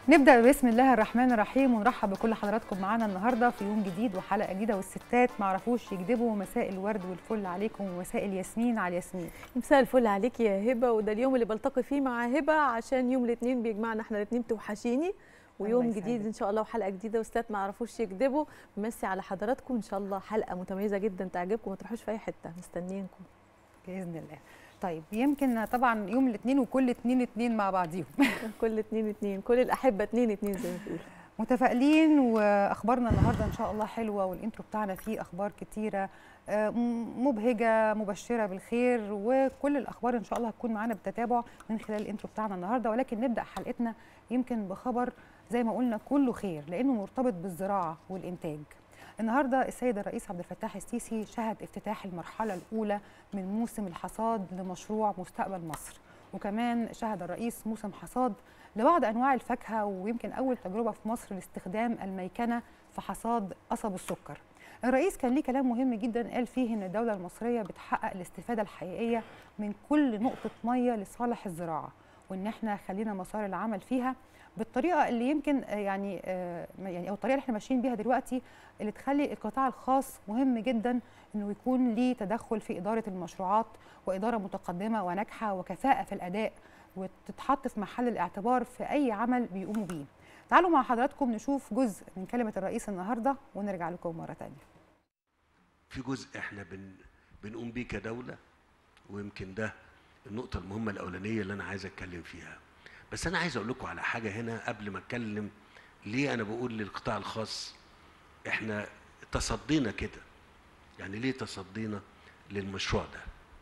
نبدا بسم الله الرحمن الرحيم ونرحب بكل حضراتكم معانا النهارده في يوم جديد وحلقه جديده والستات ما عرفوش يكذبوا مساء الورد والفل عليكم ومساء الياسمين على الياسمين مساء الفل عليك يا هبه وده اليوم اللي بلتقي فيه مع هبه عشان يوم الاثنين بيجمعنا احنا الاثنين توحشيني ويوم الله جديد يسعدك. ان شاء الله وحلقه جديده وستات ما يعرفوش يكذبوا بمسي على حضراتكم ان شاء الله حلقه متميزه جدا تعجبكم ما تروحوش في اي حته مستنيينكم باذن الله طيب يمكن طبعا يوم الاثنين وكل اثنين اثنين مع بعضيهم كل اتنين اتنين كل الاحبه اتنين اتنين زي ما بيقولوا متفائلين واخبارنا النهارده ان شاء الله حلوه والانترو بتاعنا فيه اخبار كتيره آه، م- مبهجه مبشره بالخير وكل الاخبار ان شاء الله هتكون معانا بالتتابع من خلال الانترو بتاعنا النهارده ولكن نبدا حلقتنا يمكن بخبر زي ما قلنا كله خير لانه مرتبط بالزراعه والانتاج النهارده السيد الرئيس عبد الفتاح السيسي شهد افتتاح المرحله الاولى من موسم الحصاد لمشروع مستقبل مصر وكمان شهد الرئيس موسم حصاد لبعض انواع الفاكهه ويمكن اول تجربه في مصر لاستخدام الميكنه في حصاد قصب السكر. الرئيس كان ليه كلام مهم جدا قال فيه ان الدوله المصريه بتحقق الاستفاده الحقيقيه من كل نقطه ميه لصالح الزراعه وان احنا خلينا مسار العمل فيها بالطريقه اللي يمكن آه، يعني آه، يعني او الطريقه اللي احنا ماشيين بيها دلوقتي اللي تخلي القطاع الخاص مهم جدا انه يكون ليه تدخل في اداره المشروعات واداره متقدمه وناجحه وكفاءه في الاداء وتتحط في محل الاعتبار في اي عمل بيقوموا بيه. تعالوا مع حضراتكم نشوف جزء من كلمه الرئيس النهارده ونرجع لكم مره ثانيه. في جزء احنا بن بنقوم بيه كدوله ويمكن ده النقطة المهمة الأولانية اللي أنا عايز أتكلم فيها. بس أنا عايز أقول لكم على حاجة هنا قبل ما أتكلم ليه أنا بقول للقطاع الخاص إحنا تصدينا كده. يعني ليه تصدينا للمشروع ده؟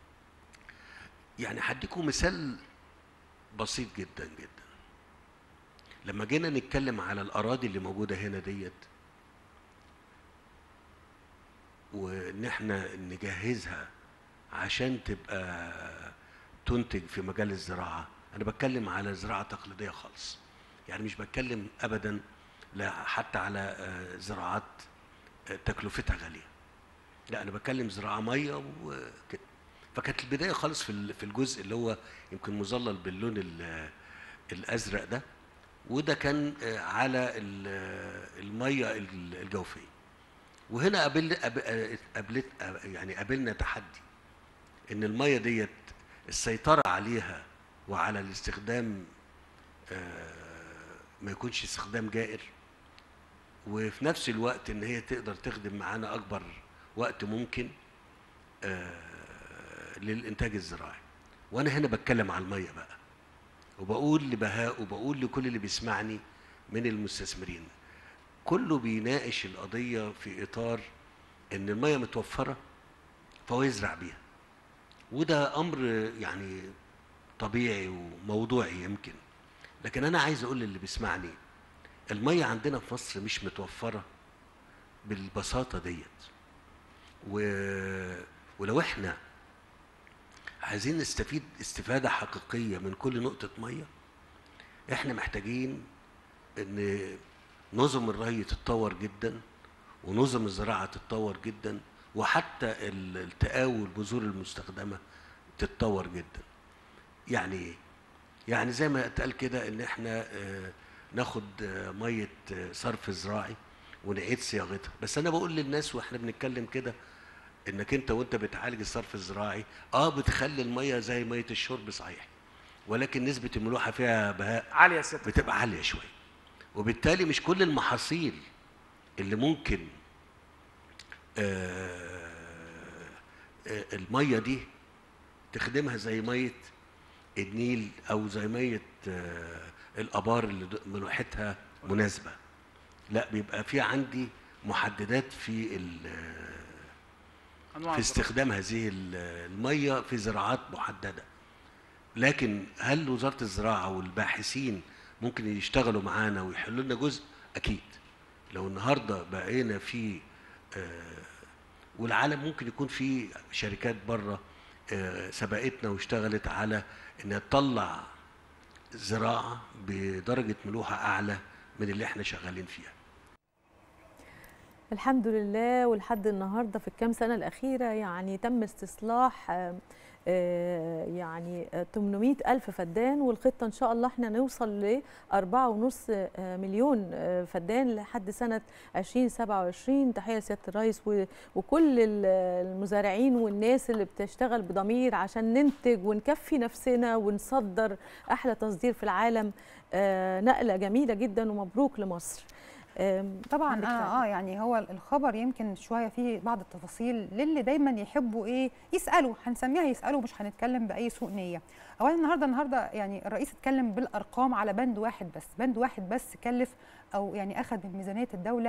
يعني هديكم مثال بسيط جدا جدا. لما جينا نتكلم على الأراضي اللي موجودة هنا ديت وان احنا نجهزها عشان تبقى تنتج في مجال الزراعه انا بتكلم على زراعه تقليديه خالص يعني مش بتكلم ابدا لا حتى على آه، زراعات آه، تكلفتها غاليه لا انا بتكلم زراعه ميه وكده فكانت البدايه خالص في ال- في الجزء اللي هو يمكن مظلل باللون ال- الازرق ده وده كان آه، على ال- الميه ال- الجوفيه وهنا قابل قاب- قابلت يعني قابلنا تحدي ان الميه ديت السيطره عليها وعلى الاستخدام آه، ما يكونش استخدام جائر وفي نفس الوقت ان هي تقدر تخدم معانا اكبر وقت ممكن آه، للانتاج الزراعي وانا هنا بتكلم على الميه بقى وبقول لبهاء وبقول لكل اللي بيسمعني من المستثمرين كله بيناقش القضية في إطار إن المية متوفرة فهو يزرع بيها وده أمر يعني طبيعي وموضوعي يمكن لكن أنا عايز أقول للي بيسمعني المية عندنا في مصر مش متوفرة بالبساطة ديت و... ولو احنا عايزين نستفيد استفادة حقيقية من كل نقطة مية احنا محتاجين ان نظم الري تتطور جدا ونظم الزراعه تتطور جدا وحتى ال- التقاوي والبذور المستخدمه تتطور جدا يعني ايه يعني زي ما اتقال كده ان احنا آه، ناخد آه، ميه آه، صرف زراعي ونعيد صياغتها بس انا بقول للناس واحنا بنتكلم كده انك انت وانت بتعالج الصرف الزراعي اه بتخلي الميه زي ميه الشرب صحيح ولكن نسبه الملوحه فيها بهاء عاليه يا ست بتبقى عاليه شويه وبالتالي مش كل المحاصيل اللي ممكن آه، آه، الميه دي تخدمها زي ميه النيل او زي ميه آه، الابار اللي د- ملوحتها مناسبه لا بيبقى في عندي محددات في ال- انواع في الزراعة. استخدام هذه ال- الميه في زراعات محدده لكن هل وزاره الزراعه والباحثين ممكن يشتغلوا معانا ويحلوا لنا جزء اكيد لو النهارده بقينا في آه، والعالم ممكن يكون في شركات بره آه، سبقتنا واشتغلت على انها تطلع زراعه بدرجه ملوحه اعلى من اللي احنا شغالين فيها الحمد لله ولحد النهارده في الكام سنه الاخيره يعني تم استصلاح آه، آه، يعني آه، 800 ألف فدان والخطة إن شاء الله احنا نوصل ل 4.5 آه، مليون آه، فدان لحد سنة 2027 تحية لسيادة الرئيس و- وكل ال- المزارعين والناس اللي بتشتغل بضمير عشان ننتج ونكفي نفسنا ونصدر أحلى تصدير في العالم آه، نقلة جميلة جدا ومبروك لمصر آم، طبعا عندك تعليق؟ اه اه يعني هو الخبر يمكن شويه فيه بعض التفاصيل للي دايما يحبوا ايه يسالوا هنسميها يسالوا مش هنتكلم باي سوء نيه اولا النهارده النهارده يعني الرئيس اتكلم بالارقام على بند واحد بس بند واحد بس كلف او يعني اخذ من ميزانيه الدوله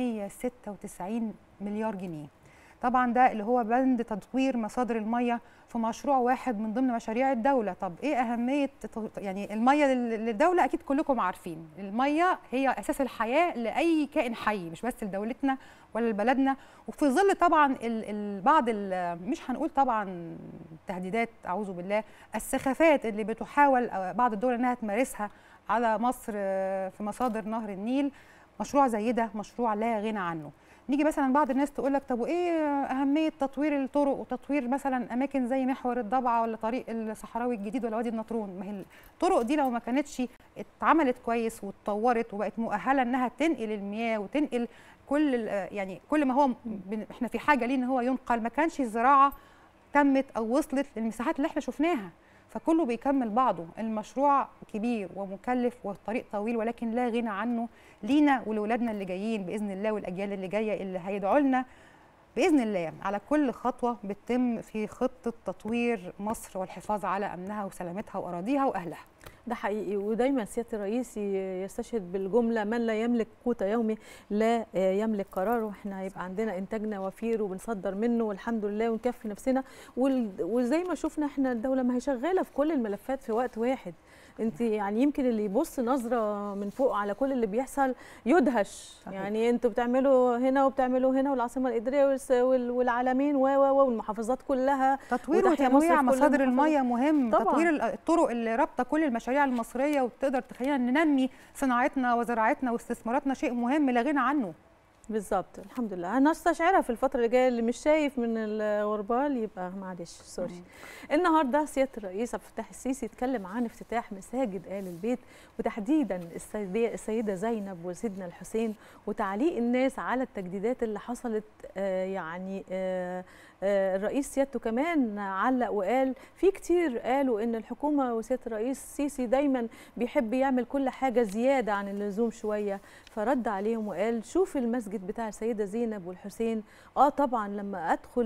196 مليار جنيه طبعا ده اللي هو بند تطوير مصادر الميه في مشروع واحد من ضمن مشاريع الدوله طب ايه اهميه تط- يعني الميه لل- للدوله اكيد كلكم عارفين الميه هي اساس الحياه لاي كائن حي مش بس لدولتنا ولا لبلدنا وفي ظل طبعا ال ال بعض ال مش هنقول طبعا تهديدات اعوذ بالله السخافات اللي بتحاول آه، بعض الدول انها تمارسها على مصر آه، في مصادر نهر النيل مشروع زي ده مشروع لا غنى عنه نيجي مثلا بعض الناس تقول لك طب وايه اهميه تطوير الطرق وتطوير مثلا اماكن زي محور الضبعه ولا طريق الصحراوي الجديد ولا وادي النطرون ما هي الطرق دي لو ما كانتش اتعملت كويس واتطورت وبقت مؤهله انها تنقل المياه وتنقل كل ال- يعني كل ما هو بن- احنا في حاجه ليه ان هو ينقل ما كانش الزراعه تمت او وصلت للمساحات اللي احنا شفناها فكله بيكمل بعضه المشروع كبير ومكلف والطريق طويل ولكن لا غنى عنه لينا ولولادنا اللي جايين باذن الله والاجيال اللي جايه اللي هيدعوا لنا باذن الله على كل خطوه بتتم في خطه تطوير مصر والحفاظ على امنها وسلامتها واراضيها واهلها ده حقيقي ودايما سياده الرئيس ي- يستشهد بالجمله من لا يملك قوت يومه لا آه، يملك قراره احنا هيبقى عندنا انتاجنا وفير وبنصدر منه والحمد لله ونكفي نفسنا وال- وزي ما شفنا احنا الدوله ما هي شغاله في كل الملفات في وقت واحد انت يعني يمكن اللي يبص نظره من فوق على كل اللي بيحصل يدهش صحيح. يعني انتوا بتعملوا هنا وبتعملوا هنا والعاصمه الاداريه والس- وال- والعالمين و و و والمحافظات كلها تطوير وتحيا مصر وتنويع في كل مصادر المحافظات. المياه مهم طبعاً. تطوير ال- الطرق اللي رابطه كل المشاريع المصريه وتقدر تخلينا ننمي صناعتنا وزراعتنا واستثماراتنا شيء مهم لا غنى عنه بالظبط الحمد لله هنستشعرها في الفتره اللي جايه اللي مش شايف من الغربال يبقى معلش سوري النهارده سياده الرئيس عبد الفتاح السيسي اتكلم عن افتتاح مساجد ال البيت وتحديدا السيدة, السيده زينب وسيدنا الحسين وتعليق الناس على التجديدات اللي حصلت آه يعني آه آه الرئيس سيادته كمان علق وقال في كتير قالوا ان الحكومه وسياده الرئيس السيسي دايما بيحب يعمل كل حاجه زياده عن اللزوم شويه فرد عليهم وقال شوف المسجد بتاع السيده زينب والحسين اه طبعا لما ادخل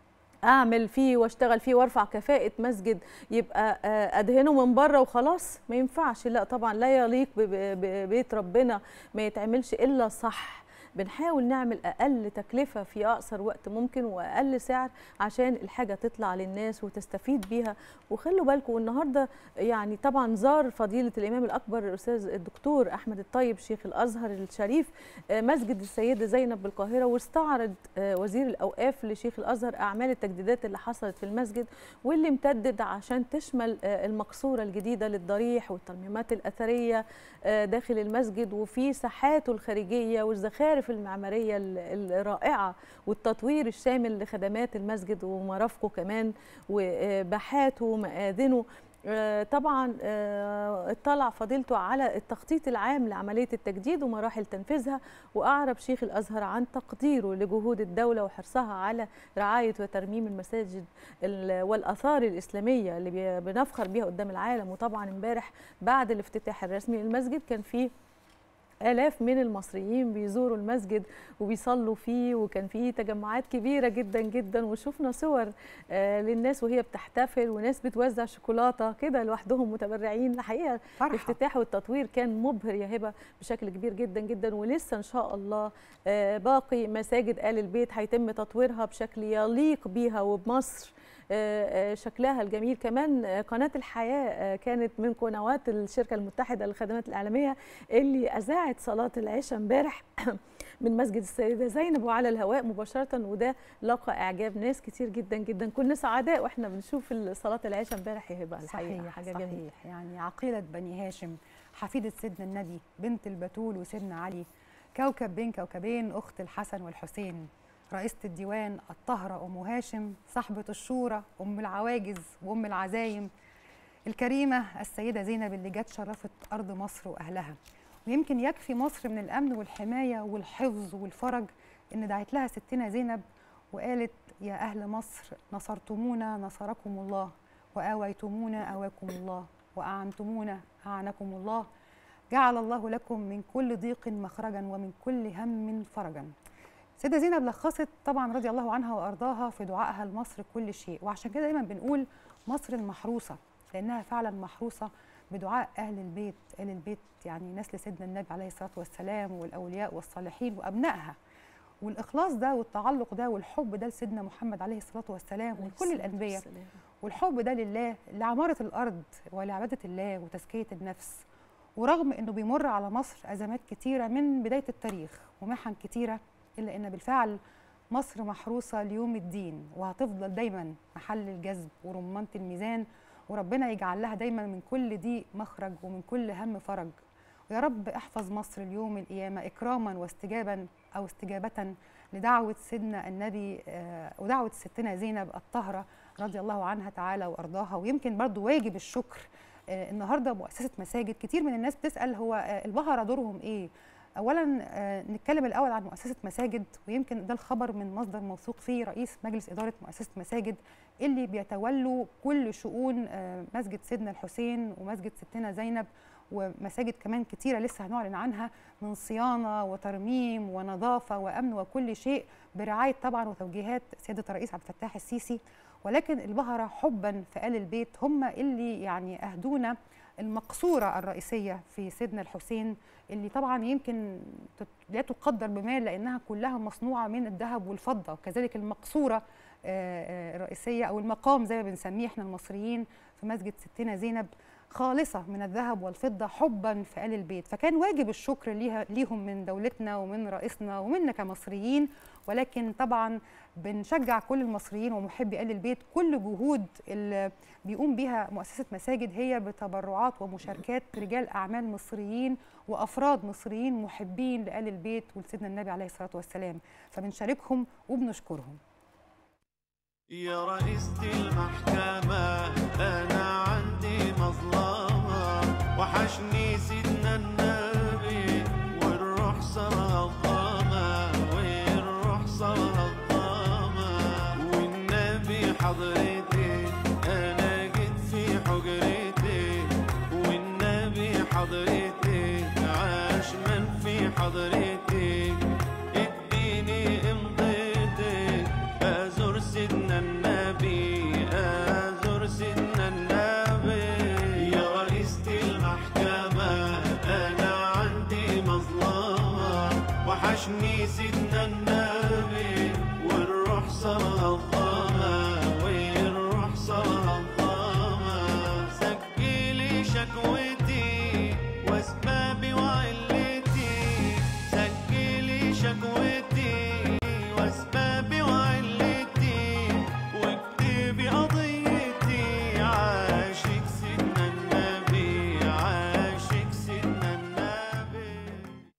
اعمل فيه واشتغل فيه وارفع كفاءه مسجد يبقى آه، ادهنه من بره وخلاص ما ينفعش لا طبعا لا يليق ب- ب- ببيت ربنا ما يتعملش الا صح بنحاول نعمل اقل تكلفه في اقصر وقت ممكن واقل سعر عشان الحاجه تطلع للناس وتستفيد بيها وخلوا بالكم النهارده يعني طبعا زار فضيله الامام الاكبر الاستاذ الدكتور احمد الطيب شيخ الازهر الشريف آه، مسجد السيده زينب بالقاهره واستعرض آه، وزير الاوقاف لشيخ الازهر اعمال التجديدات اللي حصلت في المسجد واللي امتدت عشان تشمل آه، المقصوره الجديده للضريح والترميمات الاثريه آه، داخل المسجد وفي ساحاته الخارجيه والزخارف المعماريه ال- الرائعه والتطوير الشامل لخدمات المسجد ومرافقه كمان وباحاته ومآذنه آه، طبعا آه، اطلع فضيلته على التخطيط العام لعمليه التجديد ومراحل تنفيذها واعرب شيخ الازهر عن تقديره لجهود الدوله وحرصها على رعايه وترميم المساجد ال- والاثار الاسلاميه اللي بي- بنفخر بيها قدام العالم وطبعا امبارح بعد الافتتاح الرسمي للمسجد كان فيه آلاف من المصريين بيزوروا المسجد وبيصلوا فيه وكان فيه تجمعات كبيرة جدا جدا وشفنا صور آه، للناس وهي بتحتفل وناس بتوزع شوكولاتة كده لوحدهم متبرعين الحقيقة فرحه الافتتاح والتطوير كان مبهر يا هبه بشكل كبير جدا جدا ولسه ان شاء الله آه، باقي مساجد ال البيت هيتم تطويرها بشكل يليق بيها وبمصر آه، آه، شكلها الجميل كمان آه، قناة الحياة آه، كانت من قنوات الشركة المتحدة للخدمات الإعلامية اللي أذاعت صلاة العشاء امبارح من مسجد السيدة زينب وعلى الهواء مباشرة وده لقى إعجاب ناس كتير جدا جدا كنا سعداء وإحنا بنشوف صلاة العشاء امبارح يا هبة الحقيقة صحيح حاجة صحيح جميلة يعني عقيلة بني هاشم حفيدة سيدنا النبي بنت البتول وسيدنا علي كوكب بين كوكبين أخت الحسن والحسين رئيسة الديوان الطاهرة أم هاشم صاحبة الشورى أم العواجز وأم العزايم الكريمة السيدة زينب اللي جت شرفت أرض مصر وأهلها ويمكن يكفي مصر من الأمن والحماية والحفظ والفرج إن دعت لها ستنا زينب وقالت يا أهل مصر نصرتمونا نصركم الله وآويتمونا آواكم الله وأعنتمونا أعنكم الله جعل الله لكم من كل ضيق مخرجا ومن كل هم فرجا سيدة زينب لخصت طبعا رضي الله عنها وأرضاها في دعائها لمصر كل شيء وعشان كده دايما بنقول مصر المحروسة لأنها فعلا محروسة بدعاء أهل البيت أهل البيت يعني نسل سيدنا النبي عليه الصلاة والسلام والأولياء والصالحين وأبنائها والإخلاص ده والتعلق ده والحب ده لسيدنا محمد عليه الصلاة والسلام ولكل الأنبياء والحب ده لله لعمارة الأرض ولعبادة الله وتزكية النفس ورغم أنه بيمر على مصر أزمات كتيرة من بداية التاريخ ومحن كتيرة إلا أن بالفعل مصر محروسة ليوم الدين وهتفضل دايما محل الجذب ورمانة الميزان وربنا يجعل لها دايما من كل ضيق مخرج ومن كل هم فرج ويا رب احفظ مصر اليوم القيامة إكراما واستجابا أو استجابة لدعوة سيدنا النبي آه، ودعوة ستنا زينب الطاهرة رضي الله عنها تعالى وأرضاها ويمكن برضو واجب الشكر آه، النهاردة مؤسسة مساجد كتير من الناس بتسأل هو آه، البهرة دورهم إيه اولا آه، نتكلم الاول عن مؤسسه مساجد ويمكن ده الخبر من مصدر موثوق فيه رئيس مجلس اداره مؤسسه مساجد اللي بيتولوا كل شؤون آه، مسجد سيدنا الحسين ومسجد ستنا زينب ومساجد كمان كتيره لسه هنعلن عنها من صيانه وترميم ونظافه وامن وكل شيء برعايه طبعا وتوجيهات سياده الرئيس عبد الفتاح السيسي ولكن البهره حبا في ال البيت هم اللي يعني اهدونا المقصوره الرئيسيه في سيدنا الحسين اللي طبعا يمكن تت- لا تقدر بمال لانها كلها مصنوعه من الذهب والفضه وكذلك المقصوره آه، آه، الرئيسيه او المقام زي ما بنسميه احنا المصريين في مسجد ستنا زينب خالصه من الذهب والفضه حبا في ال البيت فكان واجب الشكر ليها ليهم من دولتنا ومن رئيسنا ومنا كمصريين ولكن طبعا بنشجع كل المصريين ومحبي ال البيت كل جهود اللي بيقوم بيها مؤسسه مساجد هي بتبرعات ومشاركات رجال اعمال مصريين وافراد مصريين محبين لال البيت ولسيدنا النبي عليه الصلاه والسلام فبنشاركهم وبنشكرهم يا رئيسة المحكمة أنا عندي مظلمة وحشني سيدنا النبي والروح صرخامة والروح صرخامة والنبي حضرتي أنا جيت في حجرتي والنبي حضرتي عاش من في حضرتي اديني امضيتك ازور سيدنا النبي ازور سيدنا النبي يا رئيسة المحكمة انا عندي مظلمة وحشني سيدنا النبي والروح صرخامة والروح صرخامة سجلي شكوتي واسبابي وعلتي سجلي شكوتي واسبابي وعلتي واكتبي قضيتي عاشق سيدنا النبي عاشق سيدنا النبي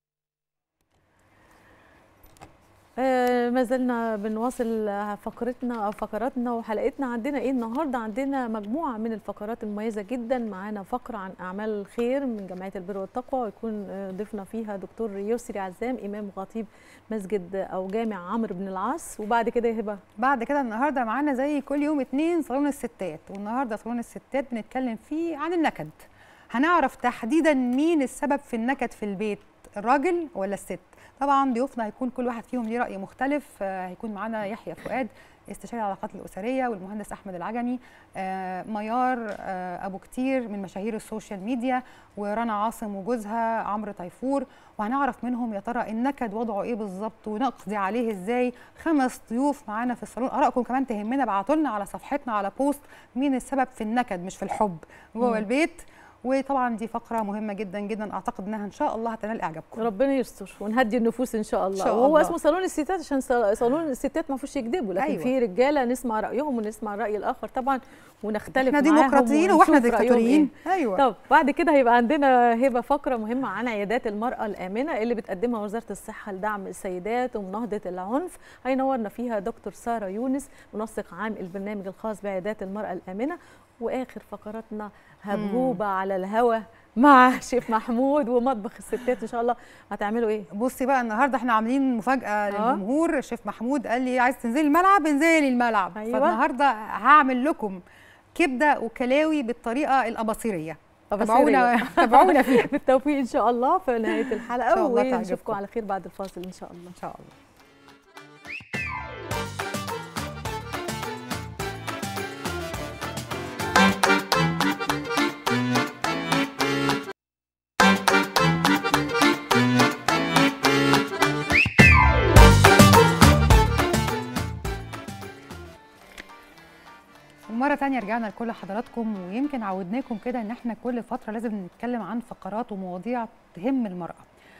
آه، ما زلنا بنواصل فقرتنا او فقراتنا وحلقتنا عندنا ايه النهارده عندنا مجموعه من الفقرات المميزه جدا معانا فقره عن اعمال الخير من جمعيه البر والتقوى ويكون آه، ضيفنا فيها دكتور يسري عزام امام وخطيب مسجد او جامع عمرو بن العاص وبعد كده يا هبه بعد كده النهارده معانا زي كل يوم اتنين صالون الستات والنهارده صالون الستات بنتكلم فيه عن النكد هنعرف تحديدا مين السبب في النكد في البيت الراجل ولا الست طبعا ضيوفنا هيكون كل واحد فيهم ليه راي مختلف آه، هيكون معانا يحيى فؤاد استشاري العلاقات الاسريه والمهندس احمد العجمي آه، ميار آه، ابو كتير من مشاهير السوشيال ميديا ورنا عاصم وجوزها عمرو تيفور وهنعرف منهم يا ترى النكد وضعه ايه بالظبط ونقضي عليه ازاي خمس ضيوف معانا في الصالون ارائكم كمان تهمنا ابعتوا لنا على صفحتنا على بوست مين السبب في النكد مش في الحب جوه مم. البيت وطبعا دي فقره مهمه جدا جدا اعتقد انها ان شاء الله هتنال اعجابكم ربنا يستر ونهدي النفوس ان شاء الله شاء وهو الله. اسمه صالون الستات عشان ص- صالون الستات ما فيهوش يكذبوا لكن أيوة. في رجاله نسمع رايهم ونسمع راي الاخر طبعا ونختلف احنا معاهم ديمقراطيين ونشوف واحنا رأيهم ديكتاتوريين إيه. ايوه طب بعد كده هيبقى عندنا هبه فقره مهمه عن عيادات المراه الامنه اللي بتقدمها وزاره الصحه لدعم السيدات ومناهضه العنف هينورنا فيها دكتور ساره يونس منسق عام البرنامج الخاص بعيادات المراه الامنه واخر فقراتنا هبوبه على الهوا مع شيف محمود ومطبخ الستات ان شاء الله هتعملوا ايه بصي بقى النهارده احنا عاملين مفاجاه آه. للجمهور الشيف محمود قال لي عايز تنزلي الملعب انزلي الملعب أيوة. فالنهارده هعمل لكم كبده وكلاوي بالطريقه الاباصيريه أباصيرية. تابعونا تابعونا فيها بالتوفيق ان شاء الله في نهايه إن الحلقه شاء الله ونشوفكم تعجبكم. على خير بعد الفاصل ان شاء الله ان شاء الله ومرة تانية رجعنا لكل حضراتكم ويمكن عودناكم كده ان احنا كل فترة لازم نتكلم عن فقرات ومواضيع تهم المرأة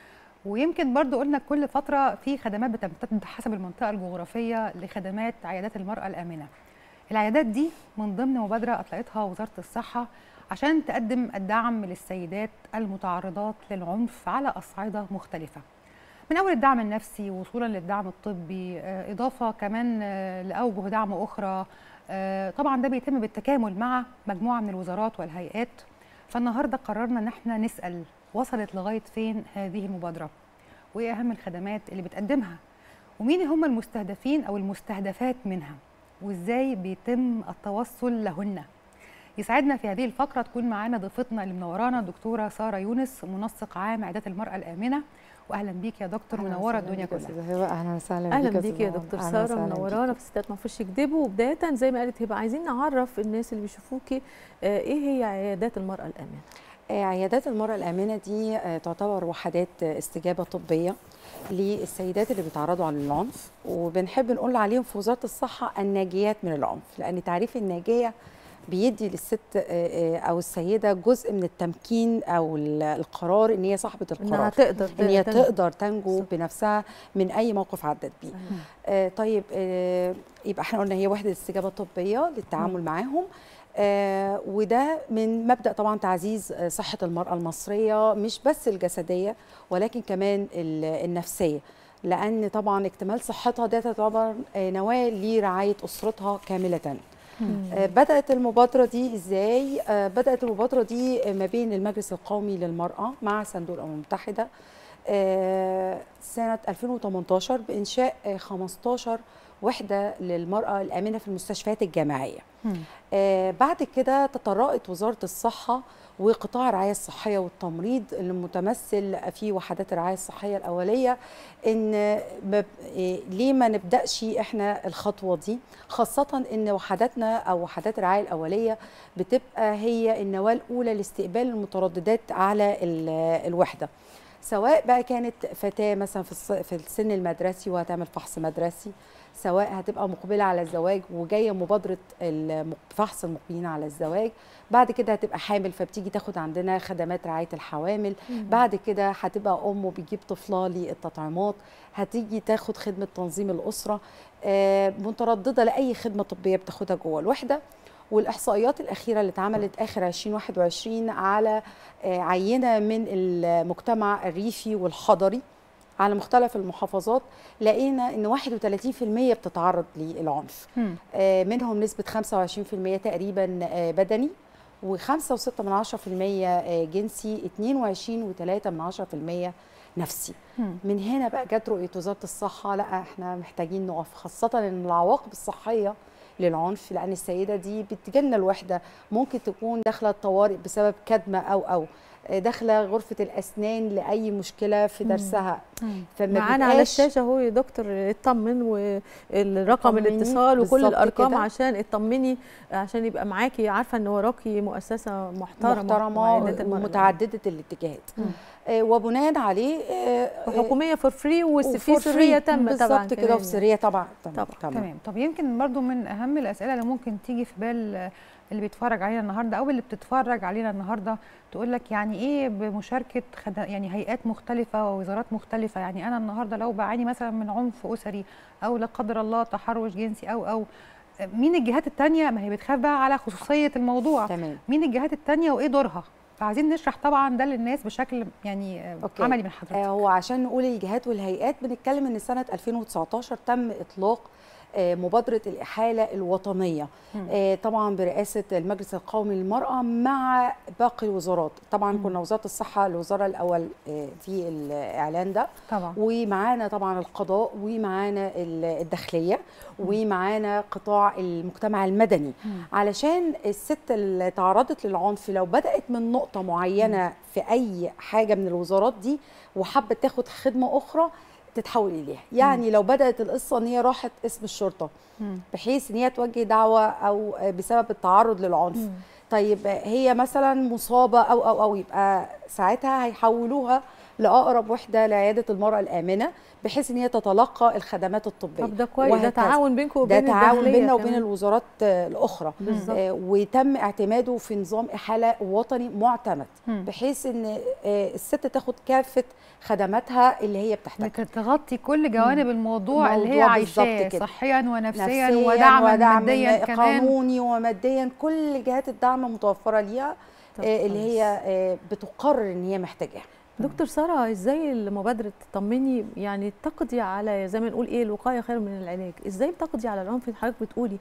ويمكن برضو قلنا كل فترة في خدمات بتمتد حسب المنطقة الجغرافية لخدمات عيادات المرأة الآمنة العيادات دي من ضمن مبادرة أطلقتها وزارة الصحة عشان تقدم الدعم للسيدات المتعرضات للعنف على أصعدة مختلفة من أول الدعم النفسي وصولا للدعم الطبي آه، إضافة كمان آه، لأوجه دعم أخرى آه، طبعا ده بيتم بالتكامل مع مجموعة من الوزارات والهيئات فالنهارده قررنا ان احنا نسال وصلت لغايه فين هذه المبادره وايه اهم الخدمات اللي بتقدمها ومين هم المستهدفين او المستهدفات منها وازاي بيتم التوصل لهن يسعدنا في هذه الفقره تكون معانا ضيفتنا اللي منورانا الدكتوره ساره يونس منسق عام عيادات المراه الامنه واهلا بيك يا دكتور أهلاً منوره وسهلاً الدنيا بيك يا كلها أستاذة هبة اهلا وسهلا اهلا بيك بيك يا أستاذة دكتور أهلاً ساره وسهلاً منورانا بيك. في ستات ما فيش يكذبوا وبدايه زي ما قالت هبه عايزين نعرف الناس اللي بيشوفوكي آه، ايه هي عيادات المراه الامنه آه، عيادات المرأة الآمنة دي آه، تعتبر وحدات آه، استجابة طبية للسيدات اللي بيتعرضوا على العنف وبنحب نقول عليهم في وزارة الصحة الناجيات من العنف لأن تعريف الناجية بيدي للست آه، آه، أو السيدة جزء من التمكين أو ال- القرار إن هي صاحبة انها القرار تقدر ان هي تنجو. تقدر تنجو صح. بنفسها من اي موقف عدت بيه آه طيب آه يبقى احنا قلنا هي وحده استجابه طبيه للتعامل معاهم آه وده من مبدا طبعا تعزيز آه، صحه المراه المصريه مش بس الجسديه ولكن كمان ال- النفسيه لان طبعا اكتمال صحتها ده تعتبر آه، نواه لرعايه اسرتها كامله آه، بدات المبادره دي ازاي آه، بدات المبادره دي ما بين المجلس القومي للمراه مع صندوق الامم المتحده آه، سنه 2018 بانشاء آه، 15 وحده للمراه الامنه في المستشفيات الجامعيه آه، بعد كده تطرقت وزاره الصحه وقطاع الرعايه الصحيه والتمريض اللي متمثل في وحدات الرعايه الصحيه الاوليه ان مب... إيه ليه ما نبداش احنا الخطوه دي خاصه ان وحداتنا او وحدات الرعايه الاوليه بتبقى هي النواه الاولى لاستقبال المترددات على ال- الوحده سواء بقى كانت فتاه مثلا في الص- في السن المدرسي وهتعمل فحص مدرسي سواء هتبقى مقبله على الزواج وجايه مبادره المق- فحص المقبلين على الزواج بعد كده هتبقى حامل فبتيجي تاخد عندنا خدمات رعايه الحوامل بعد كده هتبقى ام وبتجيب طفلها للتطعيمات هتيجي تاخد خدمه تنظيم الاسره آه، متردده لاي خدمه طبيه بتاخدها جوه الوحده والاحصائيات الاخيره اللي اتعملت اخر 2021 على آه، عينه من المجتمع الريفي والحضري على مختلف المحافظات لقينا ان 31% بتتعرض للعنف مم. آه، منهم نسبة 25% تقريبا آه، بدني و5.6 من 10% آه، جنسي 22 و3 من 10% نفسي مم. من هنا بقى جت رؤية وزارة الصحة لا احنا محتاجين نقف خاصة ان العواقب الصحية للعنف لان السيدة دي بتجيلنا الوحدة ممكن تكون داخلة الطوارئ بسبب كدمة او او آه، داخلة غرفة الأسنان لأي مشكلة في درسها مم. فما معانا على بيبقاش- الشاشه اهو يا دكتور اطمن والرقم طمني الاتصال وكل بالظبط الارقام كده. عشان اطمني عشان يبقى معاكي عارفه ان وراكي مؤسسه محترمه محترمه وعيادات المرأة ومتعدده الاتجاهات مم. آه، وبناء عليه آه، آه، وحكوميه فور فري وفي وفور سريه فري. تامه طبعا بالظبط كده كمان وفي سريه طبعا طبعا. تمام طب يمكن برضو من اهم الاسئله اللي ممكن تيجي في بال آه، اللي بيتفرج علينا النهارده او اللي بتتفرج علينا النهارده تقول لك يعني ايه بمشاركه خد... يعني هيئات مختلفه ووزارات مختلفه يعني انا النهارده لو بعاني مثلا من عنف اسري او لا قدر الله تحرش جنسي او او مين الجهات التانية ما هي بتخاف بقى على خصوصيه الموضوع تمام مين الجهات التانية وايه دورها فعايزين نشرح طبعا ده للناس بشكل يعني آه، أوكي. عملي من حضرتك آه، هو عشان نقول الجهات والهيئات بنتكلم ان سنه 2019 تم اطلاق آه، مبادره الاحاله الوطنيه مم. آه، طبعا برئاسه المجلس القومي للمراه مع باقي الوزارات طبعا مم. كنا وزاره الصحه الوزاره الاول آه، في الاعلان ده طبعا ومعانا طبعا القضاء ومعانا ال- الداخليه ومعانا قطاع المجتمع المدني مم. علشان الست اللي تعرضت للعنف لو بدات من نقطه معينه في اي حاجه من الوزارات دي وحبت تاخد خدمه اخرى تتحول اليها يعني لو بدات القصه ان هي راحت اسم الشرطه مم. بحيث ان هي توجه دعوه او بسبب التعرض للعنف مم. طيب هي مثلا مصابه او او او يبقى ساعتها هيحولوها لاقرب وحده لعياده المراه الامنه بحيث ان هي تتلقى الخدمات الطبيه طب ده كويس ده وهكذا. تعاون بينكم ده وبين تعاون الداخلية بيننا وبين كمان. الوزارات آه، الاخرى بالظبط. آه، وتم اعتماده في نظام احاله وطني معتمد مم. بحيث ان آه، الست تاخد كافه خدماتها اللي هي بتحتاجها لكن تغطي كل جوانب الموضوع اللي هي الموضوع بالظبط عايشاه كده. صحيا ونفسيا نفسيا ودعما ودعم ماديا كمان قانوني وماديا كل جهات الدعم متوفره ليها طب آه، اللي كويس. هي آه، بتقرر ان هي محتاجاها دكتور ساره ازاي المبادره طمني يعني تقضي على زي ما نقول ايه الوقايه خير من العلاج ازاي بتقضي على العنف حضرتك بتقولي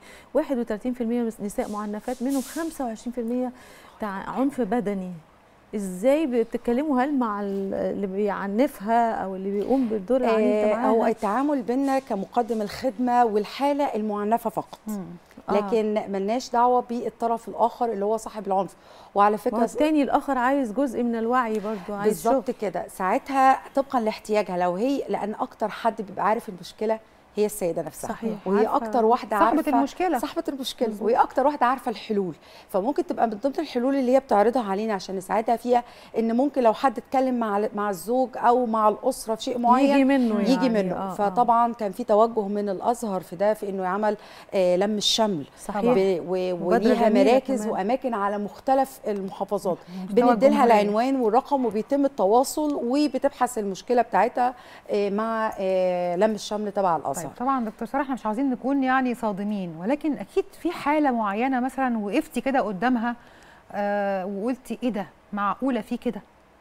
31% نساء معنفات منهم 25% تع- عنف بدني ازاي بتتكلموا هل مع ال- اللي بيعنفها او اللي بيقوم بالدور العنيف ده آه، هو معاها التعامل بينا كمقدم الخدمه والحاله المعنفه فقط مم. آه. لكن ملناش دعوه بالطرف الاخر اللي هو صاحب العنف وعلى ما هو فكره التاني الاخر عايز جزء من الوعي برضه عايز بالظبط شغل. كده ساعتها طبقا لاحتياجها لو هي لان اكتر حد بيبقى عارف المشكله هي السيده نفسها صحيح. وهي عارفة اكتر واحده صاحبة عارفه المشكلة. صاحبه المشكله وهي اكتر واحده عارفه الحلول فممكن تبقى من ضمن الحلول اللي هي بتعرضها علينا عشان نساعدها فيها ان ممكن لو حد اتكلم مع مع الزوج او مع الاسره في شيء معين يجي منه يجي يعني. منه آه، آه. فطبعا كان في توجه من الازهر في ده في انه يعمل آه لم الشمل صحيح ب- و- مبادرة وليها جميلة مراكز كمان. واماكن على مختلف المحافظات مستوى بندي لها الجمهورية. العنوان والرقم وبيتم التواصل وبتبحث المشكله بتاعتها آه، مع آه، لم الشمل تبع طيب الازهر طبعا دكتور ساره احنا مش عاوزين نكون يعني صادمين ولكن اكيد في حاله معينه مثلا وقفتي كده قدامها آه وقلتي ايه ده معقوله في كده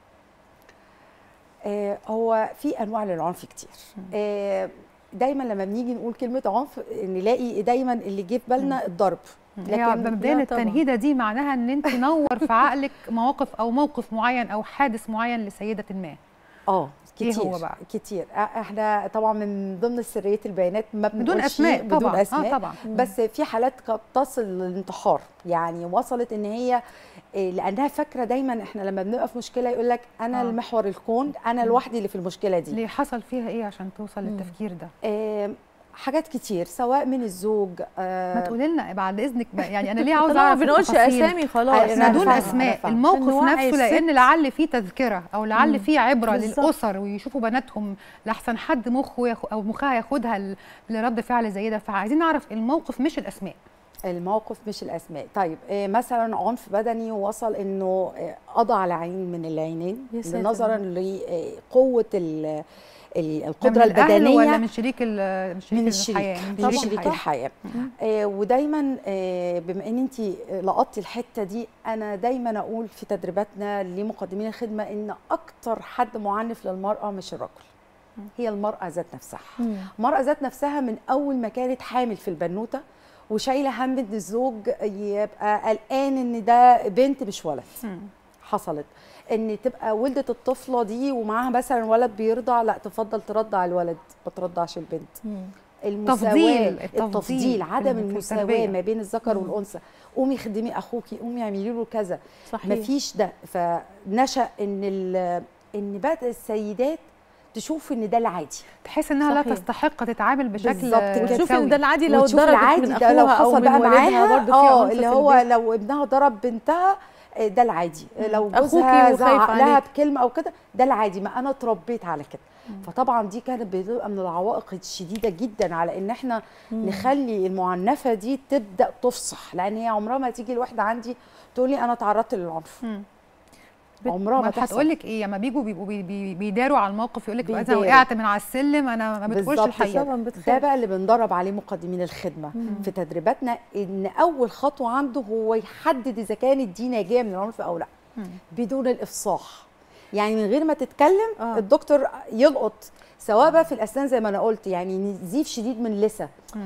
آه، هو في انواع للعنف كتير آه، دايما لما بنيجي نقول كلمه عنف نلاقي دايما اللي جه في بالنا الضرب هي مبدئيا لا طبعاً. التنهيده دي معناها ان انت نور في عقلك مواقف او موقف معين او حادث معين لسيده ما اه إيه كتير هو بقى؟ كتير آه، احنا طبعا من ضمن سريه البيانات ما بدون بنقولش اسماء بدون طبعا اسماء اه طبعا بس في حالات قد تصل للانتحار يعني وصلت ان هي إيه، لانها فاكره دايما احنا لما بنبقى في مشكله يقول لك انا آه. المحور الكون انا لوحدي اللي في المشكله دي ليه حصل فيها ايه عشان توصل مم. للتفكير ده آه، حاجات كتير سواء من الزوج آه، ما تقولي لنا بعد اذنك بقى يعني انا ليه عاوزه طبعا ما اعرف بنقولش التفاصيل؟ اسامي خلاص أنا احنا دون فاهمة، اسماء أنا فاهمة. الموقف نوعي نفسه لان الست. لعل فيه تذكره او لعل مم. فيه عبره بالظبط. للاسر ويشوفوا بناتهم لاحسن حد مخه ياخ- او مخها ياخدها ل- لرد فعل زي ده فعايزين نعرف الموقف مش الاسماء الموقف مش الاسماء طيب آه، مثلا عنف بدني وصل انه آه، قضى على عين من العينين يا ساتر. نظرا لقوه ال- ال- ده القدره من الأهل البدنيه ولا من شريك ال- من شريك من الشريك الحياه من طبعاً. شريك الحياه آه ودايما آه بما ان انت لقطتي الحته دي انا دايما اقول في تدريباتنا لمقدمين الخدمه ان اكتر حد معنف للمراه مش الرجل هي المراه ذات نفسها مم. المراه ذات نفسها من اول ما كانت حامل في البنوته وشايله هم ان الزوج يبقى قلقان ان ده بنت مش ولد مم. حصلت ان تبقى ولدت الطفله دي ومعاها مثلا ولد بيرضع لا تفضل ترضع الولد ما ترضعش البنت مم. المساواه تفضيل- التفضيل, التفضيل عدم في المساواه التربية. ما بين الذكر والانثى قومي خدمي اخوكي قومي اعملي له كذا صحيح مفيش ده فنشا ان ال- ان بقى السيدات تشوف ان ده العادي تحس انها لا صحيح. تستحق تتعامل بشكل بالظبط كده. وتشوفي سوي. ان ده العادي لو وتشوف اتضربت العادي من ده لو اخوها او حصل من بقى والدها معاها برضه في اه عنف اللي في هو البيت. لو ابنها ضرب بنتها آه، ده العادي لو أخوكي جوزها وخايف زعق لها عليك. بكلمه او كده ده العادي ما انا اتربيت على كده فطبعا دي كانت بتبقى من العوائق الشديده جدا على ان احنا نخلي المعنفه دي تبدا تفصح لان هي عمرها ما تيجي الواحده عندي تقول لي انا تعرضت للعنف مم. عمرها ما ما تحصل هتقول لك ايه لما بيجوا بيبقوا بي بي بيداروا على الموقف يقول لك انا بيداروا. وقعت من على السلم انا ما بدخلش بالظبط الحقيقه طبعا ده بتخاف بقى اللي بندرب عليه مقدمين الخدمه في تدريباتنا ان اول خطوه عنده هو يحدد اذا كانت دي ناجيه من العنف او لا بدون الافصاح يعني من غير ما تتكلم آه. الدكتور يلقط سواء بقى في الاسنان زي ما انا قلت يعني نزيف شديد من اللثه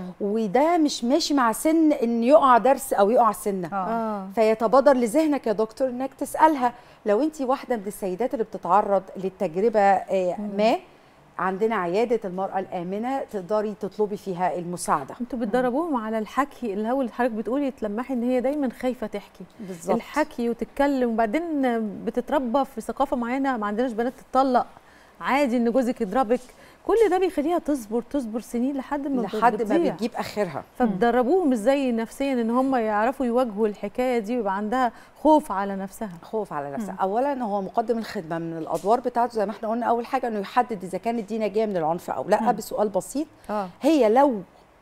وده مش ماشي مع سن ان يقع درس او يقع سنه اه اه فيتبادر لذهنك يا دكتور انك تسالها لو انت واحده من السيدات اللي بتتعرض للتجربه آه، ما عندنا عياده المراه الامنه تقدري تطلبي فيها المساعده انتوا بتدربوهم على الحكي اللي هو اللي حضرتك بتقولي تلمحي ان هي دايما خايفه تحكي بالظبط الحكي وتتكلم وبعدين بتتربى في ثقافه معينه ما عندناش بنات تتطلق عادي ان جوزك يضربك كل ده بيخليها تصبر تصبر سنين لحد ما لحد ما بتضيع. بتجيب اخرها فبتدربوهم ازاي نفسيا ان هم يعرفوا يواجهوا الحكايه دي ويبقى عندها خوف على نفسها خوف على نفسها اولا هو مقدم الخدمه من الادوار بتاعته زي ما احنا قلنا اول حاجه انه يحدد اذا كانت دي ناجيه من العنف او لا بسؤال بسيط اه هي لو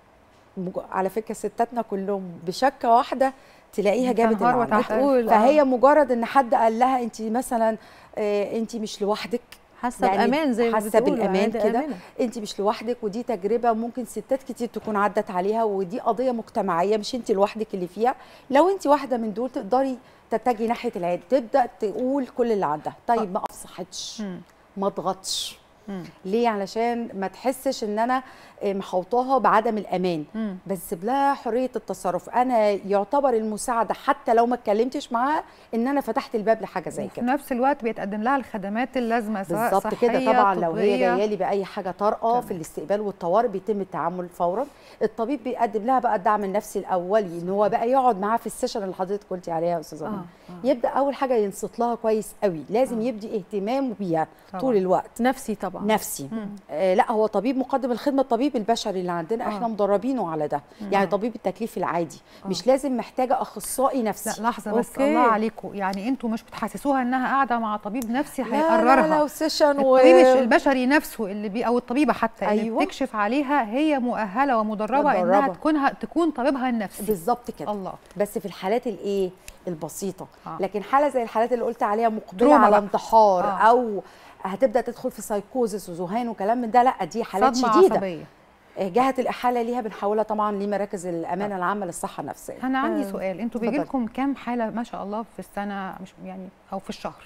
مج- على فكره ستاتنا كلهم بشكه واحده تلاقيها جابت تنهار اللي عندها. وتعترف. بتقول فهي مجرد ان حد قال لها انت مثلا آه، انت مش لوحدك حاسه يعني بامان زي ما حاسة بتقولوا، بالأمان عادي كده. آمنة. انت مش لوحدك ودي تجربه ممكن ستات كتير تكون عدت عليها ودي قضيه مجتمعيه مش انت لوحدك اللي فيها لو انت واحده من دول تقدري تتجهي ناحيه العيد تبدا تقول كل اللي عندها طيب ما افصحتش مم. ما اضغطش مم. ليه علشان ما تحسش ان انا آه، محوطاها بعدم الامان مم. بس بلا حريه التصرف انا يعتبر المساعده حتى لو ما اتكلمتش معاها ان انا فتحت الباب لحاجه زي وفي كده نفس الوقت بيتقدم لها الخدمات اللازمه سواء بالظبط كده صحية، طبعا لو هي طبية. جايه لي باي حاجه طارئه تمام. في الاستقبال والطوارئ بيتم التعامل فورا الطبيب بيقدم لها بقى الدعم النفسي الاولي ان هو بقى يقعد معاها في السيشن اللي حضرتك قلتي عليها يا استاذه آه، منى. آه. يبدا اول حاجه ينصت لها كويس قوي لازم يبدي اهتمامه بيها طبعاً. طول الوقت نفسي طبعا نفسي مم. آه لا هو طبيب مقدم الخدمه الطبيب البشري اللي عندنا آه. احنا مدربينه على ده يعني طبيب التكليف العادي مش لازم محتاجه اخصائي نفسي لا لحظه بس أوكي. الله عليكم يعني انتوا مش بتحسسوها انها قاعده مع طبيب نفسي لا لا هيقررها لا وسيشن و... الطبيب الش- البشري نفسه اللي بي او الطبيبه حتى اللي أيوة. بتكشف عليها هي مؤهله ومدربه انها مدربة. تكون تكون طبيبها النفسي بالظبط كده الله بس في الحالات الايه البسيطه آه. لكن حاله زي الحالات اللي قلت عليها مقبله تروما على بقى. انتحار آه. او هتبدا تدخل في سايكوزس وذهان وكلام من ده لا دي حالات صدمه شديده عصبيه آه، جهه الاحاله ليها بنحولها طبعا لمراكز الامانه العامه للصحه النفسيه انا عندي آه، سؤال انتوا اتفضلي. بيجي لكم كام حاله ما شاء الله في السنه مش يعني او في الشهر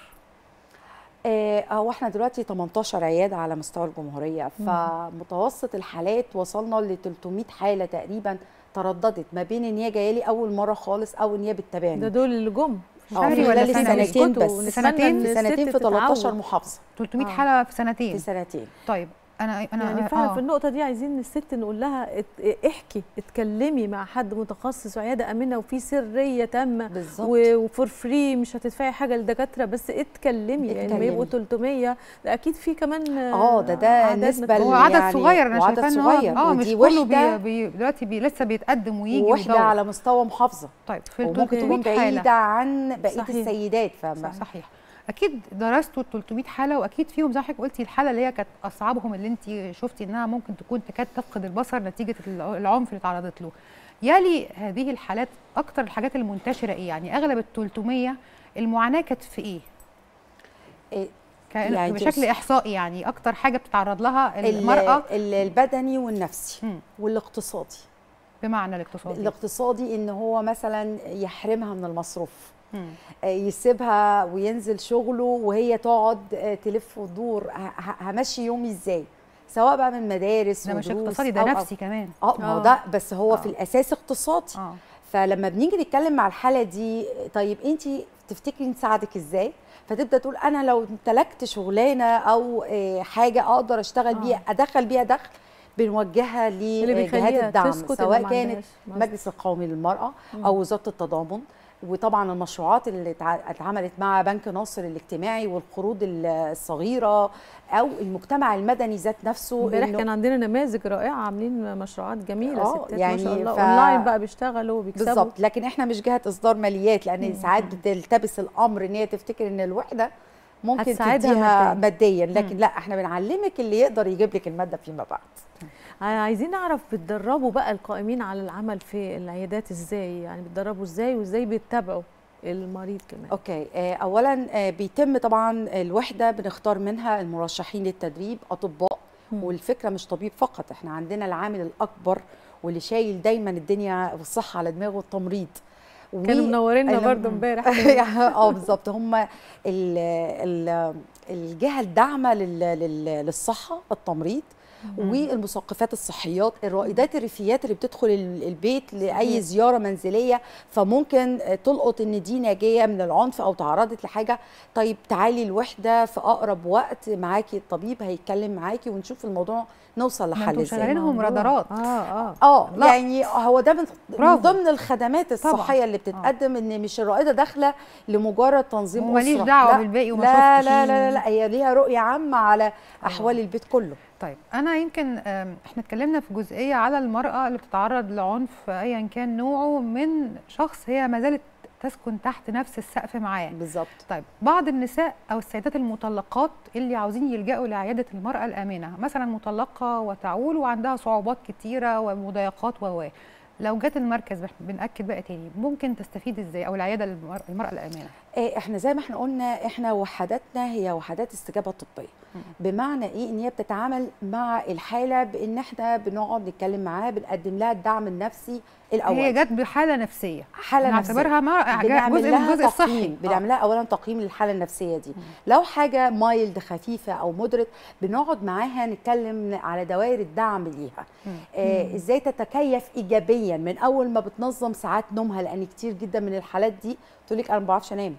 آه، هو احنا دلوقتي 18 عياده على مستوى الجمهوريه فمتوسط الحالات وصلنا ل 300 حاله تقريبا ترددت ما بين ان هي جايه لي اول مره خالص او ان هي بالتباني ده دول اللي جم اه شهري في ولا خلال سنوي؟ السنتين يسكتوا بس ونتمنى سنتين؟ إن في سنتين الست في 13 تتعود. محافظه 300 آه. حاله في في سنتين سنتين طيب انا انا يعني فعلا آه. في النقطة دي عايزين الست نقول لها ات- احكي اتكلمي مع حد متخصص وعيادة آمنة وفي سرية تامة بالظبط وفور فري مش هتدفعي حاجة للدكاترة بس اتكلمي يعني لما اتكلمي. يبقوا 300 ده أكيد في كمان اه ده ده أعداد نسبة مت- هو عدد يعني صغير انا وعدد شايفاه ان هو صغير، اه مش ودي كله وحدة- بي بي دلوقتي بي لسه بيتقدم ويجي وحده ويدور. على مستوى محافظه طيب في ال وممكن تكون 300 بعيده حاله عن بقيه صحيح. السيدات فما صحيح اكيد درستوا ال 300 حاله واكيد فيهم زي ما حضرتك قلتي الحاله اللي هي كانت اصعبهم اللي انت شفتي انها ممكن تكون تكاد تفقد البصر نتيجه الع- العنف اللي تعرضت له يلي هذه الحالات اكتر الحاجات المنتشره ايه يعني اغلب ال 300 المعاناه كانت في ايه إيه، كان يعني بشكل تقصد- احصائي يعني اكتر حاجه بتتعرض لها ال- المراه ال- البدني والنفسي مم. والاقتصادي بمعنى الاقتصادي الاقتصادي ان هو مثلا يحرمها من المصروف مم. آه، يسيبها وينزل شغله وهي تقعد آه، تلف وتدور ه- ه- همشي يومي ازاي سواء بقى من مدارس ده مش ودروس اقتصادي ده أو- أو- نفسي كمان اه ما هو آه. ده بس هو آه. في الاساس اقتصادي اه فلما بنيجي نتكلم مع الحاله دي طيب انت تفتكري نساعدك ازاي فتبدا تقول انا لو امتلكت شغلانه او آه، حاجه اقدر اشتغل آه. بيها ادخل بيها دخل بنوجهها اللي لجهات بيخليها الدعم تسكت سواء إن ما كانت عندهاش مصدر. المجلس القومي للمراه او وزاره التضامن وطبعا المشروعات اللي اتع- اتعملت مع بنك ناصر الاجتماعي والقروض الصغيره او المجتمع المدني ذات نفسه امبارح إنه- كان عندنا نماذج رائعه عاملين مشروعات جميله آه، ستات يعني ما شاء الله ف- اونلاين بقى بيشتغلوا وبيكسبوا بالظبط لكن احنا مش جهه اصدار ماليات لان ساعات بتلتبس الامر ان هي تفتكر ان الوحده ممكن هتساعدها تديها مادياً. ماديا لكن لا احنا بنعلمك اللي يقدر يجيب لك الماده فيما بعد عايزين نعرف بتدربوا بقى القائمين على العمل في العيادات ازاي يعني بتدربوا ازاي وازاي بتتابعوا المريض كمان اوكي آه، اولا آه، بيتم طبعا الوحده بنختار منها المرشحين للتدريب اطباء مم. والفكره مش طبيب فقط احنا عندنا العامل الاكبر واللي شايل دايما الدنيا والصحه على دماغه التمريض و- كانوا منورينا اللي- برضو امبارح اه بالظبط هم ال- ال- الجهه الداعمه لل- لل- للصحه التمريض والمثقفات الصحيات الرائدات الريفيات اللي بتدخل ال- البيت لاي صحيح. زياره منزليه فممكن تلقط ان دي ناجيه من العنف او تعرضت لحاجه طيب تعالي الوحده في اقرب وقت معاكي الطبيب هيتكلم معاكي ونشوف الموضوع نوصل ما لحل انتوا ازاي شغالينهم الموضوع. رادارات اه اه اه لا. يعني هو ده من من برافو. ضمن الخدمات طبعاً. الصحيه اللي بتتقدم ان مش الرائده داخله لمجرد تنظيم وماليش أسرة. دعوة لا، بالباقي وما لا شفتش لا لا لا, مين. لا هي ليها رؤيه عامه على احوال البيت كله طيب انا يمكن آم، احنا اتكلمنا في جزئيه على المراه اللي بتتعرض لعنف ايا كان نوعه من شخص هي ما زالت تسكن تحت نفس السقف معاه بالظبط طيب بعض النساء او السيدات المطلقات اللي عاوزين يلجأوا لعياده المراه الامنه مثلا مطلقه وتعول وعندها صعوبات كتيره ومضايقات و لو جت المركز بح- بنأكد بقى تاني ممكن تستفيد ازاي او العياده للمرأة المرأة الامنه إيه احنا زي ما احنا قلنا احنا وحداتنا هي وحدات استجابه طبيه بمعنى ايه ان هي بتتعامل مع الحاله بان احنا بنقعد نتكلم معاها بنقدم لها الدعم النفسي الاول هي جت بحاله نفسيه حاله نفسيه نعتبرها مر- بنعمل جزء من لها الجزء الصحي تقييم بنعمل لها اولا تقييم للحاله النفسيه دي لو حاجه مايلد خفيفه او مودريت بنقعد معاها نتكلم على دوائر الدعم ليها آه ازاي تتكيف ايجابيا من اول ما بتنظم ساعات نومها لان كتير جدا من الحالات دي تقول لك انا ما بعرفش انام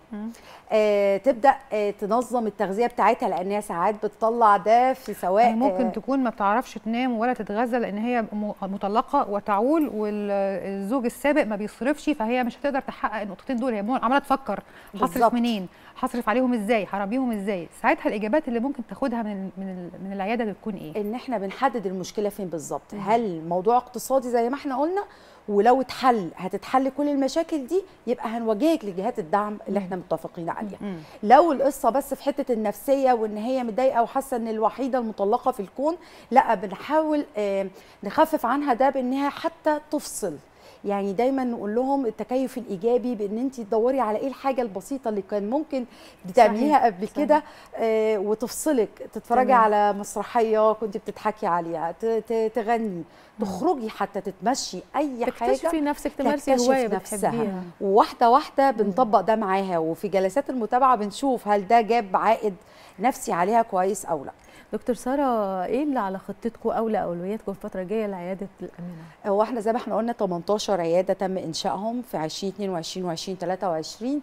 آه تبدا آه تنظم التغذيه بتاعتها لان هي ساعات بتطلع ده في سواء يعني ممكن آه تكون ما بتعرفش تنام ولا تتغذى لان هي م- مطلقه وتعول والزوج السابق ما بيصرفش فهي مش هتقدر تحقق النقطتين دول هي مو- عماله تفكر هصرف بالظبط. منين هصرف عليهم ازاي هربيهم ازاي ساعتها الاجابات اللي ممكن تاخدها من من ال- من العياده بتكون ايه ان احنا بنحدد المشكله فين بالظبط هل موضوع اقتصادي زي ما احنا قلنا ولو اتحل هتتحل كل المشاكل دي يبقى هنوجهك لجهات الدعم اللي احنا متفقين عليها مم. لو القصه بس في حته النفسيه وان هي متضايقه وحاسه ان الوحيده المطلقه في الكون لا بنحاول آه، نخفف عنها ده بانها حتى تفصل يعني دايما نقول لهم التكيف الايجابي بان انت تدوري على ايه الحاجه البسيطه اللي كان ممكن تعمليها قبل صحيح. كده آه وتفصلك تتفرجي تمام. على مسرحيه كنت بتضحكي عليها ت- ت- تغني تخرجي حتى تتمشي اي حاجه تكتشفي نفسك تمارسي تكتشف هوايه نفسها. بتحبيها وواحده واحده بنطبق ده معاها وفي جلسات المتابعه بنشوف هل ده جاب عائد نفسي عليها كويس او لا دكتور ساره ايه اللي على خطتكم او لاولوياتكم الفتره الجايه لعياده الامانه هو احنا زي ما احنا قلنا 18 عياده تم انشائهم في 2022 و2023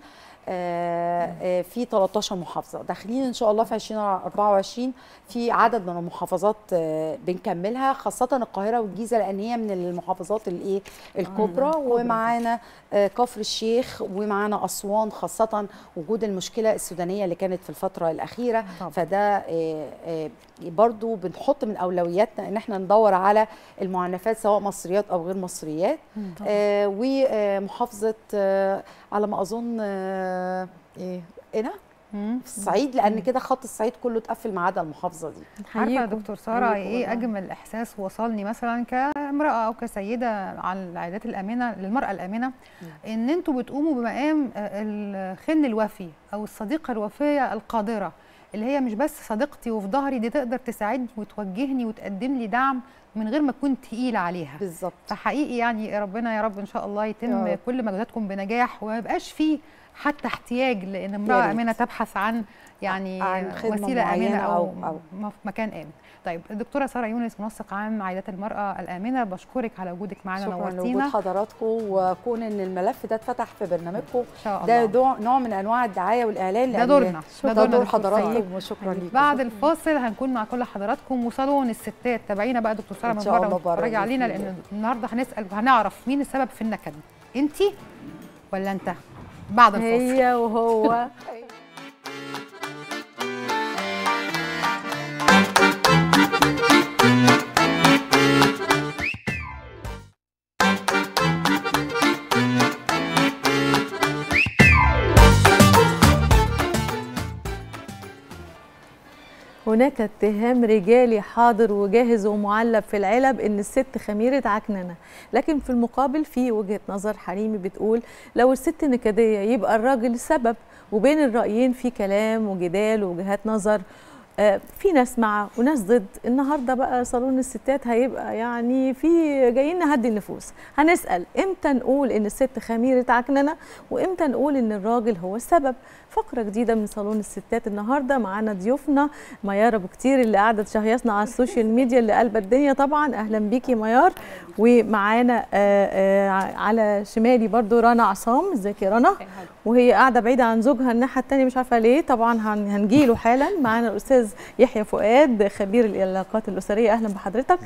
آه، آه، في 13 محافظه داخلين ان شاء الله في 2024 في عدد من المحافظات آه، بنكملها خاصه القاهره والجيزه لان هي من المحافظات الايه الكبرى ومعانا آه، كفر الشيخ ومعانا اسوان خاصه وجود المشكله السودانيه اللي كانت في الفتره الاخيره طبعاً. فده آه، آه، برضو بنحط من اولوياتنا ان احنا ندور على المعنفات سواء مصريات او غير مصريات آه ومحافظه آه على ما اظن آه ايه هنا مم. في الصعيد لان كده خط الصعيد كله اتقفل ما عدا المحافظه دي عارفه يا نحييكم. دكتور ساره نحييكم ايه والله. اجمل احساس وصلني مثلا كامراه او كسيده على العيادات الامنه للمراه الامنه ان انتوا بتقوموا بمقام آه، الخن الوفي او الصديقه الوفيه القادره اللي هي مش بس صديقتي وفي ظهري دي تقدر تساعدني وتوجهني وتقدم لي دعم من غير ما اكون تقيله عليها بالظبط فحقيقي يعني ربنا يا رب ان شاء الله يتم يا رب. كل مجهوداتكم بنجاح وما يبقاش فيه حتى احتياج لان يا امراه ريت. امنه تبحث عن يعني عن خدمة وسيله امنه معينة او, أو- أو. م- في مكان امن. طيب الدكتوره ساره يونس منسق عام عيادات المراه الامنه بشكرك على وجودك معانا شكرا لوجود نورتينا حضراتكم وكون ان الملف ده اتفتح في برنامجكم ان شاء ده الله دور- نوع من انواع الدعايه والاعلان ده لأن دورنا ده دورنا دور دكتور سارة. حضراتكم وشكرا ليكم بعد الفاصل هنكون مع كل حضراتكم وصالون الستات تابعينا بقى دكتور ساره إن من شاء بره الله بره وتتفرجي بإذن علينا الله. لان النهارده هنسال وهنعرف مين السبب في النكد انت ولا انت بعد الفاصل هي وهو هناك اتهام رجالي حاضر وجاهز ومعلب في العلب ان الست خميره عكننه لكن في المقابل في وجهه نظر حريمي بتقول لو الست نكديه يبقى الراجل السبب وبين الرايين في كلام وجدال ووجهات نظر آه، في ناس مع وناس ضد النهارده بقى صالون الستات هيبقى يعني في جايين نهدي النفوس هنسال امتى نقول ان الست خميره عكننه وامتى نقول ان الراجل هو السبب فقره جديده من صالون الستات النهارده معانا ضيوفنا ميار ابو كتير اللي قاعده تشهيصنا على السوشيال ميديا اللي قلبت الدنيا طبعا اهلا بيكي ميار ومعانا آه، آه، على شمالي برضو رنا عصام ازيك يا رنا وهي قاعده بعيده عن زوجها الناحيه الثانيه مش عارفه ليه طبعا هن- هنجيله حالا معانا الاستاذ يحيى فؤاد خبير العلاقات الاسريه اهلا بحضرتك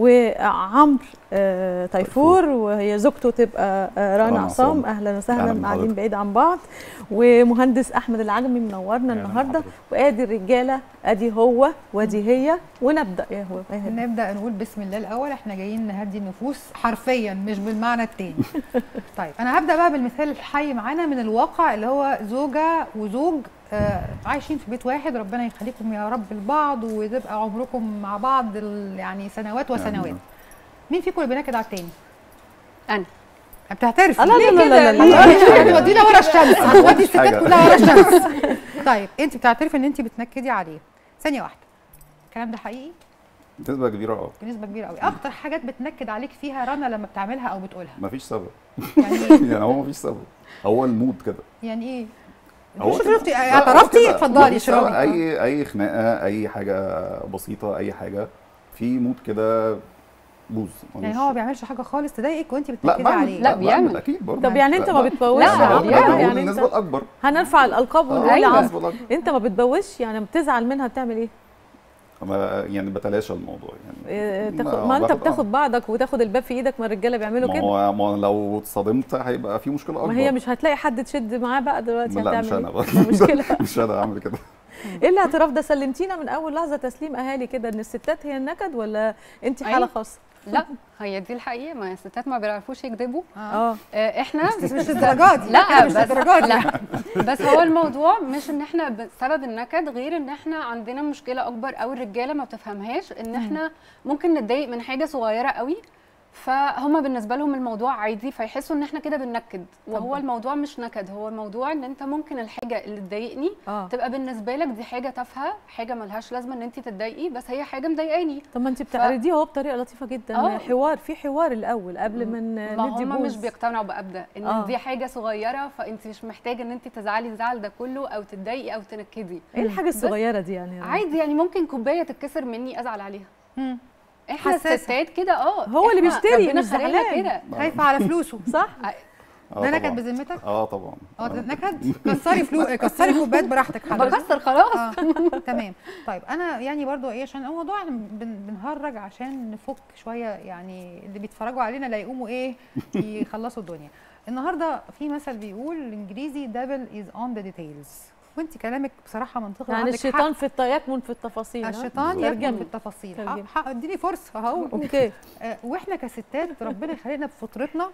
وعمرو آه، تيفور وهي زوجته تبقى آه، رنا رنا عصام عصام. اهلا أهلا وسهلا بحضرتك. قاعدين بعيد عن بعض ومهندس احمد العجمي منورنا النهارده وادي الرجاله ادي هو وادي هي ونبدا يا هو يا هبة. نبدا نقول بسم الله الاول احنا جايين نهدي النفوس حرفيا مش بالمعنى التاني طيب انا هبدا بقى بالمثال الحي معانا من الواقع اللي هو زوجه وزوج آه عايشين في بيت واحد ربنا يخليكم يا رب لبعض وتبقى عمركم مع بعض ال- يعني سنوات وسنوات آمين. مين فيكم اللي بينكد على التاني أنا. بتعترف لا لا ليه لا كده؟ لا لا لا. ليه؟ يعني ودينا ورا الشمس هتودي الستات حاجة. كلها ورا الشمس طيب انت بتعترفي ان انت بتنكدي عليه ثانيه واحده الكلام ده حقيقي نسبة كبيرة اه بنسبه كبيره قوي اكتر حاجات بتنكد عليك فيها رنا لما بتعملها او بتقولها مفيش سبب يعني ايه يعني هو مفيش سبب هو المود كده يعني ايه هو شوفي كده. شفتي لا، هو اعترفتي كده. اتفضلي مفيش سبب. اشربي اي اي خناقة اي حاجة بسيطة اي حاجة في مود كده بوز يعني هو ما بيعملش حاجه خالص تضايقك وانت لا بتنكدي بعمل عليه لا، بعمل بيعمل. اكيد برضه طب يعني انت لا، ما لا. بتبوش لا، يا عمرو؟ بيعمل. بقول يعني النسبة انت الأكبر هنرفع الالقاب ونقول يا أيوة. عمرو النسبة الأكبر انت ما بتبوش يعني بتزعل منها بتعمل ايه؟ ما يعني بتلاشى الموضوع يعني إيه، تاخد ما- ما انت باخد- آه. بتاخد بعضك وتاخد الباب في ايدك ما الرجاله بيعملوا ما كده هو ما هو لو اتصدمت هيبقى في مشكلة أكبر ما هي مش هتلاقي حد تشد معاه بقى دلوقتي لا هتعمل مش أنا ايه؟ بقى ده مشكله مش أنا أعمل كده ايه الاعتراف ده سلمتينا من اول لحظه تسليم اهالي كده ان الستات هي النكد ولا انت حاله أيوة. خاصه؟ لا هي دي الحقيقه ما الستات ما بيعرفوش يكذبوا اه آه، احنا بس مش الدرجات دي لا مش بس الدرجات دي لا بس هو الموضوع مش ان احنا بسبب النكد غير ان احنا عندنا مشكله اكبر او الرجاله ما بتفهمهاش ان احنا ممكن نتضايق من حاجه صغيره قوي فهم بالنسبه لهم الموضوع عادي فيحسوا ان احنا كده بننكد وهو طبعاً. الموضوع مش نكد هو الموضوع ان انت ممكن الحاجه اللي تضايقني اه تبقى بالنسبه لك دي حاجه تافهه حاجه ملهاش لازمه ان انت تتضايقي بس هي حاجه مضايقاني طب ما انت بتعرضيه اهو بطريقه لطيفه جدا آه. حوار في حوار الاول قبل ما ن- ما ندي هم مش بوز بيقتنعوا بأبدا ان آه. آه. دي حاجه صغيره فانت مش محتاجه ان انت تزعلي الزعل ده كله او تتضايقي او تنكدي ايه الحاجه بس الصغيره دي يعني عادي يعني ممكن كوبايه تتكسر مني ازعل عليها مم. احنا حساسة. الستات كده اه هو اللي إحنا بيشتري، ربنا مش خلقنا زعلان. كده خايفه على فلوسه صح؟ آه ده نكد طبعاً. بذمتك اه طبعا اه ده نكد كسري فلو كسري كوبايات براحتك حضرتك بكسر خلاص اه تمام طيب انا يعني برضو ايه عشان الموضوع إحنا بن بنهرج عشان نفك شويه يعني اللي بيتفرجوا علينا لا يقوموا ايه يخلصوا الدنيا النهارده في مثل بيقول الانجليزي دبل از اون ذا ديتيلز وانت كلامك بصراحه منطقي يعني وعندك الشيطان حق. في الط- يكمن في التفاصيل ها؟ الشيطان ترجمة. يكمن في التفاصيل ترجمة. حق- حق اديني فرصه اهو اوكي آه، واحنا كستات ربنا خلقنا بفطرتنا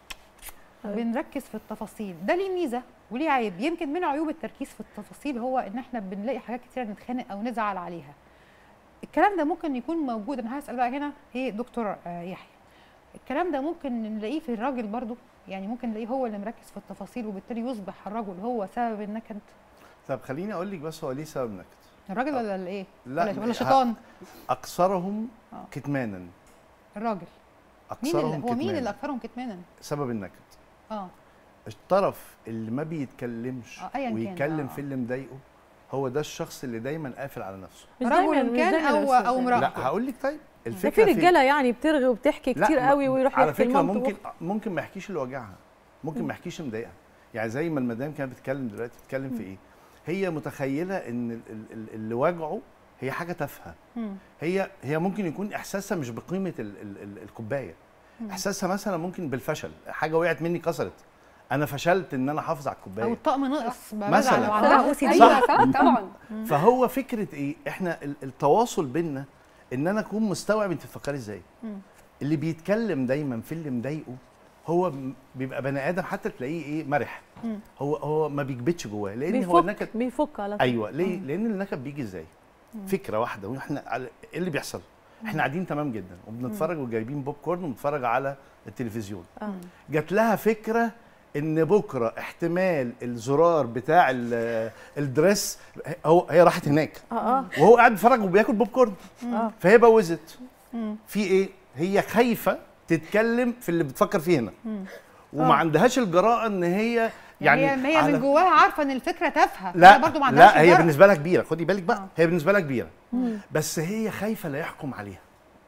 أيوة. بنركز في التفاصيل ده ليه ميزه وليه عيب يمكن من عيوب التركيز في التفاصيل هو ان احنا بنلاقي حاجات كتير نتخانق او نزعل عليها الكلام ده ممكن يكون موجود انا هسال بقى هنا ايه دكتور آه، يحيى الكلام ده ممكن نلاقيه في الراجل برضو يعني ممكن نلاقيه هو اللي مركز في التفاصيل وبالتالي يصبح الرجل هو سبب النكد طب خليني اقول لك بس هو ليه سبب نكد الراجل ولا الايه لا، ولا, ولا ه- شيطان اكثرهم آه. كتمانا الراجل مين اكثرهم اللي هو مين اللي كتمانا اكثرهم كتمانا سبب النكد اه الطرف اللي ما بيتكلمش آه، أياً كان، ويتكلم آه. في اللي مضايقه هو ده الشخص اللي دايما قافل على نفسه مش رجل دايما مش كان دايما يا أو- أستاذ أو يعني. امرأة. لا هقول لك طيب ده الفكره في رجاله يعني بترغي وبتحكي لا، كتير ما- قوي ويروح على يحكي فكره لمامته ممكن ممكن ما يحكيش اللي وجعها ممكن ما يحكيش اللي مضايقها يعني زي ما المدام كانت بتتكلم دلوقتي بتتكلم في ايه هي متخيله ان ال- ال- ال- اللي وجعه هي حاجه تافهه مم. هي هي ممكن يكون احساسها مش بقيمه ال ال ال الكوبايه احساسها مثلا ممكن بالفشل حاجه وقعت مني كسرت انا فشلت ان انا احافظ على او الكوبايه الطقم نقص بقى مثلاً. بزعل لو عندها او سي دي ايوه صح طبعا فهو فكره ايه احنا ال- التواصل بينا ان انا اكون مستوعب انت بتفكري ازاي مم. اللي بيتكلم دايما في اللي مضايقه هو م- بيبقى بني ادم حتى تلاقيه ايه مرح مم. هو هو ما بيكبتش جواه لان هو بيفك النكد بيفك على طول ايوه ليه لان النكد بيجي ازاي فكره واحده واحنا على ايه اللي بيحصل احنا قاعدين تمام جدا وبنتفرج وجايبين بوب كورن وبنتفرج على التلفزيون آه. جات لها فكره ان بكره احتمال الزرار بتاع ال- الدريس هو هي راحت هناك اه اه وهو قاعد بيتفرج وبياكل بوب كورن اه فهي بوزت في ايه هي خايفه تتكلم في اللي بتفكر فيه هنا وما عندهاش الجراءه ان هي يعني, يعني هي, هي من على- جواها عارفه ان الفكره تافهه لا هي برضو ما عندهاش لا هي الجرأة. بالنسبه لها كبيره خدي بالك بقى آه. هي بالنسبه لها كبيره بس هي خايفه لا يحكم عليها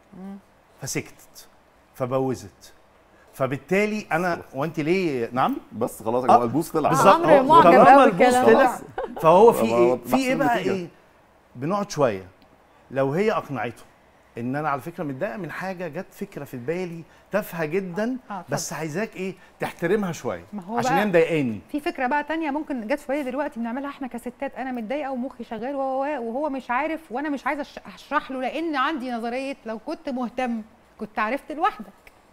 فسكتت فبوزت فبالتالي انا وانت ليه نعم بس خلاص آه. هو البوس طلع بالظبط عمرو هو معجب طالما أوي البوس بالكلام طلع فهو في هو ايه بحسب في ايه بقى النتيجة. ايه بنقعد شويه لو هي اقنعته ان انا على فكره متضايقه من حاجه جت فكره في بالي تافهه جدا آه، اتفضل. بس عايزاك ايه تحترمها شويه ما هو عشان بقى- هي مضايقاني في فكره بقى تانية ممكن جت في بالي دلوقتي بنعملها احنا كستات انا متضايقه ومخي شغال و- و- وهو مش عارف وانا مش عايزه أش- اشرح له لان عندي نظريه لو كنت مهتم كنت عرفت لوحدك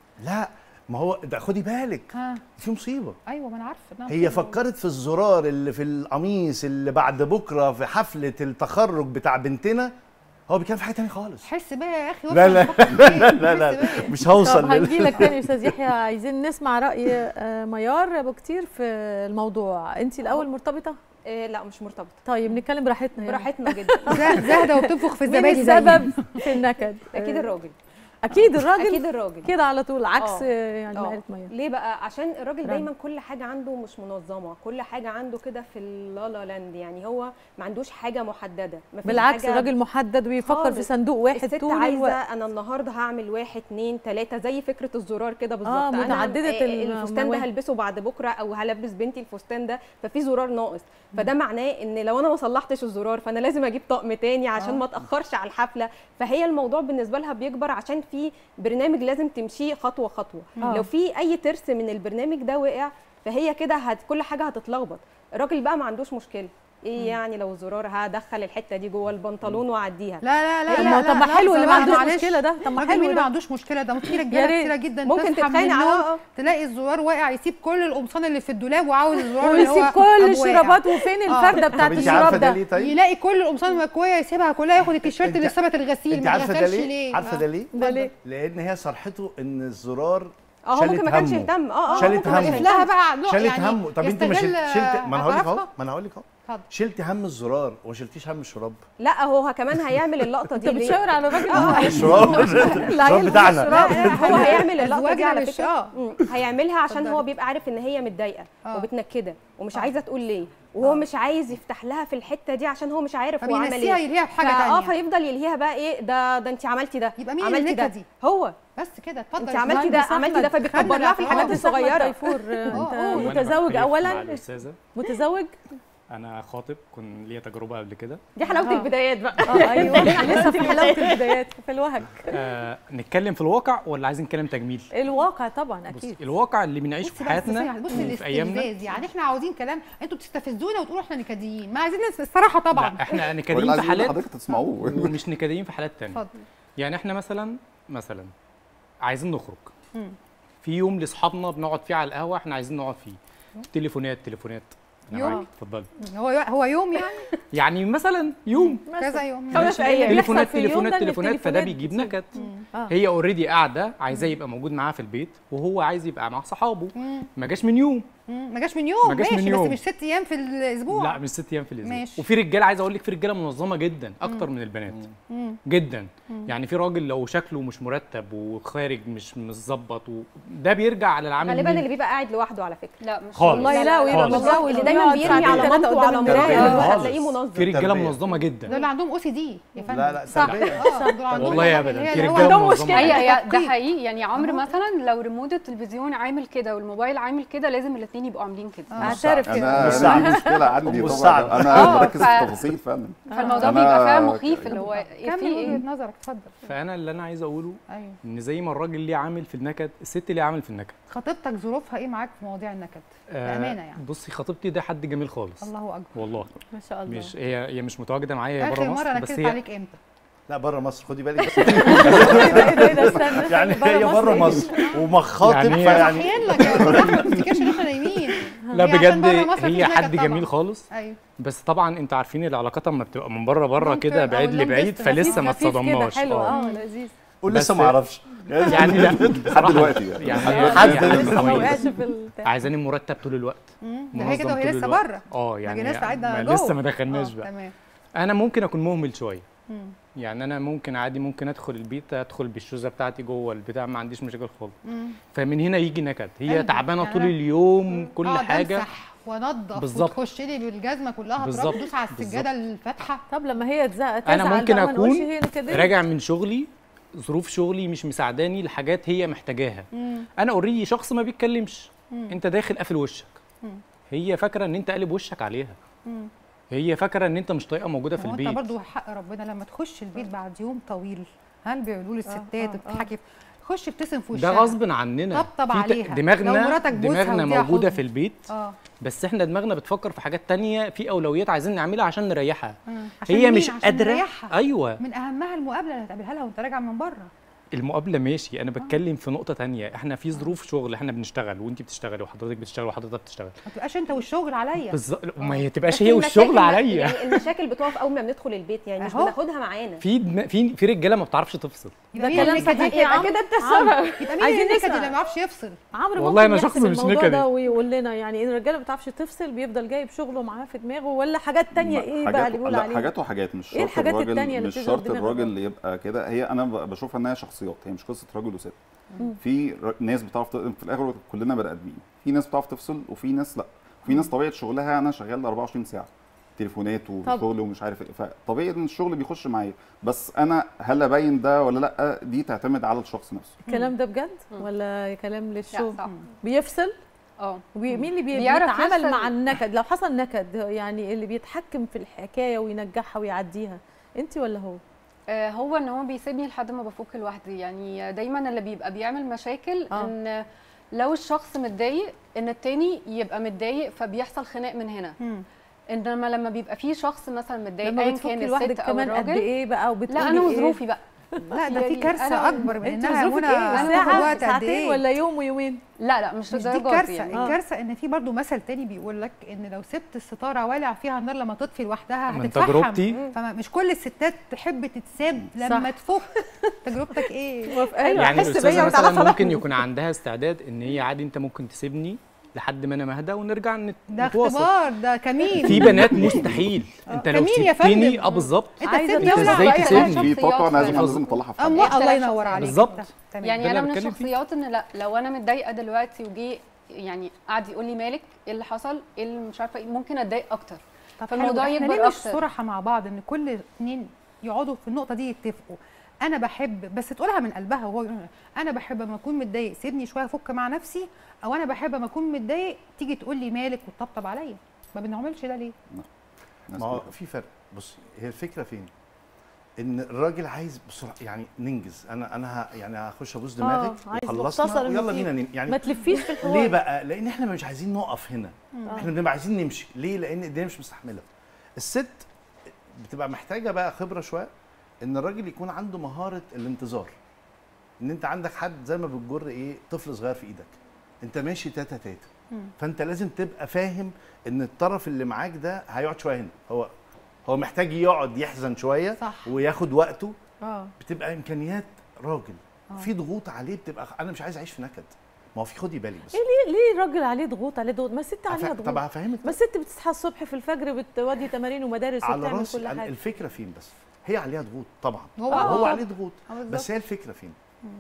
لا ما هو ده خدي بالك ها في مصيبه ايوه ما انا عارفه إنها هي مصيبة. فكرت في الزرار اللي في القميص اللي بعد بكره في حفله التخرج بتاع بنتنا هو بيتكلم في حاجه تانية خالص حس بيا يا اخي لا لا لا لا لا لا مش هوصل طب لل- هنجي لك تاني يا استاذ يحيى عايزين نسمع راي آه، ميار ابو كتير في الموضوع انت الاول مرتبطه إيه لا مش مرتبطه طيب نتكلم براحتنا يعني. براحتنا جدا زاهده وبتنفخ في مين الزبادي زيي. السبب في النكد اكيد آه، الراجل اكيد الراجل اكيد الراجل كده على طول عكس آه. آه، يعني ما آه. قالت ميار ليه بقى عشان الراجل رنا. دايما كل حاجه عنده مش منظمه كل حاجه عنده كده في اللالا لاند يعني هو ما عندوش حاجه محدده مفيش بالعكس حاجة الراجل محدد ويفكر في خالص. صندوق واحد الست طول عايزه الوقت انا النهارده هعمل واحد اتنين تلاته زي فكره الزرار كده بالظبط آه، أنا متعددة آه، آه، الفستان المواهب. ده هلبسه بعد بكره او هلبس بنتي الفستان ده ففي زرار ناقص فده معناه ان لو انا ما صلحتش الزرار فانا لازم اجيب طقم تاني عشان آه. ما اتاخرش على الحفله فهي الموضوع بالنسبه لها بيكبر عشان في برنامج لازم تمشيه خطوه خطوه آه. لو في اي ترس من البرنامج ده وقع فهي كده هت كل حاجه هتتلخبط الراجل بقى ما عندوش مشكله ايه يعني لو الزرار هدخل الحته دي جوه البنطلون واعديها لا لا لا طب لا ما- لا طب ما لا، حلو اللي ما لا، عندوش معلش. مشكله ده طب ما الراجل حلو مين ما ده عندوش مشكله ده في يا رجاله ريت. كتيره جدا ممكن تصحى من تتخانق على- النوم آه. تلاقي الزرار واقع يسيب كل القمصان اللي في الدولاب وعاوز الزرار اللي هو ويسيب كل أبو واقع. الشرابات وفين الفرده بتاعت طب انت عارفه الشراب ده ده ليه طيب؟ يلاقي كل القمصان المكويه يسيبها كلها ياخد التيشيرت اللي انت- ثبت الغسيل انت ما عارفه ده غسلش ليه؟ ليه عارفه ده ليه؟ ده ليه؟ لان هي صرحته ان الزرار اه هو شالت ممكن ما كانش همه. يهتم اه اه شالت ممكن ما همه. كانش لها يهتم. بقى نوع شالت يعني همه طب انت ما شلت يستغل شلت ما انا هقول لك اهو عطائها. ما انا هقول لك اهو اتفضل. شلت هم الزرار وما شلتيش هم الشراب لا هو كمان هيعمل اللقطه انت دي ليه؟ بتشاور على الراجل اه الشراب الشراب بتاعنا لا لا هو هيعمل اللقطه دي أزواجنا على مش- فكره آه. مم. هيعملها عشان اتفضلي. هو بيبقى عارف ان هي متضايقه آه. وبتنكده ومش آه. عايزه تقول ليه وهو آه. مش عايز يفتح لها في الحته دي عشان هو مش عارف هو عمل فبينسيها ايه يلهيها بحاجه فا- اه تانية فيفضل يلهيها بقى ايه ده ده انت عملتي ده يبقى مين عملتي ده النكدي؟ هو بس كده اتفضل انت يا عملتي ده مهندس عملتي ده أحمد. فبيكبر لها في الحاجات مهندس أحمد الصغيره تيفور آه، آه، انت آه. وأنا متزوج بختلف مع اولا الاستاذه متزوج انا خاطب كان ليا تجربه قبل كده دي حلاوه آه. البدايات بقى اه ايوه لسه في حلاوه البدايات في الوهج آه نتكلم في الواقع ولا عايزين نتكلم تجميل الواقع طبعا بص اكيد الواقع اللي بنعيشه بصي في بقى حياتنا السفينة، بصي وفي ايامنا الاستفزاز يعني احنا عاوزين كلام انتوا بتستفزونا وتقولوا احنا نكديين ما عايزين نس- الصراحه طبعا لا احنا والله نكدين في عايزين حالات حضرتك تسمعوه ومش نكدين في حالات تانية اتفضل يعني احنا مثلا مثلا عايزين نخرج مم. في يوم لاصحابنا بنقعد فيه على القهوه احنا عايزين نقعد فيه تليفونات تليفونات أنا يوم؟ معاك، اتفضلي هو هو يوم يعني يعني مثلا يوم كذا يوم خمس ايام تليفونات بيحصل في اليوم تليفونات ده إن تليفونات فده التليفونات بيجيب بتزيد. نكد آه. هي اوريدي قاعده عايزاه يبقى موجود معاها في البيت وهو عايز يبقى مع صحابه مم. ما جاش من يوم مم. ما جاش من يوم ما جاش ماشي من يوم. بس مش ست ايام في الاسبوع لا مش ست ايام في الاسبوع ماشي. وفي رجاله عايز اقول لك في رجاله منظمه جدا اكتر من البنات مم. جدا يعني في راجل لو شكله مش مرتب وخارج مش مظبط ده بيرجع على العامل غالبا مين؟ اللي بيبقى قاعد لوحده على فكره لا مش خالص. والله لا ويبقى خالص. متجوز اللي دايما ويقعد بيرمي ساعتين على ثلاثة مامته قدام وعلى المراية. مرايه خالص. هتلاقيه منظم في رجاله تربية. منظمه جدا دول اللي عندهم او سي دي يا فندم لا لا صح. تربيه اه دول عندهم والله اللي ابدا هي في اللي هو رجاله عندهم منظمه هي هي ده تدقيق. حقيقي يعني عمرو مثلا لو ريموت التلفزيون عامل كده والموبايل عامل كده لازم الاثنين يبقوا عاملين كده اعترف كده انا بص انا سعد. دي مشكله عندي أم طبعا سعد. انا آه، بركز ف- في التفاصيل فعلا فالموضوع أنا- بيبقى فاهم مخيف اللي هو إيه كمل في وجهه ايه نظرك اتفضل فانا اللي انا عايز اقوله ايوه ان زي ما الراجل ليه عامل في النكد الست ليه عامل في النكد خطيبتك ظروفها ايه معاك في مواضيع النكد آه، بامانه يعني بصي خطيبتي ده حد جميل خالص الله اكبر والله ما شاء الله مش هي هي مش متواجده معايا هي اخر بره مره مصر انا بس كدبت هي عليك امتى لا بره مصر خدي بالك بس ايه ده ايه ده استنى يعني برا هي مصر بره إيه؟ مصر ومخاطب يعني هي- فيعني صاحيين لك يا استاذ احمد ما تفتكرش ان احنا نايمين لا هي عشان بجد بره مصر هي مفيش حد نكد طبعاً. جميل خالص ايوه بس طبعا انتوا عارفين العلاقات اما بتبقى من بره بره ممكن، كده أو بعيد اللونج لبعيد distance. فلسه ما خفيف كده اتصدمناش حلو آه. اه لذيذ قول لسه بس- ما اعرفش يعني لا لحد بصراحة دلوقتي يعني. يعني آه، حد لسه يعني لسه ما حوالي. وقعش في البتاع. عايزاني مرتب طول الوقت مم. ده هي كده منظم وهي طول لسه الوقت. بره اه يعني يعني لسه قاعده ما جوه لسه ما دخلناش آه، بقى تمام انا ممكن اكون مهمل شويه مم. يعني انا ممكن عادي ممكن ادخل البيت ادخل بالشوزه بتاعتي جوه البتاع ما عنديش مشاكل خالص مم. فمن هنا يجي نكد هي أيوة، تعبانه يعني طول أنا- اليوم كل أقعد حاجه امسح وانضف بالظبط. وتخش لي بالجزمه كلها تراب بالظبط، تدوس على السجاده الفاتحه طب لما هي تزعق انا تزعل ممكن بقى، ما نقولش اكون هي كده راجع من شغلي ظروف شغلي مش مساعداني لحاجات هي محتاجاها مم. انا اوريدي شخص ما بيتكلمش مم. انت داخل قافل وشك مم. هي فاكره ان انت قالب وشك عليها مم. هي فاكره ان انت مش طايقه موجوده في ما هو انت البيت برضو حق ربنا لما تخش البيت بعد يوم طويل هل بيقولوا لي الستات آه، آه. وبتضحكي خش ابتسم في وشها ده غصب عننا طبطب في ت- عليها. لو دماغنا مراتك بوسها دماغنا واديها موجوده حضن. في البيت اه بس احنا دماغنا بتفكر في حاجات تانية في اولويات عايزين نعملها عشان نريحها مم. عشان هي مين؟ مش عشان قادره نريحها. ايوه من اهمها المقابله اللي هتقابلها لها وانت راجع من بره المقابله ماشي انا بتكلم في نقطه تانية احنا في ظروف شغل احنا بنشتغل وانت بتشتغلي وحضرتك بتشتغل وحضرتك بتشتغل ما تبقاش انت والشغل عليا بالظبط ما هي تبقاش بس هي والشغل المشاكل- عليا يعني المشاكل بتقف اول ما بندخل البيت يعني مش أهو. بناخدها معانا في دم- في في رجاله ما بتعرفش تفصل يبقى ده مين كلام النكد صحيح دي؟ يا يبقى عمرو. كده انت عمرو. السبب يبقى مين عايزين النكد نسمع. اللي ما بيعرفش يفصل عمرو والله ممكن ما يحسم شخص مش الموضوع نكدي. ده ويقول لنا يعني ان الرجاله ما بتعرفش تفصل بيفضل جايب شغله معاه في دماغه ولا حاجات تانية ايه بقى حاجات اللي بيقول لا عليها حاجات وحاجات مش إيه شرط الحاجات الراجل التانية اللي مش بتظهر شرط دماغ الراجل الراجل؟ اللي يبقى كده هي انا ب- بشوفها انها شخصيات هي مش قصه راجل وست مم. في ر- ناس بتعرف ت- في الاخر كلنا بني ادمين في ناس بتعرف تفصل وفي ناس لا في ناس طبيعه شغلها انا شغال 24 ساعه تليفونات وشغل ومش عارف ايه فطبيعي ان الشغل بيخش معايا بس انا هل ابين ده ولا لا دي تعتمد على الشخص نفسه الكلام ده بجد ولا كلام للشو لا صح بيفصل اه وبي- مين اللي بي- بيعرف بيتعامل يفصل. مع النكد لو حصل نكد يعني اللي بيتحكم في الحكايه وينجحها ويعديها انت ولا هو آه، هو ان هو بيسيبني لحد ما بفك لوحدي يعني دايما اللي بيبقى بيعمل مشاكل آه. ان لو الشخص متضايق ان التاني يبقى متضايق فبيحصل خناق من هنا مم. انما لما بيبقى في شخص مثلا متضايق لما ايا بتفكي كان لوحدك الست او كمان قد الراجل ايه بقى وبتقولي لا انا إيه؟ وظروفي بقى لا ده في يعني كارثه أنا- اكبر من انت انها ظروفك منى ايه هتاخد ساعه وقت قد ساعتين ايه ولا يوم ويومين لا لا مش مش دي للدرجه كارثه دي يعني آه. الكارثه ان في برضو مثل تاني بيقول لك ان لو سبت الستاره والع فيها النار لما تطفي لوحدها من هتتفحم تجربتي فمش كل الستات تحب تتساب لما تفك تجربتك ايه موافقه أيوة، يعني حس بيا الاستاذه وتعالى مثلا ممكن صالحني. يكون عندها استعداد ان هي عادي انت ممكن تسيبني لحد ما انا مهدى ونرجع نت- ده نتواصل اختبار ده كمين في بنات مستحيل انت لو كمين يا سبتني فندم. اه بالظبط انت عايزة تسيبني انت اولع ازاي في أي تسيبني؟ حاجة. في طاقه انا لازم شخصيات لازم اطلعها في أم حاجة. الله اختلاف ينور شخصيات. عليك بالظبط. تمام. يعني ده اللي انا من بتكلم فيه. الشخصيات ان لا لو انا متضايقه دلوقتي وجي يعني قعد يقول لي مالك ايه اللي حصل ايه اللي مش عارفه ايه ممكن اتضايق اكتر طب فالموضوع حلو. احنا يكبر ليه مش أكتر. صراحه مع بعض ان كل اتنين يقعدوا في النقطه دي يتفقوا انا بحب بس تقولها من قلبها وهو يقول انا بحب لما اكون متضايق سيبني شويه افك مع نفسي او انا بحب لما اكون متضايق تيجي تقول لي مالك وتطبطب عليا ما بنعملش ده ليه ناس ما هو كده. في فرق بصي هي الفكره فين؟ ان الراجل عايز بسرعه يعني ننجز انا انا ه- يعني هخش ابوس دماغك عايز وخلصنا مختصر ويلا المفيد. بينا نم- يعني ما تلفيش في الحوار ليه بقى؟ لان احنا مش عايزين نقف هنا احنا بنبقى عايزين نمشي ليه؟ لان الدنيا مش مستحمله الست بتبقى محتاجه بقى خبره شويه ان الراجل يكون عنده مهاره الانتظار ان انت عندك حد زي ما بتجر ايه طفل صغير في ايدك انت ماشي تاتا تاتا فانت لازم تبقى فاهم ان الطرف اللي معاك ده هيقعد شويه هنا هو هو محتاج يقعد يحزن شويه صح. وياخد وقته اه بتبقى امكانيات راجل آه. في ضغوط عليه بتبقى انا مش عايز اعيش في نكد ما هو في خدي بالي بس ليه ليه الراجل عليه ضغوط عليه ضغوط ما الست عليها هف- طب ضغوط هفهمك ما الست بتصحى الصبح في الفجر بتودي تمارين ومدارس على وبتعمل راسي كل أنا حاجه الفكره فين بس هي عليها ضغوط طبعا هو- هو, هو آه. عليه ضغوط آه، بالظبط. بس هي الفكره فين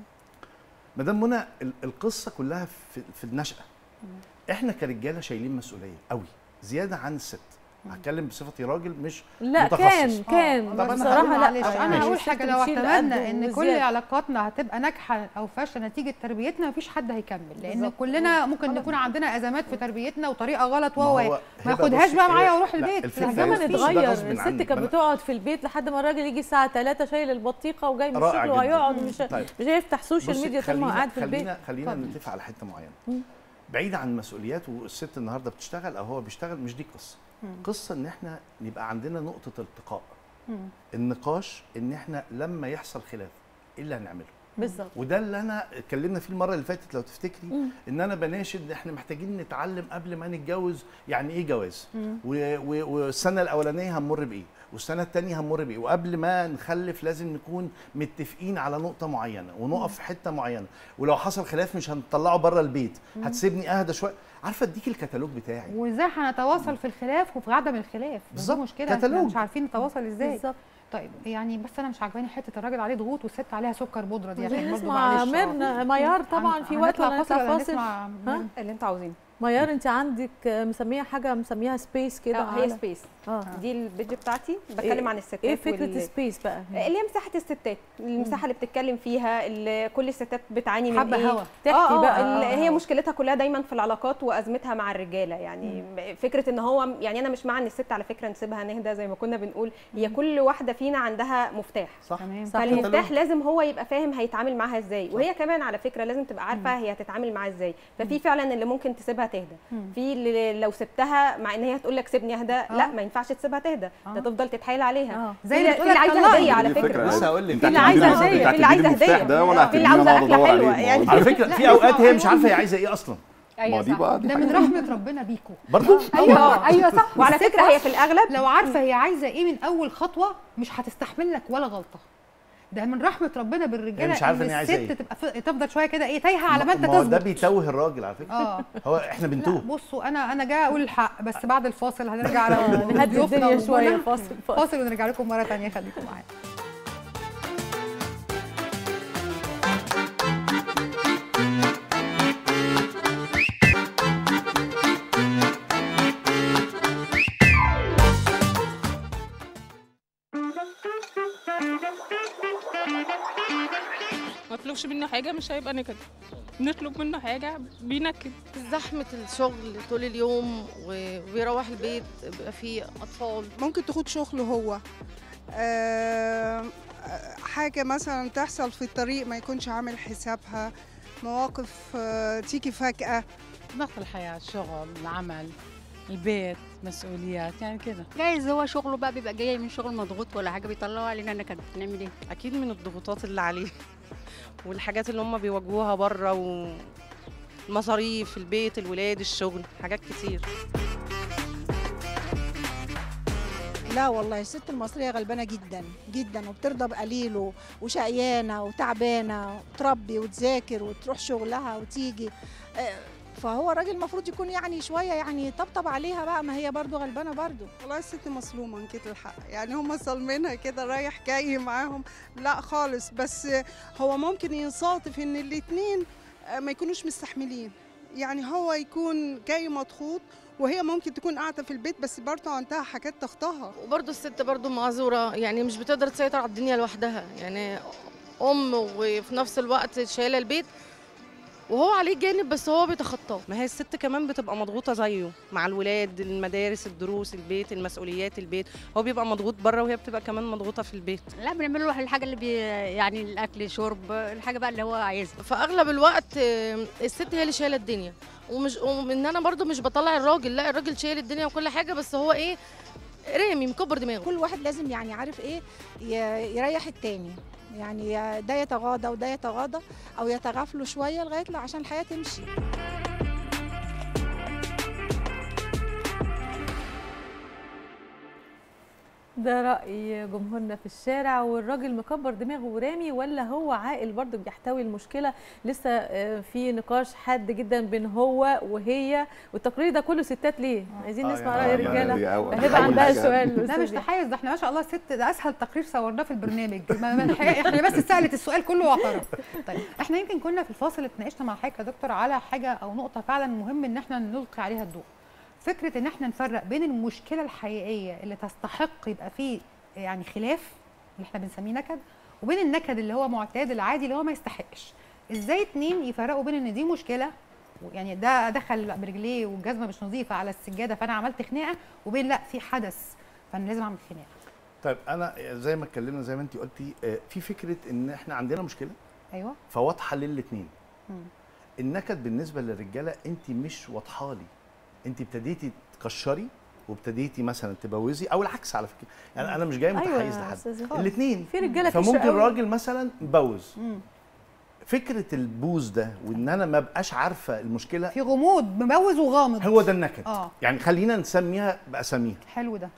مدام منى ال- القصه كلها في, في النشأة احنا كرجاله شايلين مسؤوليه قوي زياده عن الست هتكلم بصفتي راجل مش لا متخصص. كان كان آه، طب بس أنا بصراحه هقول لا معلش يعني انا هقول الست حاجه لو بتشيل اعتمدنا قد ان كل وزيادة. علاقاتنا هتبقى ناجحه او فاشله نتيجه تربيتنا مفيش حد هيكمل لان بالظبط. كلنا ممكن نكون عندنا ازمات في تربيتنا وطريقه غلط ما وهو هو ما هبة ياخدهاش بصي، بقى معايا هي- واروح لا، البيت الفكرة لا، الزمن مفيش، ده اتغير غصب الست عني. كانت ما أنا- بتقعد في البيت لحد ما الراجل يجي الساعه 3 شايل البطيخه وجاي من رائع الشغل جداً. وهيقعد مش طيب. مش هيفتح سوشيال بصي، ميديا طول ما هو خلينا- قاعد في البيت خلينا خلينا اتفضل. نتفق على حته معينه مم. بعيد عن المسؤوليات والست النهارده بتشتغل او هو بيشتغل مش دي قصه قصه ان احنا يبقى عندنا نقطه التقاء مم. النقاش ان احنا لما يحصل خلاف ايه اللي هنعمله بالظبط وده اللي انا اتكلمنا فيه المره اللي فاتت لو تفتكري مم. ان انا بناشد ان احنا محتاجين نتعلم قبل ما نتجوز يعني ايه جواز و- و- والسنه الاولانيه هنمر بايه والسنه الثانيه هنمر بايه وقبل ما نخلف لازم نكون متفقين على نقطه معينه ونقف في حته معينه ولو حصل خلاف مش هنطلعه بره البيت هتسيبني اهدى شويه عارفه اديك الكتالوج بتاعي وازاي هنتواصل في الخلاف وفي عدم الخلاف بالظبط. دي مشكله احنا كتالوج. مش عارفين نتواصل ازاي بالظبط طيب يعني بس انا مش عاجباني حته الراجل عليه ضغوط والست عليها سكر بودره دي عايزين عشان برضه نسمع معلش آه. ميرنا ميار طبعا هن- في وقت هنطلع ولا نطلع ولا فاصل نسمع ها؟ ميرنا؟ اللي انتوا عاوزينه ميار انت عندك مسميه حاجه مسميها سبيس كده اه هي على- سبيس اه دي البيج بتاعتي بتكلم عن الستات ايه فكره وال- سبيس بقى اللي هي مساحه الستات المساحه اللي بتتكلم فيها اللي كل الستات بتعاني من حبة ايه هوا. تحكي آه آه بقى. اللي آه. هي مشكلتها كلها دايما في العلاقات وازمتها مع الرجاله يعني فكره ان هو يعني انا مش مع ان الست على فكره نسيبها نهدى زي ما كنا بنقول هي كل واحده فينا عندها مفتاح صح تمام صح. فالمفتاح لازم هو يبقى فاهم هيتعامل معاها ازاي وهي كمان على فكره لازم تبقى عارفه هي هتتعامل معاها ازاي ففي فعلا اللي ممكن تسيبها تهدى في اللي لو سبتها مع ان هي هتقول لك سيبني اهدى لا ما ينفعش تسيبها تهدى ده تفضل تتحايل عليها آه. زي في اللي في بتقول اللي لك عايزه طلقني. هديه على دي فكره الفكرة. لسه هقول لك انت اللي هتديني عايزة المفتاح- هدية، انت في اللي عايزة هتديني المفتاح هدية. ده ولا في اللي هتديني عاوزة انا اقعد أكلة ادور حلوة، عليه يعني. ما هو على دي- فكره في اوقات هي مش عارفه هي عايزه ايه اصلا ما ايوه دي صح. بقى دي ده حاجة من تانية. رحمه ربنا بيكو برضو ايوه ايوه صح وعلى الست فكره هي في الاغلب لو عارفه هي عايزه ايه من اول خطوه مش هتستحمل لك ولا غلطه ده من رحمه ربنا بالرجاله هي مش عارفة ان إن هي عايزة الست إيه. تبقى ف- تفضل شويه كده ايه تايهه على ما انت ما هو ده تظبط بيتوه الراجل على فكره اه هو احنا لا بنتوه بصوا انا انا جايه اقول الحق بس بعد الفاصل هنرجع على نهدي ضيوفنا الدنيا شويه وجونا. فاصل فاصل فاصل ونرجع لكم مره ثانيه خليكم معانا ما نطلبش منه حاجه مش هيبقى نكد نطلب منه حاجه بينكد زحمة الشغل طول اليوم و- وبيروح البيت بيبقى فيه أطفال ممكن تاخد شغله هو آه، حاجة مثلا تحصل في الطريق ما يكونش عامل حسابها مواقف آه، تيجي فجأة ضغط الحياة الشغل العمل البيت مسؤوليات يعني كده جايز هو شغله بقى بيبقى جاي من شغل مضغوط ولا حاجه بيطلعوا علينا نكد نعمل ايه أكيد من الضغوطات اللي عليه والحاجات اللي هم بيواجهوها بره والمصاريف البيت الولاد الشغل حاجات كتير لا والله الست المصرية غلبانة جدا جدا وبترضى بقليله وشقيانة وتعبانة وتربي وتذاكر وتروح شغلها وتيجي آه، فهو الراجل المفروض يكون يعني شوية يعني طبطب عليها بقى ما هي برضو غلبانة برضو والله الست مظلومة من كده الحق يعني هم ظالمينها كده رايح جاي معاهم لا خالص بس هو ممكن ينصادف ان الاتنين آه، ما يكونوش مستحملين يعني هو يكون جاي مضغوط وهي ممكن تكون قاعدة في البيت بس برضه عندها حاجات تخطاها وبرضه الست برضه معذورة يعني مش بتقدر تسيطر على الدنيا لوحدها يعني أم وفي نفس الوقت شايلة البيت وهو عليه جانب بس هو بيتخطاه ما هي الست كمان بتبقى مضغوطة زيه مع الولاد المدارس الدروس البيت المسؤوليات البيت هو بيبقى مضغوط بره وهي بتبقى كمان مضغوطة في البيت لا بنعمل له الحاجه اللي بي يعني الاكل شرب الحاجه بقى اللي هو عايزها فاغلب الوقت آه، الست هي اللي شايله الدنيا ومش وان انا برضو مش بطلع الراجل لا الراجل شايل الدنيا وكل حاجه بس هو ايه رامي مكبر دماغه كل واحد لازم يعني عارف ايه ي- يريح التاني يعني يا- ده يتغاضى وده يتغاضى او يتغافلوا شويه لغايه لا عشان الحياه تمشي ده رأي جمهورنا في الشارع والراجل مكبر دماغه ورامي ولا هو عاقل برضه بيحتوي المشكلة لسه آه، في نقاش حاد جدا بين هو وهي والتقرير ده كله ستات ليه عايزين آه، نسمع يعني رأي آه، الرجالة دي أول- هبقى أول عندها حاجة. سؤال ده أستاذ مش يحيى. تحيز ده احنا ما شاء الله ست ده اسهل تقرير صورناه في البرنامج ما ما الحقيقة احنا بس سالت السؤال كله واعترف طيب احنا يمكن كنا في الفاصل اتناقشنا مع حضرتك يا دكتور على حاجه او نقطه فعلا مهم ان احنا نلقي عليها الضوء فكره ان احنا نفرق بين المشكله الحقيقيه اللي تستحق يبقى فيه يعني خلاف اللي احنا بنسميه نكد وبين النكد اللي هو معتاد العادي اللي هو ما يستحقش ازاي اتنين يفرقوا بين ان دي مشكله يعني ده دخل برجليه والجزمه مش نظيفه على السجاده فانا عملت خناقه وبين لا في حدث فانا لازم اعمل خناقه طيب انا زي ما اتكلمنا زي ما انت قلتي آه، في فكره ان احنا عندنا مشكله ايوه فواضحه للاثنين مم. النكد بالنسبه للرجاله انت مش واضحه لي انت ابتديتي تكشري وابتديتي مثلا تبوزي او العكس على فكره يعني انا مش جاي أيوة متحيز يا لحد أستاذ يحيى. الاثنين في رجالة كتير فممكن قوي. راجل مثلا بوز مم. فكره البوز ده وان انا ما بقاش عارفه المشكله في غموض مبوز وغامض هو ده النكد اه يعني خلينا نسميها باساميها حلو ده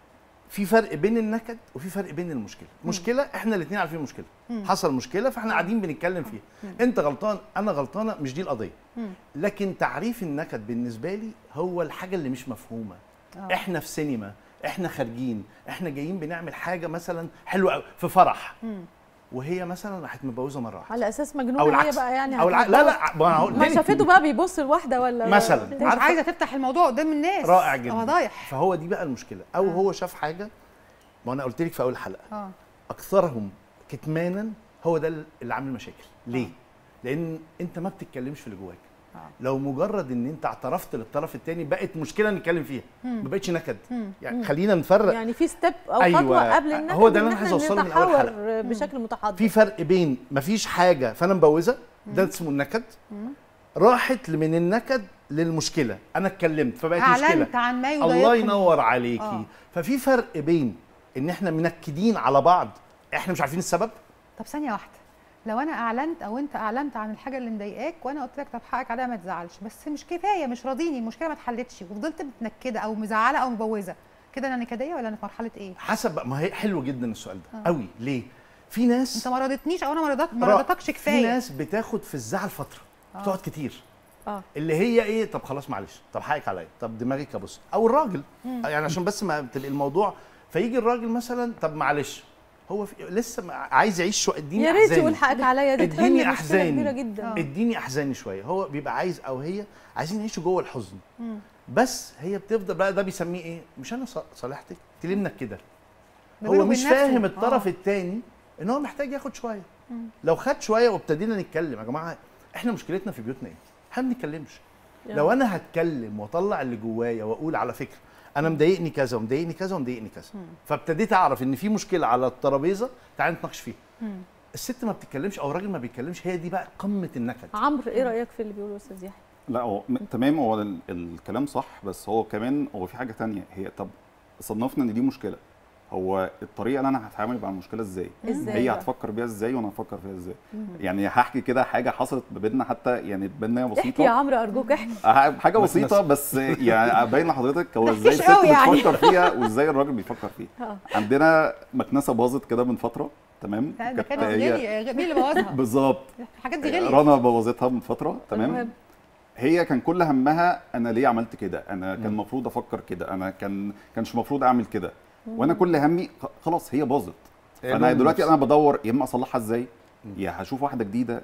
في فرق بين النكد وفي فرق بين المشكله مشكله احنا الاثنين عارفين المشكله مم. حصل مشكله فاحنا قاعدين بنتكلم فيها انت غلطان انا غلطانه مش دي القضيه مم. لكن تعريف النكد بالنسبه لي هو الحاجه اللي مش مفهومه آه. احنا في سينما احنا خارجين احنا جايين بنعمل حاجه مثلا حلوه قوي في فرح مم. وهي مثلا راحت مبوظه مره واحده على اساس مجنونه او هي العكس بقى يعني او العكس لا لا هتتجوز. ما انا هقول ما لك. شافته بقى بيبص لواحده ولا مثلاً. انت مش عايزه تفتح الموضوع قدام الناس رائع جدا فضايح فهو دي بقى المشكله او هو شاف حاجه ما انا قلت لك في اول الحلقه اه اكثرهم كتمانا هو ده اللي عامل مشاكل ليه لان انت ما بتتكلمش في اللي جواك لو مجرد ان انت اعترفت للطرف الثاني بقت مشكله نتكلم فيها مم. ما بقتش نكد مم. يعني مم. خلينا نفرق يعني في ستيب او أيوة. خطوه قبل النكد هو ده إن اللي أنا إحنا عايز أوصله من أول نتحاور حلقة. بشكل متحضر في فرق بين مفيش حاجه فانا مبوزه ده اسمه النكد مم. راحت من النكد للمشكله انا اتكلمت فبقت مشكله اعلنت عن ما يضايقكم الله ينور عليكي آه. ففي فرق بين ان احنا منكدين على بعض احنا مش عارفين السبب طب ثانيه واحده لو انا اعلنت او انت اعلنت عن الحاجه اللي مضايقاك وانا قلت لك طب حقك عليها ما تزعلش بس مش كفايه مش راضيني المشكله ما اتحلتش وفضلت متنكده او مزعله او مبوزه كده انا نكديه ولا انا في مرحله ايه حسب بقى ما هي حلو جدا السؤال ده آه. قوي ليه في ناس انت ما رضيتنيش او انا ما رضيت ما را- رضيتكش كفايه في ناس بتاخد في الزعل فتره آه. بتقعد كتير اه اللي هي ايه طب خلاص معلش طب حقك عليا طب دماغك ابص او الراجل مم. يعني عشان بس ما تبقى الموضوع فيجي الراجل مثلا طب معلش هو في لسه ما- عايز يعيش شويه اديني يا ريت أحزاني. يقول حقك عليا دي تحل اديني مشكلة احزاني كبيرة جدا. اديني احزاني شويه هو بيبقى عايز او هي عايزين يعيشوا جوه الحزن مم. بس هي بتفضل بقى ده بيسميه ايه مش انا ص- صالحتك تلمنك كده ده بينه هو مش وبين نفسه. فاهم الطرف آه. الثاني ان هو محتاج ياخد شويه مم. لو خد شويه وابتدينا نتكلم يا جماعه احنا مشكلتنا في بيوتنا ايه احنا ما بنتكلمش يا. لو انا هتكلم واطلع اللي جوايا واقول على فكره انا مضايقني كذا ومضايقني كذا ومضايقني كذا مم. فابتديت اعرف ان في مشكله على الترابيزه تعالى نتناقش فيها مم. الست ما بتتكلمش او الراجل ما بيتكلمش هي دي بقى قمه النكد عمرو ايه رايك في اللي بيقوله استاذ يحيى لا هو م- تمام هو ال- الكلام صح بس هو كمان هو في حاجه تانية هي طب صنفنا ان دي مشكله هو الطريقه اللي انا هتعامل مع المشكله ازاي إزاي هي بقى؟ هتفكر بيها ازاي وانا هفكر فيها ازاي مم. يعني هحكي كده حاجه حصلت ما بيننا حتى يعني تبان إن هي بسيطه احكي يا عمرو ارجوك احكي ح- حاجه بس بسيطه ناس- بس يعني ابين لحضرتك هو ازاي تحكيش الست قوي يعني. بتفكر فيها وازاي الراجل بيفكر فيها آه. عندنا مكنسه باظت كده من فتره تمام لا، ده كانت كانت هي- غالي مين اللي بوظها بالظبط الحاجات دي غليت رنا بوظتها من فتره تمام المهم. هي كان كل همها انا ليه عملت كده انا كان المفروض افكر كده انا كان كانش المفروض اعمل كده وانا كل همي خ- خلاص هي باظت هي فانا لون دلوقتي نفس. انا بدور يا اما اصلحها ازاي يا هشوف واحده جديده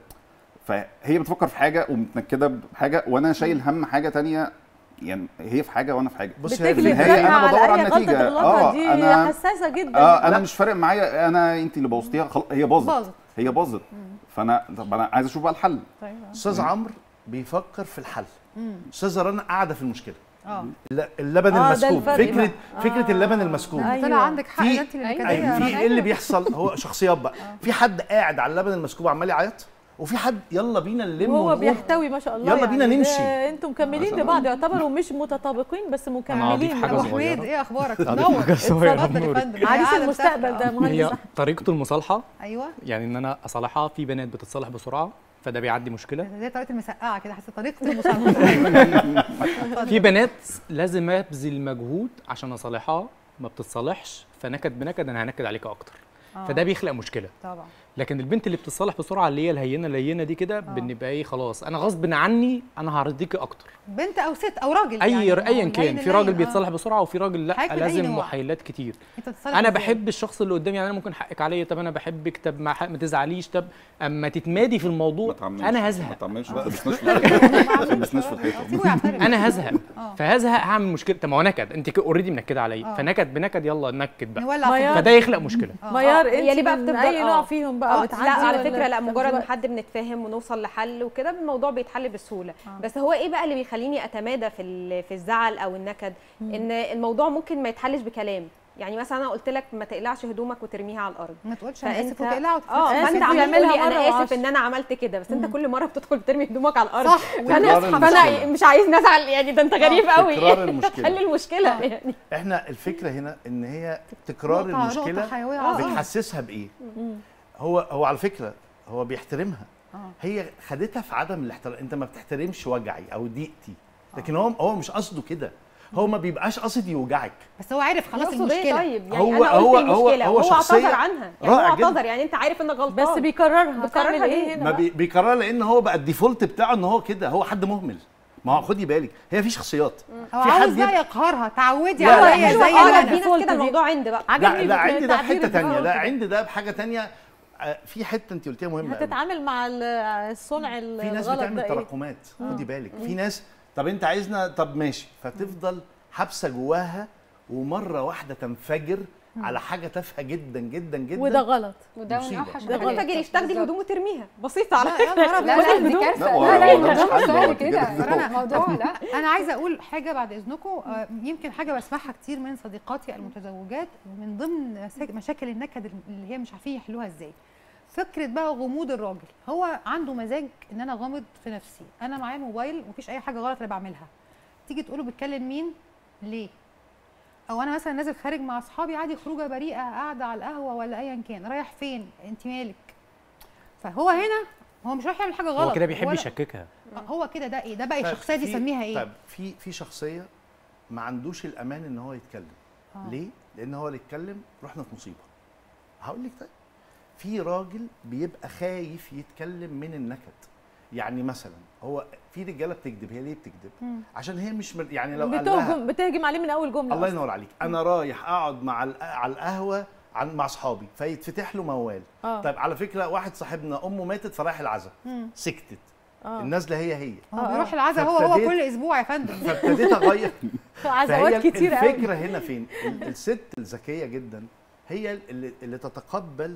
فهي بتفكر في حاجه ومتنكده بحاجه وانا شايل هم حاجه تانية يعني هي في حاجه وانا في حاجه بص في هي في بتجلب النهايه دايما انا بدور على على اي غلطه النتيجه تغلطها دي انا حساسه جدا اه انا مش فارق معايا انا انت اللي بوظتيها خلاص هي باظت باظت. هي باظت فانا طب انا عايز اشوف بقى الحل طيب استاذ عمرو بيفكر في الحل مم. استاذه رنا قاعده في المشكله اه الل- اللبن آه، ده المسكوب الفرق فكره بقى. فكره آه. اللبن المسكوب أيوة. طلع عندك حق في- ده انت اللي أيوة. نكديه يا في رنا. ايه اللي بيحصل هو شخصيات بقى في حد قاعد على اللبن المسكوب عمال يعيط وفي حد يلا بينا نلم وهو ونقوم. بيحتوي ما شاء الله يلا بينا يعني نمشي. ده انتم مكملين لبعض يعتبروا مش متطابقين بس أنا هضيف مكملين حاجة ابو لبعض. صغيرة. حميد ايه اخبارك هضيف تنور حاجة صغيرة اتفضل يا نور. فندم عريس قاعدة المستقبل ده مسافة. مهندس هي أحمد. طريقة المصالحة ايوه يعني ان انا اصالحها في بنات بتتصالح بسرعة فده بيعدي مشكلة زي طريقه المسقعه كده حسيت طريقه المصالحه في بنات لازم ابذل مجهود عشان اصالحها ما بتتصالحش فنكد بنكد انا هنكد عليك اكتر آه. فده بيخلق مشكله طبعا لكن البنت اللي بتتصالح بسرعه اللي هي الهينه اللينه دي كده بنبقى ايه خلاص انا غصب عني انا هرضيكي اكتر بنت او ست او راجل اي يعني ايا الهين كان في اللين، راجل آه. بيتصالح بسرعه وفي راجل لا حضرتك من أي لازم نوع؟ محايلات كتير انت بتتصالح انا إزاي؟ بحب الشخص اللي قدامي يعني انا ممكن حقك عليا طب انا بحبك طب ما, ح- ما تزعليش طب اما تتمادي في الموضوع انا ما هزهق تعملش بقى تلبسناش في الحيطه ما تلبسناش في الحيطه سيبه يعترف انا هزهق آه. فهزهق هعمل مشكله طب ما هو نكد انت اوريدي منكده عليا آه. فنكد بنكد يلا نكد بقى نولع في ميار. الدنيا. فده يخلق مشكله آه. ميار آه، هي انت ليه بقى من بتفضل- اي نوع آه. فيهم آه، بقى بتعدي لا على ولا فكره لا بتاخدي مجرد ما وقت؟ حد بنتفاهم ونوصل لحل وكده الموضوع بيتحل بسهوله بس هو ايه بقى اللي بيخليني اتمادى في ال- في الزعل او النكد ان الموضوع ممكن ما يتحلش بكلام يعني مثلا انا قلت لك ما تقلعش هدومك وترميها على الارض ما تقولش انا فانت اسف وتقلع اه آسف فانت عمال ويعملها تقولي مرة انا اسف وعشرة. ان انا عملت كده بس انت كل مره بتدخل ترمي هدومك على الارض صح فانا تكرار فانا المشكلة. مش عايز نزعل يعني ده انت غريب قوي تكرار المشكلة. حل المشكله يعني احنا الفكره هنا ان هي تكرار نقطة- المشكله نقطة حيوية عظيمة. بتحسسها بايه هو هو على فكره هو بيحترمها هي خدتها في عدم الاحترام انت ما بتحترمش وجعي او ضيقتي لكن هو هو مش قصده كده هو ما بيبقاش قصد يوجعك بس هو عارف خلاص يقصد ايه المشكله طيب يعني هو- انا قلت هو- هو- المشكله هو هو شخصية اعتذر عنها يعني هو رائع جداً. اعتذر يعني انت عارف انك غلطان بس بيكررها بتكررها بتعمل ايه ليه؟ هنا ما بقى؟ بي- بيكرر لان هو بقى الديفولت بتاعه ان هو كده هو حد مهمل ما هو خدي بالك هي في شخصيات هو في عاوز حد بقى يبقى- يقهرها تعودي لا، لا، عليا حلوة زي خالص ما في انا ناس كده الموضوع عند بقى لا لا عندي ده تعبير حته تانية الدماغ لا كده. عندي ده بحاجه تانية آه، في حته انت قلتيها مهمه قوي. هتتعامل مع ال- الصنع في ناس الغلط بتعمل ده ايه تراكمات آه. خدي بالك في ناس طب انت عايزنا طب ماشي فتفضل حابسه جواها ومره واحده تنفجر على حاجه تافهه جدا جدا جدا وده غلط وده من مصيبة. اوحش ده الحاجات. تنفجر يشتغل بالظبط. الهدوم وترميها بسيطه على لا يا فكره نهار أبيض. لا لا دي لا، كارثه لا، هو- لا لا هو ده الموضوع مش مش حل، سهل هو كده كده. الموضوع لا انا عايزه اقول حاجه بعد اذنكم آه، يمكن حاجه بسمعها كتير من صديقاتي المتزوجات من ضمن مسا- مشاكل النكد اللي هي مش عارفين يحلوها ازاي فكره بقى غموض الراجل هو عنده مزاج ان انا غامض في نفسي انا معايا موبايل ومفيش اي حاجه غلط انا بعملها تيجي تقوله بتكلم مين ليه او انا مثلا نازل خارج مع اصحابي عادي خروجه بريئه قاعده على القهوه ولا ايا كان رايح فين انت مالك فهو هنا هو مش رايح يعمل حاجه غلط هو كده بيحب ولا- يشككها آه، هو كده ده ايه ده بقى طيب الشخصيه دي في- سميها ايه طيب في في شخصيه ما عندوش الامان ان هو يتكلم آه. ليه لان هو اللي يتكلم رحنا في مصيبه هقول لك طيب في راجل بيبقى خايف يتكلم من النكد يعني مثلا هو في رجاله بتكذب هي ليه بتكذب مم. عشان هي مش مر... يعني لو قال لها بتهجم بتهجم عليه من اول جمله الله أصلاً. ينور عليك انا رايح اقعد مع الق- على القهوه عن مع اصحابي فيتفتح له موال آه. طيب على فكره واحد صاحبنا امه ماتت فرايح العزاء مم. سكتت آه. النازله هي هي هو بيروح العزا هو هو فابتديت- كل اسبوع يا فندم فابتديت اغير عزوات فهي كتير قوي. الفكره هنا فين ال- الست الذكيه جدا هي اللي, اللي تتقبل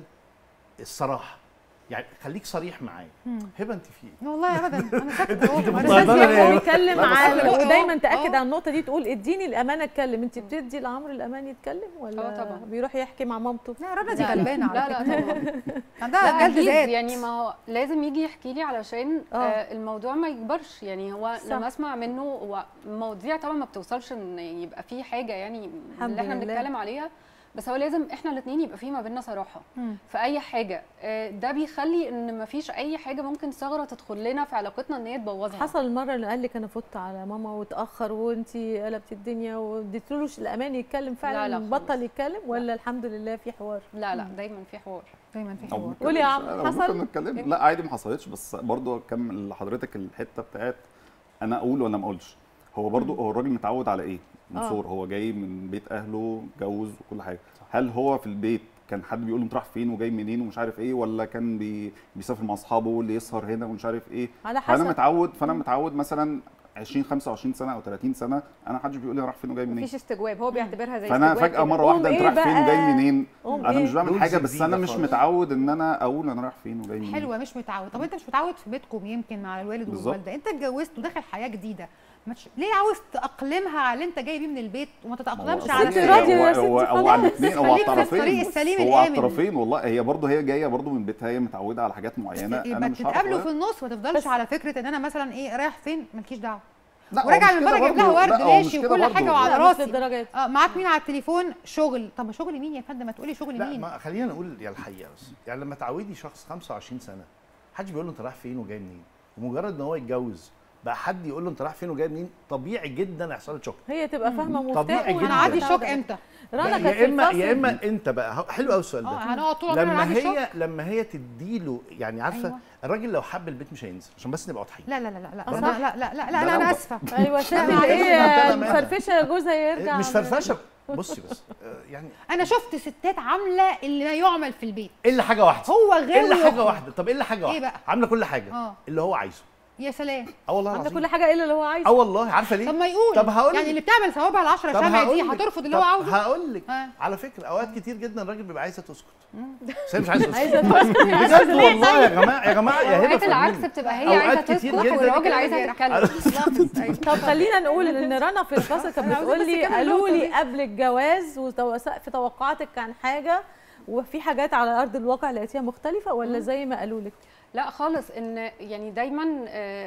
الصراحه يعني خليك صريح معايا مم. هبه انت في ايه والله ابدا انا ساكته اهو أنت أنا متضايقة ساكتة ليه؟ أهو. بيتكلم لا، بس على أنا- ودايما آه، تاكد آه. على النقطه دي تقول اديني الامانه اتكلم انت بتدي لعمرو الامان يتكلم ولا آه، طبعاً. بيروح يحكي مع مامته لا رنا دي لا، لا. غلبانه لا على لا فكره طبعا عندها لا جلد أكيد ذات يعني ما هو لازم يجي يحكي لي علشان آه. آه الموضوع ما يكبرش يعني هو صح. لما اسمع منه هو مواضيع طبعا ما بتوصلش ان يبقى في حاجه يعني الحمد اللي احنا لله. بنتكلم عليها بس هو لازم احنا الاثنين يبقى في ما بيننا صراحه مم. في اي حاجه آه، ده بيخلي ان ما فيش اي حاجه ممكن ثغره تدخل لنا في علاقتنا ان هي تبوظها حصل المره اللي قال لك انا فت على ماما واتاخر وانت قلبتي الدنيا واديتلوش الامان يتكلم فعلا لا خالص. بطل يتكلم ولا الحمد لله في حوار لا لا دايما في حوار دايما في أو حوار ممكن قولي يا مش- عم، أنا حصل؟ ممكن نتكلم لا عادي ما حصلتش بس برضو اكمل لحضرتك الحته بتاعت انا اقول ولا ما اقولش هو برضو هو الراجل متعود على ايه من آه. صغره هو جاي من بيت اهله اتجوز وكل حاجه هل هو في البيت كان حد بيقول له انت رايح فين وجاي منين ومش عارف ايه ولا كان بي بيسافر مع اصحابه واللي يسهر هنا ومش عارف ايه على فانا حسب متعود فانا متعود مثلا 20 25 سنه او 30 سنه انا محدش بيقول لي انا رايح فين وجاي منين مفيش استجواب هو بيعتبرها زي فانا استجواب فجاه كده. مره قوم واحده انت إيه رايح فين بقى؟ وجاي منين قوم انا إيه؟ مش بعمل رولز حاجه بس جديدة انا مش خالص. متعود ان انا اقول انا رايح فين وجاي منين حلوه مش متعود طب انت مش متعود في بيتكم يمكن مع الوالد بالظبط. والوالده انت اتجوزت وداخل حياه جديده ما تش... ليه عاوز تاقلمها على اللي انت جاي بيه من البيت وما تتاقلمش هو على ست أصل راضية هو- يا ستي هو هو خلاص. على الاثنين هو على خليك في الطرفين الطريق السليم هو على الآمن. الطرفين والله هي برضه هي جايه برضه من بيتها هي متعوده على حاجات معينه انا يبقى مش عارف تتقابلوا أغيرها. في النص ما تفضلش على فكره ان انا مثلا ايه رايح فين مالكيش دعوه لا هو وراجع مش من كده بره جايب لها برضه. ورد لا، هو مش ماشي كده وكل برضه. حاجه وعلى لا، مش راسي للدرجات اه معاك مين على التليفون شغل طب ما شغل مين يا فندم ما تقولي شغل لا مين ما خلينا نقول يا الحقيقه بس يعني لما تعودي شخص 25 سنه محدش بيقول له انت رايح فين وجاي منين ومجرد ان هو يتجوز بقى حد يقول له انت رايح فين وجاي منين طبيعي جدا يحصل له شوك هي تبقى فاهمه مفتاح طبيعي وهي جداً. انا عادي متعودة شوك على ده. امتى رنا لا، كانت في يا اما الفصل يا اما انت بقى حلو قوي السؤال اه ده هنقعد طول عمرنا لما نعمل شوك هي لما هي تديله يعني عارفه أيوة. الراجل لو حب البيت مش هينزل عشان بس نبقى واضحين لا لا لا لا لا صح. لا لا لا لا, لا ده انا انا لو- اسفه ايوه الست لا، اللي معلش، هي أنا مالك. مفرفشه جوزها يرجع مش فرفشه بصي بس آه، يعني انا شفت ستات عامله اللي لا يعمل في البيت الا حاجه واحده هو غاوي الا حاجه يخرج. واحده طب الا حاجه إيه واحده بقى؟ عامله كل حاجه اه اللي هو عايزه يا سلام اه والله عنده العظيم كل حاجه الا اللي هو اه عايزه والله عارفه ليه طب ما يقول طب هقول يعني لك. اللي بتعمل صوابع العشرة طب شمع دي هقول لك. هترفض اللي هو طب عاوزه هقول لك آه. على فكره اوقات كتير جدا الراجل بيبقى عايزه تسكت بس هي مش عايزه تسكت عايزه تسكت بجد والله يا جماعه يا جماعه يا هبه اوقات العكس فاهميني. بتبقى هي أوقات عايزه كتير تسكت جداً والراجل كده عايزها كده. تتكلم طب خلينا نقول ان رنا في الفصل كانت أنا عاوزة بتقول بس لي أكمل قالوا النقطة لي دي. قبل الجواز وسقف توقعاتك كان حاجه وفي حاجات على ارض الواقع لقيتيها مختلفه ولا زي ما قالوا لك لا خالص ان يعني دايما آه،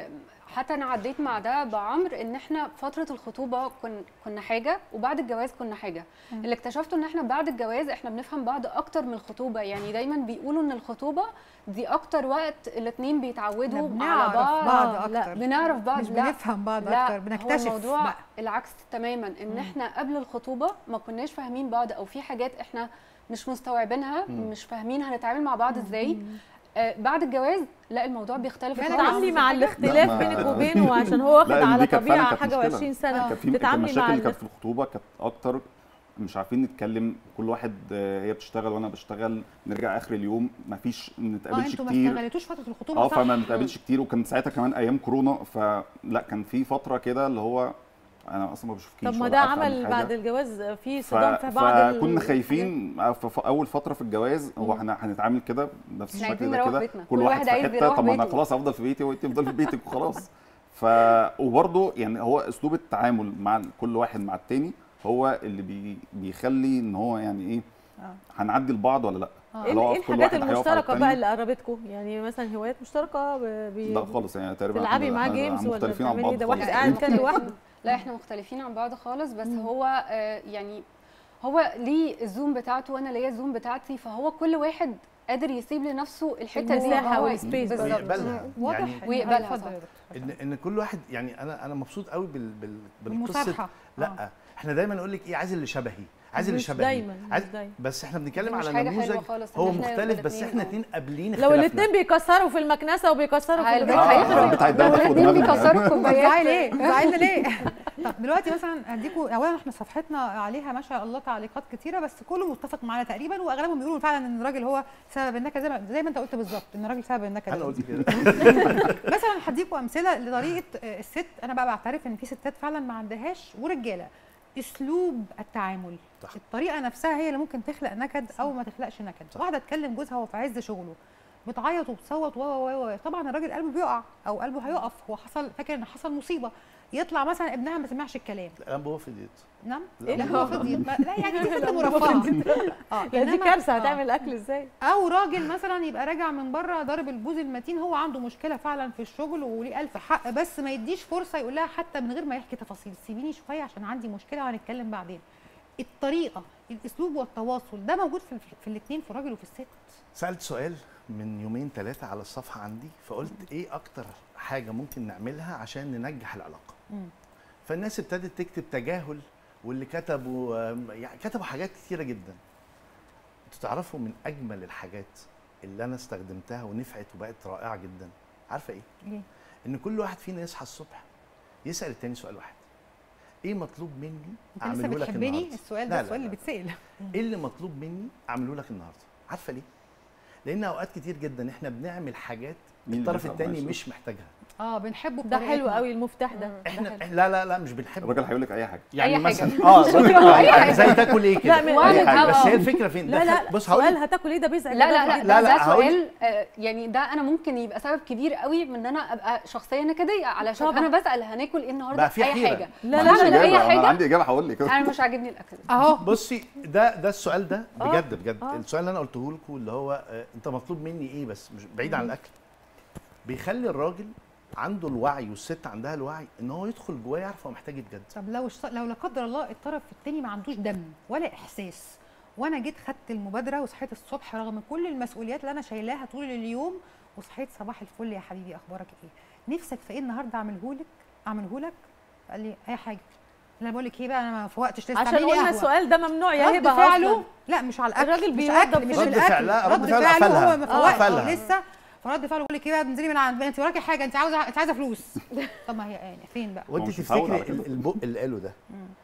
حتى انا عديت مع ده بعمر ان احنا فتره الخطوبه كن كنا حاجه وبعد الجواز كنا حاجه مم. اللي اكتشفته ان احنا بعد الجواز احنا بنفهم بعض اكتر من الخطوبه يعني دايما بيقولوا ان الخطوبه دي اكتر وقت الاتنين بيتعودوا على بنعرف بعض بعض لا أكتر. بنعرف بعض مش لا بنفهم بعض لا أكتر، بنكتشف هو الموضوع بقى. العكس تماما ان مم. احنا قبل الخطوبه ما كناش فاهمين بعض او في حاجات احنا مش مستوعبينها مم. مش فاهمين هنتعامل مع بعض ازاي آه بعد الجواز لا الموضوع بيختلف خالص. بتتعاملي مع لا، الاختلاف ما- بينك وبينه عشان هو واخد لا، على دي كانت فعلاً طبيعه كانت حاجه مشكلة. و20 سنه كان في كان تتعاملي المشاكل مع اللي كانت ال- في الخطوبه كانت اكتر مش عارفين نتكلم كل واحد آه، هي بتشتغل وانا بشتغل نرجع اخر اليوم مفيش اه نتقابلش انتوا ما كتير استغلتوش فتره الخطوبه اه صح فما بنتقابلش كتير وكان ساعتها كمان ايام كورونا فلا كان في فتره كده اللي هو انا اصلا ما بشوفكيش طب ما ولا ده عارفة عمل عنك بعد حاجة. الجواز في ف... صدام في بعض ال- فكنا خايفين في في اول فتره في الجواز هو مم. احنا هنتعامل كده بنفس احنا الشكل عايزين ده نروح كده بيتنا. كل كل واحد واحد في عايز حته يروح طب ما انا بيته. خلاص افضل في بيتي وانت تفضل في بيتك وخلاص ف وبرضه يعني هو اسلوب التعامل مع كل واحد مع التاني هو اللي بي... بيخلي ان هو يعني ايه هنعدي لبعض ولا لا ايه لو ايه كل الحاجات واحد هيقف على المشتركه بقى التاني. اللي قربتكم يعني مثلا هوايات مشتركه ب- بي- لا خالص يعني تقريبا تلعبي إحنا- معاه إحنا جيمز ولا مختلفين عن بتعملي بعض إيه؟ ده واحد خالص. قاعد كان لوحده لا احنا مختلفين عن بعض خالص بس هو آه يعني هو ليه الزوم بتاعته وانا ليا الزوم بتاعتي فهو كل واحد قادر يسيب لنفسه الحته دي المساحة هو- والسبيس بالظبط. ويقبلها واضح يعني إن- ويقبلها اتفضل صح. يا دكتور. ان ان كل واحد يعني انا انا مبسوط قوي بال بال بالقصه بالمسامحة. لا احنا دايما نقول لك ايه عايز اللي شبهي عايز اللي مش شبهي دايما، مش عايز دايما. بس احنا بنتكلم مش على حاجة حلوة نموذج خالص إن هو إحنا مختلف بس الاتنين- احنا آه. اتنين قابلين لو اختلافنا الاثنين بيكسروا في المكنسه وبيكسروا في البيت البيت هيخرب. بتاع الدم فوق الاتنين دماغنا. بيكسروا الكوبايات. بتزعلي ليه؟ بتزعلي ليه؟ طب دلوقتي مثلا هديكوا اولا احنا صفحتنا عليها ما شاء الله تعليقات كتيره بس كله متفق معانا تقريبا واغلبهم بيقولوا فعلا ان الراجل هو سبب النكد زي ما زي ما انت قلت بالظبط ان الراجل سبب النكد انا قلت كده مثلا هديكوا امثله لطريقه آه، الست انا بقى بعترف ان في ستات فعلا ما عندهاش ورجاله اسلوب التعامل صح. الطريقه نفسها هي اللي ممكن تخلق نكد او ما تخلقش نكد صح. واحده تكلم جوزها وهو في عز شغله بتعيط وبتصوت و و و طبعا الراجل قلبه بيقع او قلبه هيقف هو حصل فاكر ان حصل مصيبه يطلع مثلا ابنها ما سمعش الكلام الانبوبه فضيت نعم لا، لا هو هو فضيت ما- لا يعني دي ست مرفهه اه لا دي إنما- كارثه آه. هتعمل اكل ازاي او راجل مثلا يبقى راجع من بره ضارب البوز المتين هو عنده مشكله فعلا في الشغل وليه الف حق بس ما يديش فرصه يقول لها حتى من غير ما يحكي تفاصيل سيبيني شويه عشان عندي مشكله وهنتكلم بعدين الطريقه الاسلوب والتواصل ده موجود في, في الاثنين في الراجل وفي الست سالت سؤال من يومين ثلاثه على الصفحه عندي فقلت ايه اكتر حاجه ممكن نعملها عشان ننجح العلاقه مم. فالناس ابتدت تكتب تجاهل واللي كتبوا آم، يعني كتبوا حاجات كتيره جدا انتوا تعرفوا من اجمل الحاجات اللي انا استخدمتها ونفعت وبقت رائعه جدا عارفه ايه ليه؟ ان كل واحد فينا يصحى الصبح يسال التاني سؤال واحد ايه مطلوب مني انت لسه اعمله لك بتحبني النهارده السؤال لا، ده لا، السؤال لا. اللي بيتسال ايه اللي مطلوب مني اعمله لك النهارده عارفه ليه لان اوقات كتير جدا احنا بنعمل حاجات مين اللي الطرف بيفهم التاني معلش؟ مش محتاجها اه بنحبه ده حلو بطريقتنا. قوي المفتاح ده احنا ده حلو. لا لا لا مش بنحب الراجل هيقول لك اي حاجه يعني أي حاجة. مثلا اه الراجل آه، أي يعني حاجة. زي تاكل ايه كده لا، من- أي حاجة. آه، بس آه. هي الفكره فين لا دخل- لا بص هقول سؤال لك. هتاكل ايه ده بيزعج لا لا لا جدا. ده, لا، ده هقول- سؤال آه، يعني ده انا ممكن يبقى سبب كبير قوي من ان انا ابقى شخصيه نكديه علشان طبعا. انا بسال هناكل ايه النهارده بقى في اي حيرة. حاجه لا ما لا عنديش بعمل لا اي إجابة، أنا حاجه عندي اجابه هقول لك انا مش عاجبني الاكل ده اهو بصي ده ده السؤال ده آه. بجد بجد آه. السؤال اللي انا قلته لكم اللي هو آه، انت مطلوب مني ايه بس مش بعيد عن الاكل بيخلي الراجل عنده الوعي والست عندها الوعي ان هو يدخل جواه يعرف هو محتاج ايه بجد طب لو الش- لو لا قدر الله الطرف التاني ما عندوش دم ولا احساس وانا جيت خدت المبادره وصحيت الصبح رغم كل المسؤوليات اللي انا شايلاها طول اليوم وصحيت صباح الفل يا حبيبي اخبارك ايه نفسك في ايه النهارده اعمله لك اعمله لك قال لي اي حاجه انا بقول لك ايه بقى انا ما فوقتش لسه عشان اعملي لي قلنا قهوة. السؤال ده ممنوع يا رد هبه فعله أصلاً. لا مش على الاكل الراجل مش بيوضب اكل مش رد الاكل فعلها- رد رد فعل فعله قفلها. هو ما آه، فوقش قفلها. لسه فرد فعله بيقول لك ايه بقى بتنزلي من عند انت وراكي حاجه انت عاوزه انت عايزه فلوس طب ما هي يعني فين بقى وانت مش متعود على تفتكري كده. ال- البق اللي قاله ده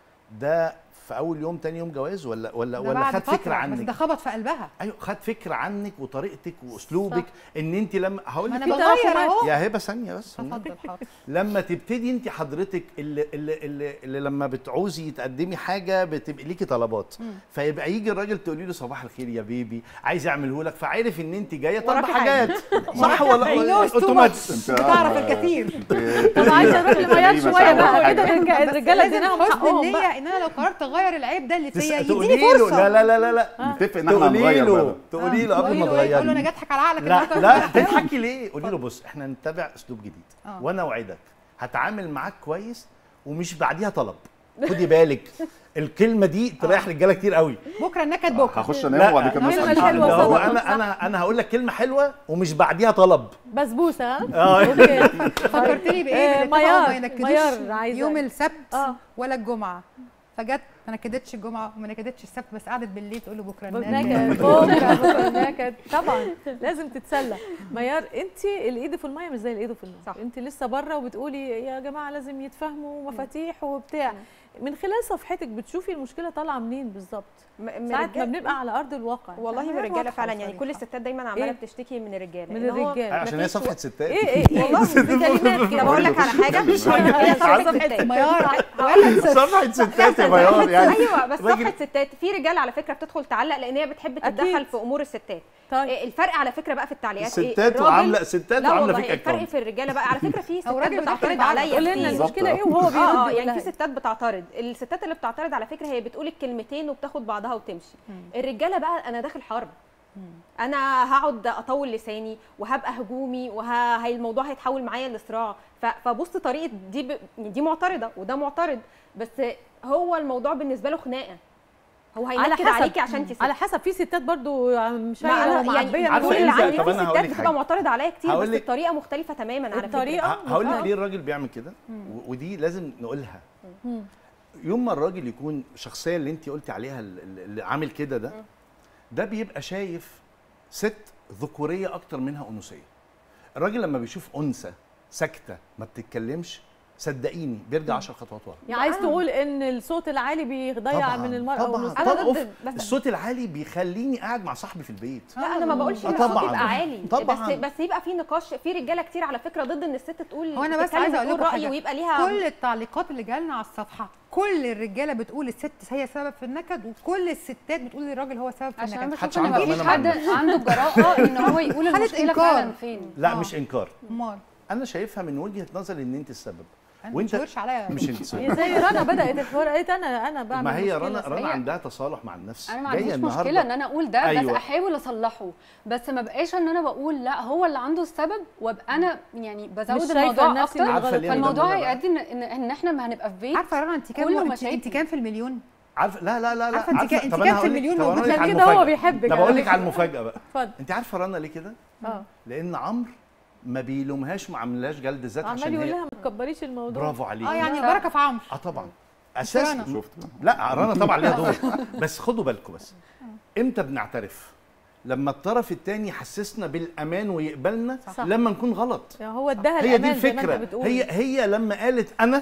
ده في اول يوم تاني يوم جواز ولا ولا ده ولا بعد خد فترة، فكره بس عنك ده خبط في قلبها ايوه خد فكره عنك وطريقتك واسلوبك ان انت لما هقول ما لك انا كده. بغير اهو يا هبه ثانيه بس اتفضل حاضر لما تبتدي انت حضرتك اللي, اللي, اللي, اللي لما بتعوزي تقدمي حاجه بتبقي ليكي طلبات فيبقى يجي الراجل تقولي له صباح الخير يا بيبي عايز اعمله لك فعرف ان انت جايه طالبه وراكي حاجة. حاجات صح ولا He knows too اوتوماتيك much. بتعرف الكثير طب عايزه اروح لميال شويه بقى كده الرجاله بس الرجاله لازم اديناهم حسن حقهم النية بقى ان انا لو قررت اغير العيب ده اللي تس- فيا تقولي يديني له فرصه لا لا لا لا لا نتفق ان احنا تقولي هنغير له بقى. تقولي له قبل تقولي ما له إيه؟ تقول له انا تغيري جاتحك على عقلك لا النهارده لا تضحكي ليه قولي له بص احنا نتبع اسلوب جديد آه. وانا اوعدك هتعامل معاك كويس ومش بعديها طلب خدي بالك الكلمه دي تريح رجاله كتير قوي بكره النكد بكره هخش انام وبعد كده الكلمة نصحى الحلوة اللي هو صح. انا انا انا هقول لك كلمه حلوه ومش بعديها طلب بسبوسه ها آه. اوكي فكرتني بايه آه، بنتفق وما ميار ينكدوش ميار عايزه يوم السبت اه ولا الجمعه فجت ما نكدتش الجمعه وما نكدتش السبت بس قعدت بالليل تقول له بكره نكد النكد بكره بكره نكد طبعا لازم تتسلى ميار انت اللي ايده في الميه مش زي اللي ايده في النار صح. انت لسه بره وبتقولي يا جماعه لازم يتفهموا مفاتيح وبتاع من خلال صفحتك بتشوفي المشكله طالعه منين بالظبط م- من ساعات ما الرجال- بنبقى على ارض الواقع والله من كلام الرجاله واضحة فعلا يعني وصريحة. كل الستات دايما عماله إيه؟ بتشتكي من الرجاله من إن هو الرجال عشان هي مفيش صفحه و- ستات ايه ايه ايه والله في كلمات كده طب اقول لك على حاجه مش هي صفحه صفحة ستات ميار صفحه ستات يا ميار يعني ايوه بس راجل- صفحه ستات في رجال على فكره بتدخل تعلق لان هي بتحب أكيد. تتدخل في امور الستات طيب إيه الفرق على فكره بقى في التعليقات ايه ستات الراجل- وعامله ستات لا وعامله والله فيك الفرق اكونت في الرجاله بقى على فكره في ستات راجل بتعترض بتعترض عليا قول لنا كتير. المشكله ايه وهو اه بيرد اه يقول يعني لها في ستات بتعترض الستات اللي بتعترض على فكره هي بتقول الكلمتين وبتاخد بعضها وتمشي الرجاله بقى انا داخل حرب انا هقعد اطول لساني وهبقى هجومي والموضوع هيتحول معايا لصراع ف- فبص طريقه دي ب... دي معترضه وده معترض بس هو الموضوع بالنسبه له خناقه هو على هينكد حسب عليكي عشان انت ست على حسب في ستات برضو مش ما انا ومعبيه يعني عارفة كل اللي إمتى؟ عندي طب في أنا هقول ستات لك بتبقى حاجة. معترضه عليا كتير هقول بس لك- الطريقه مختلفه تماما على فكره الطريقة ه- هقول لك آه. ليه الراجل بيعمل كده و- ودي لازم نقولها مم. يوم ما الراجل يكون الشخصيه اللي انت قلتي عليها ال- ال- اللي عامل كده ده ده بيبقى شايف ست ذكوريه اكتر منها انوثيه الراجل لما بيشوف انثى ساكته ما بتتكلمش صدقيني بيرجع 10 خطوات ورا يعني عايز تقول ان الصوت العالي بيضيع من المرأة طبعا والنص أنا طبعا ضد- بس- الصوت العالي بيخليني قاعد مع صاحبي في البيت لا انا ما بقولش آه ان الصوت طبعاً. يبقى عالي طبعاً. بس بس يبقى في نقاش في رجاله كتير على فكره ضد ان الست تقول هو انا بس تتكلم عايزه اقول وتقول لكم راي حاجه ويبقى ليها كل التعليقات اللي جالنا على الصفحه كل الرجاله بتقول الست هي سبب في النكد وكل الستات بتقول الراجل هو سبب في عشان انا النكد بشوف محدش ان عنده مفيش أمانة حد مع عنده الجراءه ان هو يقول حالة المشكله إنكار. فعلا فين لا آه. مش انكار امال انا شايفها من وجهه نظري ان انت السبب انا وانت ما تشاورش عليا مش انت هي السبب زي رنا بدات الحوار قالت انا انا بعمل ما هي مشكلة رنا سريعة. رنا عندها تصالح مع النفس انا ما جاية عنديش النهاردة- مشكله ان انا اقول ده أيوة. بس احاول اصلحه بس ما بقاش ان انا بقول لا هو اللي عنده السبب وابقى انا يعني مش بزود شايفة الموضوع نفسي اكتر اللي عارفة غلط. ليه أنا فالموضوع بعمل ده بقى؟ هيؤدي ان ان إن احنا ما هنبقى في بيت عارفه يا رنا انت كام كله انت, مشاكل. انت كام في المليون عارفه لا لا لا لا عارفة انت كا- انت طب كام أنا في هقول لك- المليون طب أنا موجود هقول لك عشان على كده هو المفاجأة. بيحبك طب على اقول لك فكرة. على المفاجاه بقى اتفضل انت عارفه رنا ليه كده اه لان عمرو ما بيلومهاش وما عملهاش جلد ذات عمال عشان يقول هي لها ما تكبريش الموضوع برافو عليك اه يعني البركه في عمرو اه طبعا رنا. اساسا شفت لا رنا طبعا ليها دور بس خدوا بالكم بس امتى بنعترف لما الطرف الثاني يحسسنا بالامان ويقبلنا صح. لما نكون غلط يعني هو اداها هي دي الامان زي ما الفكره انت بتقول هي هي لما قالت انا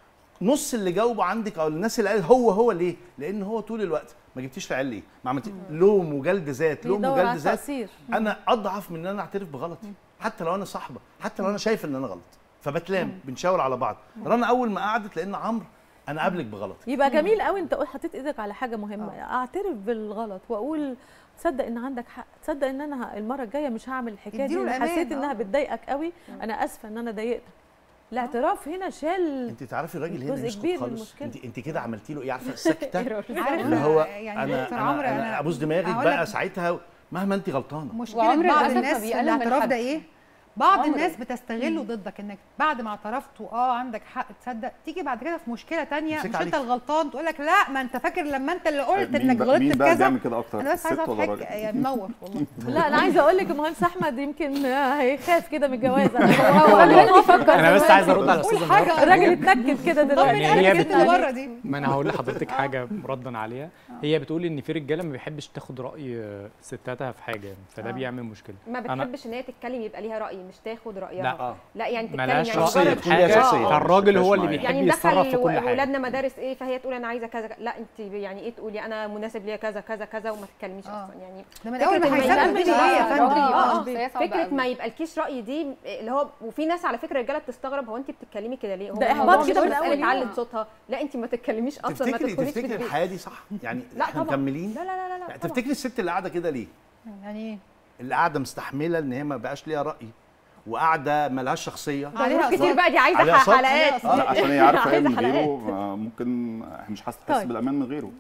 نص اللي جاوبوا عندك او الناس اللي قالت هو هو ليه لان هو طول الوقت ما جبتيش العيال ليه ما عملتي لوم وجلد ذات لوم بيدور على وجلد ذات التقصير انا اضعف من ان انا اعترف بغلطي حتى لو انا صاحبه حتى لو انا شايف ان انا غلط فبتلام بنشاور على بعض رنا اول ما قعدت لان عمرو انا قابلك بغلطي يبقى جميل قوي انت قلت- حطيت ايدك على حاجه مهمه اعترف بالغلط واقول تصدق ان عندك حق تصدق ان انا ه- المره الجايه مش هعمل الحكايه دي اديله انا الأمان، حسيت انها آه. بتضايقك قوي انا اسفه ان انا ضايقتك الاعتراف هنا شال انت تعرفي الراجل هنا جزء يسكت كبير من خالص المشكلة. انت انت كده عملتي له ايه عارفه السكته عارف اللي هو يعني انا دكتور انا, عمرو أنا انا ابوس دماغك هقول بقى لك ساعتها مهما انت غلطانه مشكله وعمر بعض للأسف ما الناس في بيقلل من الاعتراف حد. ده ايه بعض عمر. الناس بتستغله ضدك انك بعد ما اعترفت اه عندك حق تصدق تيجي بعد كده في مشكله تانية يمسك مش عليك. انت الغلطان تقول لك لا ما انت فاكر لما انت اللي قلت مين انك بقى- غلطت مين في بقى كذا بيعمل كده اكتر انا بس عايزه الست اعرف ولا حاجه الراجل يعني منور والله لا انا عايزه اقول لك المهندس احمد يمكن هيخاف كده من الجواز هو قبل ما يفكر انا بس دلوقتي. عايز ارد على قول الاستاذه حاجه نهار. الراجل اتنكد كده طمن دلوقتي هي قلبك بت- اللي بره دي ما انا هقول لحضرتك حاجه ردا عليها هي بتقول ان في رجاله ما بيحبش تاخد راي آه، ستاتها في حاجه فده آه. بيعمل مشكله ما أنا- بتحبش ان هي تتكلم يبقى ليها راي مش تاخد رايها لا. اه لا يعني تتكلم ملهاش يعني شخصية، مجرد تكون ليها حاجة. شخصية. آه. فالراجل هو اللي معايا. بيحب يعني يتصرف في ندخل كل حاجه ولادنا مدارس ايه فهي تقول انا عايزه كذا لا انت يعني ايه تقولي انا مناسب ليا كذا كذا كذا وما تتكلميش آه. اصلا يعني ده من فكرة اول ما إن هيسافر يعمل تيجي بقى ليه يا فندم راجل يبقى اه شخصية صعبة فكره قوي. ما يبقالكيش راي دي اللي هو وفي ناس على فكره رجاله بتستغرب هو انت بتتكلمي كده ليه هو ده الموضوع إحباط مش كده من مسألة أول يوم. تعلت صوتها لا انت ما تتكلميش اصلا ما تفتكري تدخليش في تفتكري البيت الحياه دي صح يعني لا احنا طبعا. مكملين لا لا لا لا, لا طبعا. تفتكري الست اللي قاعده كده ليه يعني ايه اللي قاعده مستحمله ان هي ما بقاش ليها راي وقاعده ملهاش شخصيه ده عليها ناس كتير أصوات. بقى دي عايزه عليها صوت. حلقات لا عشان هي عارفه ايه عايزة من حلقات. غيره آه، ممكن مش حاسه تحس طيب. بالامان من غيره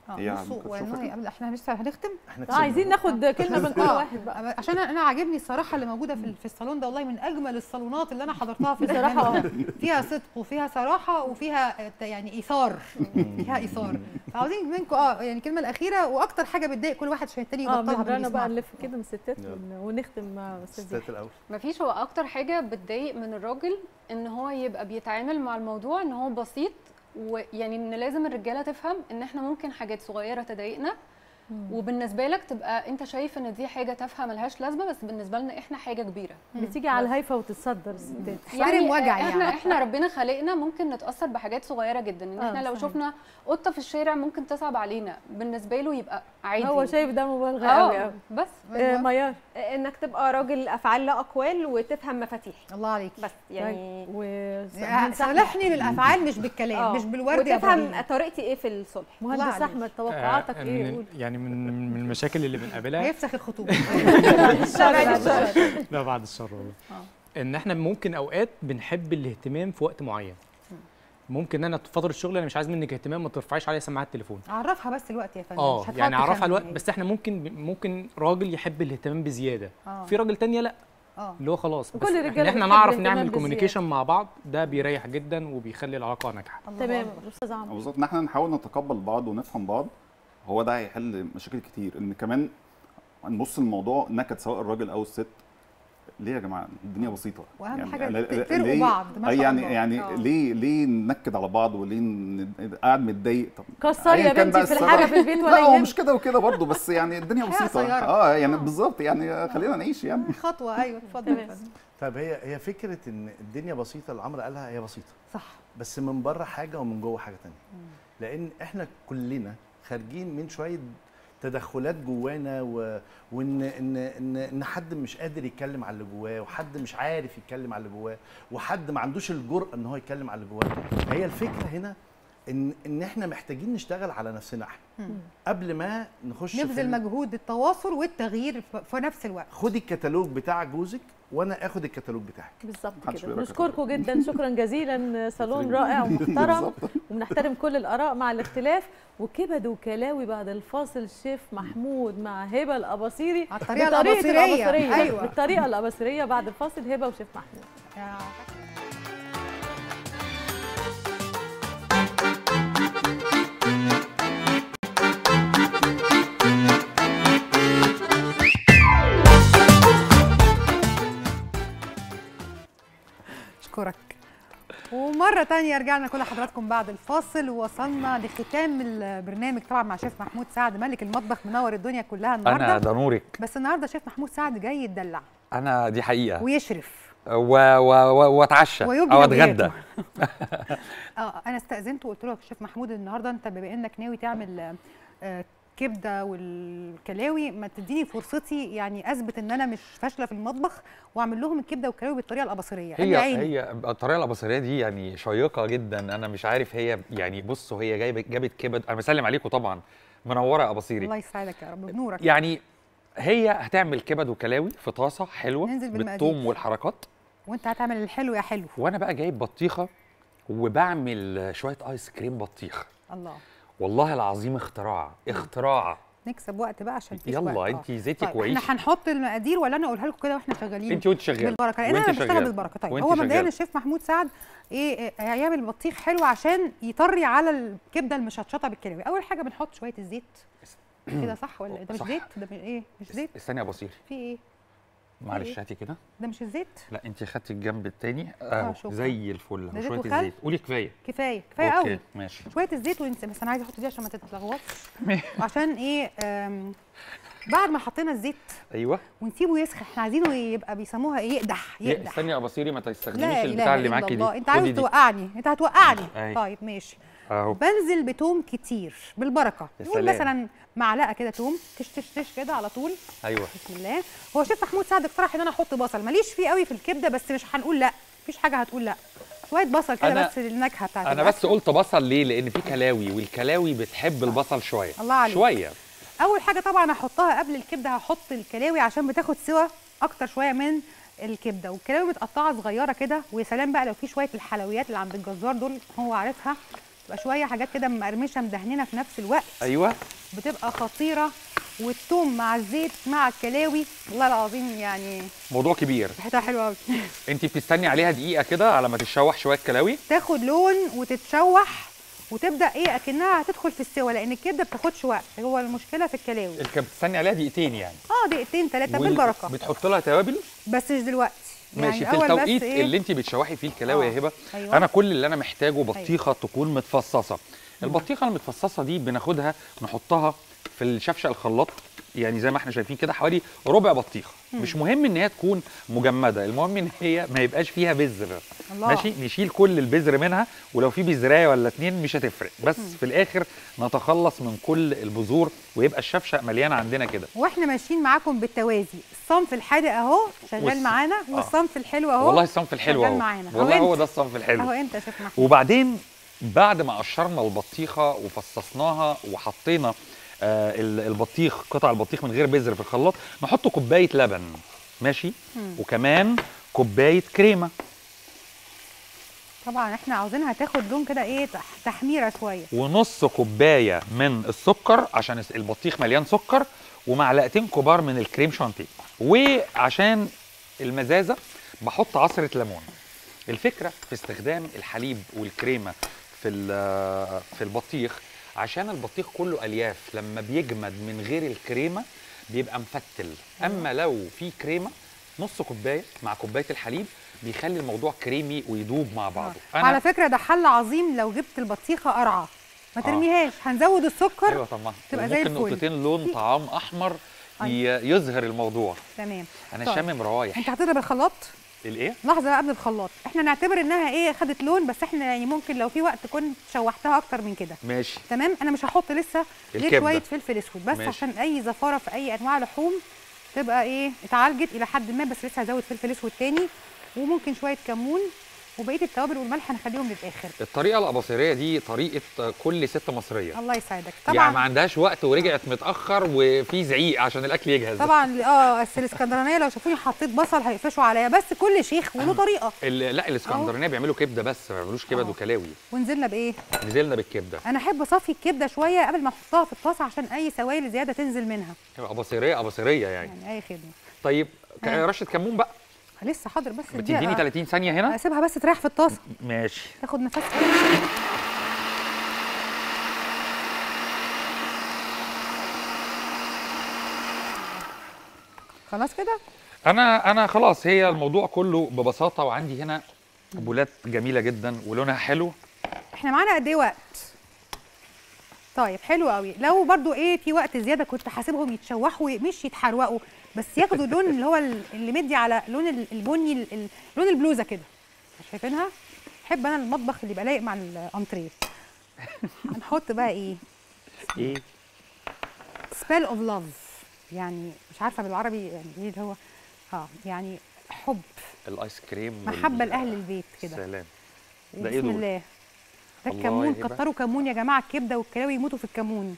هي بصوا ممكن والله تشوفك. قبل احنا لسه هنختم احنا آه، عايزين ناخد كلمه من كل آه، واحد بقى عشان انا أنا عاجبني الصراحه اللي موجوده في في الصالون ده والله من اجمل الصالونات اللي انا حضرتها في بصراحة البرنامج ده. فيها صدق وفيها صراحه وفيها آه، يعني ايثار فيها ايثار فعاوزين منكم اه يعني الكلمه الاخيره واكتر حاجه بتضايق كل واحد عشان التاني اه يبطلها من باللي رانا بقى يسمعها. نلف كده من الستات يلا. ون- ونختم مع استاذ الستات يحيى. الاول مفيش هو اكتر حاجه بتضايق من الراجل ان هو يبقى بيتعامل مع الموضوع ان هو بسيط ويعني ان لازم الرجاله تفهم ان احنا ممكن حاجات صغيره تضايقنا وبالنسبه لك تبقى انت شايف ان دي حاجه تافهه ملهاش لازمه بس بالنسبه لنا احنا حاجه كبيره بتيجي على الهايفه وتتصدر الستات تحترم وجع احنا يعني. احنا ربنا خلقنا ممكن نتاثر بحاجات صغيره جدا ان آه، احنا لو صحيح. شفنا قطه في الشارع ممكن تصعب علينا بالنسبه له يبقى عادي هو شايف ده مبالغه قوي اه قوي بس آه، ميار انك تبقى راجل افعال لا اقوال وتفهم مفاتيح الله عليك بس يعني و يعني صالحني بالافعال مش بالكلام آه. مش بالورد يا وتفهم إبراهيم. طريقتي ايه في الصلح الله مهندس عليك. احمد توقعاتك آه، ايه من قول يعني من من المشاكل اللي بنقابلها هيفسخ الخطوبه لا بعد الشر والله ان احنا ممكن اوقات بنحب الاهتمام في وقت معين ممكن انا في فتره الشغل انا مش عايز منك اهتمام ما ترفعيش عليا سماعه التليفون عرفها بس الوقت يا فندم اه مش هتقعد يعني اعرفها تخمن الوقت يعني. بس احنا ممكن ممكن راجل يحب الاهتمام بزياده آه. في راجل تانية لا اه اللي هو خلاص بس وكل إحنا- الرجالة احنا بتحب نعرف الاهتمام نعمل بزيادة. كوميونيكيشن مع بعض ده بيريح جدا وبيخلي العلاقه ناجحه تمام استاذ عمرو بالظبط ان احنا نحاول نتقبل بعض ونفهم بعض هو ده هيحل مشاكل كتير ان كمان نبص الموضوع نكد سواء الراجل او الست ليه يا جماعه الدنيا بسيطه واهم حاجه لا- لا- تفرقوا ليه- بعض ما آه شاء يعني الله. يعني آه. ليه ليه ننكد على بعض وليه ن- قاعد متضايق طب كسري أياً يا كان بنتي بقى في السبب. الحاجه في البيت ولا لا هو يهمك. مش كده وكده برضه بس يعني الدنيا حياة بسيطه قصيرة. اه يعني بالظبط يعني خلينا نعيش يعني خطوه ايوه اتفضل يا تمام. فندم. طيب هي هي فكره ان الدنيا بسيطه اللي عمرو قالها هي بسيطه صح بس من بره حاجه ومن جوه حاجه تانية لان احنا كلنا خارجين من شويه تدخلات جوانا و... وان ان ان ان حد مش قادر يتكلم على اللي جواه وحد مش عارف يتكلم على اللي جواه وحد ما عندوش الجرأه ان هو يتكلم على اللي جواه فهي الفكره هنا ان ان احنا محتاجين نشتغل على نفسنا احنا مم. قبل ما نخش في نبذل ال- مجهود التواصل والتغيير في- في نفس الوقت خدي الكتالوج بتاع جوزك وانا اخد الكتالوج بتاعك بالظبط محدش كده بيقرا نشكركم جدا شكرا جزيلا صالون شكراً. رائع ومحترم بالظبط. وبنحترم كل الاراء مع الاختلاف وكبد وكلاوي بعد الفاصل الشيف محمود مع هبه الاباصيري على الطريقة بطريقة الأباصيرية. الأباصيرية. أيوة. بالطريقه الاباصيريه بعد الفاصل هبه وشيف محمود يا اشكرك ومرة تانية رجعنا كل حضراتكم بعد الفاصل ووصلنا لختام البرنامج طبعا مع شيف محمود سعد ملك المطبخ منور الدنيا كلها النهارده انا ده نورك بس النهارده شيف محمود سعد جاي يتدلع انا دي حقيقه ويشرف و- و- و- واتعشى ويبدي او نبياته. اتغدى اه انا استاذنت وقلت له يا شيف محمود النهارده انت بما انك ناوي تعمل آه، كبده والكلاوي ما تديني فرصتي يعني اثبت ان انا مش فاشله في المطبخ واعمل لهم الكبده والكلاوي بالطريقه الاباصيريه قال لي هي عيني. هي الطريقه الاباصيريه دي يعني شيقه جدا انا مش عارف هي يعني بصوا هي جايبه جابت كبد انا بسلم عليكم طبعا منوره يا اباصيري الله يسعدك يا رب بنورك يعني هي هتعمل كبد وكلاوي في طاسه حلوه ننزل بالمقادير. بالثوم والحركات وانت هتعمل الحلو يا حلو وانا بقى جايب بطيخه وبعمل شويه ايس كريم بطيخ الله والله العظيم اختراع اختراع نكسب وقت بقى عشان فيش يلا وقت. انت آه. زيتك طيب وعيش احنا هنحط المقادير ولا انا اقولها لكم كده واحنا شغالين انت وانت شغاله بالبركه لان وانت انا بشتغل شغالة. بالبركه طيب وانت هو مبدئيا شغالة. الشيف محمود سعد ايه إيه، هيعمل بطيخ حلو عشان يطري على الكبده المشطشطه بالكلاوي اول حاجه بنحط شويه الزيت كده صح ولا إيه؟ ده مش صح. زيت ده مش ايه مش زيت استني يا بصير في ايه معلش إيه؟ هاتي كده ده مش الزيت لا انت خدتي الجنب التاني آه، اهو شكراً. زي الفل ده اهو زيت شويه وخل؟ الزيت قولي كفايه كفايه كفايه اوكي قوي ماشي شويه الزيت وننسى بس انا عايزه احط دي عشان ما تتلخبطش وعشان ايه آم، بعد ما حطينا الزيت ايوه ونسيبه يسخن احنا عايزينه يبقى بيسموها ايه يقدح يا- يقدح استني يا بصيري ما تستخدميش لا البتاع اله اللي الا معاكي الله دي انت عاوز خدي دي. توقعني انت هتوقعني أي. طيب ماشي اهو بنزل بتوم كتير بالبركه يا نقول سلام. مثلا معلقه كده توم تش تش تش كده على طول ايوه بسم الله هو شيف محمود سعد اقترح ان انا احط بصل ماليش فيه قوي في الكبده بس مش هنقول لا مفيش حاجه هتقول لا شويه بصل كده أنا- بس للنكهه بتاعت انا الأكل. بس قلت بصل ليه لان في كلاوي والكلاوي بتحب البصل شويه الله عليك. شويه اول حاجه طبعا هحطها قبل الكبده هحط الكلاوي عشان بتاخد سوا اكتر شويه من الكبده والكلاوي متقطعه صغيره كده ويا سلام بقى لو في شويه الحلويات اللي عند الجزار دول هو عارفها تبقى شويه حاجات كده مقرمشه مدهنينه في نفس الوقت ايوه بتبقى خطيره والثوم مع الزيت مع الكلاوي والله العظيم يعني موضوع كبير ريحتها حلوه قوي انت بتستني عليها دقيقه كده على ما تتشوح شويه كلاوي تاخد لون وتتشوح وتبدا ايه اكنها هتدخل في السوا لان الكبده بتاخدش وقت هو المشكله في الكلاوي اللي كانت بتستني عليها دقيقتين يعني اه دقيقتين ثلاثه وال- بالبركه بتحط لها توابل بس مش دلوقتي ماشي في الأول بس التوقيت إيه؟ اللي انت بتشوحي فيه الكلاوي آه. يا هبه أيوة. انا كل اللي انا محتاجه بطيخه تكون متفصصه البطيخه المتفصصه دي بناخدها نحطها في الشفشه الخلاط يعني زي ما احنا شايفين كده حوالي ربع بطيخه مم. مش مهم ان هي تكون مجمده المهم ان هي ما يبقاش فيها بذر الله. ماشي نشيل كل البذر منها ولو في بذرايه ولا اتنين مش هتفرق بس مم. في الاخر نتخلص من كل البذور ويبقى الشفشه مليانه عندنا كده واحنا ماشيين معاكم بالتوازي الصنف الحادق اهو شغال والص- معانا آه. والصنف الحلو اهو والله الصنف الحلو شغال اهو معانا والله أهو هو أنت. ده الصنف الحلو اهو انت يا شيخ محمود وبعدين بعد ما قشرنا البطيخه وفصصناها وحطينا آه ال- البطيخ قطع البطيخ من غير بذر في الخلاط نحط كوبايه لبن ماشي مم. وكمان كوبايه كريمه طبعا احنا عاوزينها تاخد لون كده ايه تح- تحميره شويه ونص كوبايه من السكر عشان الس- البطيخ مليان سكر ومعلقتين كبار من الكريم شانتيه وعشان المزازه بحط عصره ليمون الفكره في استخدام الحليب والكريمه في ال- في البطيخ عشان البطيخ كله الياف لما بيجمد من غير الكريمه بيبقى مفتل اما لو في كريمه نص كوبايه مع كوبايه الحليب بيخلي الموضوع كريمي ويدوب مع بعضه على فكره ده حل عظيم لو جبت البطيخه قرعه ما آه. ترميهاش هنزود السكر ايوه طبعا تبقى زي ممكن الفل. نقطتين لون طعام احمر أيوة. ي- يظهر الموضوع تمام انا طيب. شامم روايح انت حطيتها بالخلاط الايه لحظه بقى قبل الخلاط احنا نعتبر انها ايه خدت لون بس احنا يعني ممكن لو في وقت كنت شوحتها اكتر من كده ماشي تمام انا مش هحط لسه غير الكبدة. شويه فلفل اسود بس ماشي. عشان اي زفاره في اي انواع لحوم تبقى ايه اتعالجت الى حد ما بس لسه هزود فلفل اسود تاني وممكن شويه كمون وبقيه التوابل والملح هنخليهم للاخر الطريقه الاباصيريه دي طريقه كل ست مصريه الله يساعدك يعني طبعا ما عندهاش وقت ورجعت متاخر وفي زعيق عشان الاكل يجهز طبعا اه بس الاسكندرانيه لو شافوني حطيت بصل هيقفشوا عليا بس كل شيخ وله طريقه ال- لا الاسكندرانيه بيعملوا كبده بس ما بيعملوش كبد آه. وكلاوي ونزلنا بايه نزلنا بالكبده انا احب اصفي الكبده شويه قبل ما احطها في الطاسه عشان اي سوائل زياده تنزل منها اباصيريه اباصيريه يعني يعني اي خدمه طيب ك- آه. رشه كمون بقى لسه حاضر بس بتديني دقيقة. 30 ثانيه هنا اسيبها بس تريح في الطاسه ماشي تاخد نفس خلاص كده انا انا خلاص هي الموضوع كله ببساطه وعندي هنا بولات جميله جدا ولونها حلو احنا معانا قد ايه وقت طيب حلو قوي لو برضو ايه في وقت زياده كنت حاسبهم يتشوحوا مش يتحروقوا بس ياخدوا اللون اللي هو ال- اللي مدي على لون ال- البني ال- ال- لون البلوزه كده شايفينها احب انا المطبخ اللي يبقى لايق مع الانتريه هنحط بقى ايه ايه سبيل اوف لاف يعني مش عارفه بالعربي يعني ايه اللي هو اه يعني حب الايس كريم محبه وال- لاهل البيت كده سلام ده ايه بسم دول الله ده الله الكمون يا هبة. كتروا كمون يا جماعه الكبده والكلاوي يموتوا في الكمون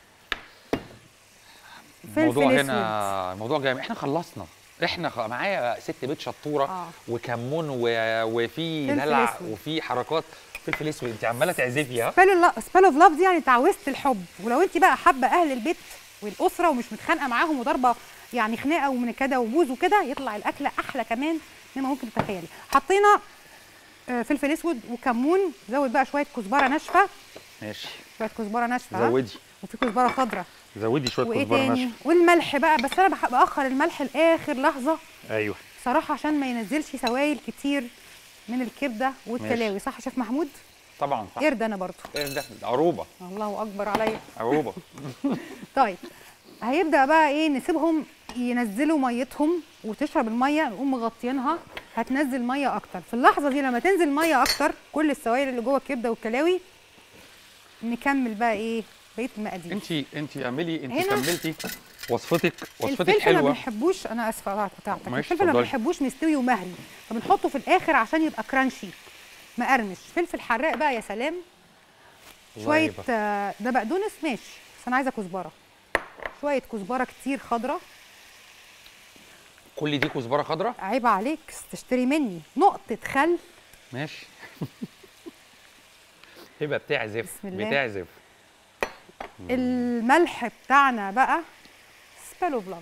الموضوع فلفل هنا الموضوع جامد احنا خلصنا احنا خ... معايا ست بيت شطوره آه. وكمون و... وفي فلفل دلع أسود. وفي حركات فلفل اسود انت عماله تعزفي ها سبيل اوف لاف دي يعني تعويذه الحب ولو انت بقى حابه اهل البيت والاسره ومش متخانقه معاهم وضربه يعني خناقه ومنكده وبوز وكده يطلع الاكله احلى كمان مما ممكن تتخيلي حطينا آه، فلفل اسود وكمون زود بقى شويه كزبره ناشفه ماشي شويه كزبره ناشفه ها؟ زودي وفي كزبره خضراء زودي شويه وايه كزبره تاني ناشفه والملح بقى بس انا بح- باخر الملح لاخر لحظه ايوه صراحه عشان ما ينزلش سوائل كتير من الكبده والكلاوي صح يا شيف محمود طبعا صح قرد انا برضو ايه ده ده عروبه الله اكبر عليا عروبه طيب هيبدا بقى ايه نسيبهم ينزلوا ميتهم وتشرب الميه نقوم مغطيينها هتنزل ميه اكتر في اللحظه دي لما تنزل ميه اكتر كل السوائل اللي جوه الكبده والكلاوي نكمل بقى ايه بقيه المقادير انت انت اعملي انت هنا كملتي وصفتك وصفتك الفلفل ما حلوه بنحبوش انا اسفه على قطعتك ماشي، الفلفل ما اتفضلي. بنحبوش مستوي ومهري فبنحطه في الاخر عشان يبقى كرانشي مقرمش فلفل حراق بقى يا سلام الله شويه يبارك. آه، ده بقدونس ماشي بس انا عايزه كزبره شويه كزبره كتير خضره كل دي كزبره خضراء عيب عليك تشتري مني نقطه خل ماشي هبه بتعزف بسم الله. بتعزف الملح بتاعنا بقى سبالو بلان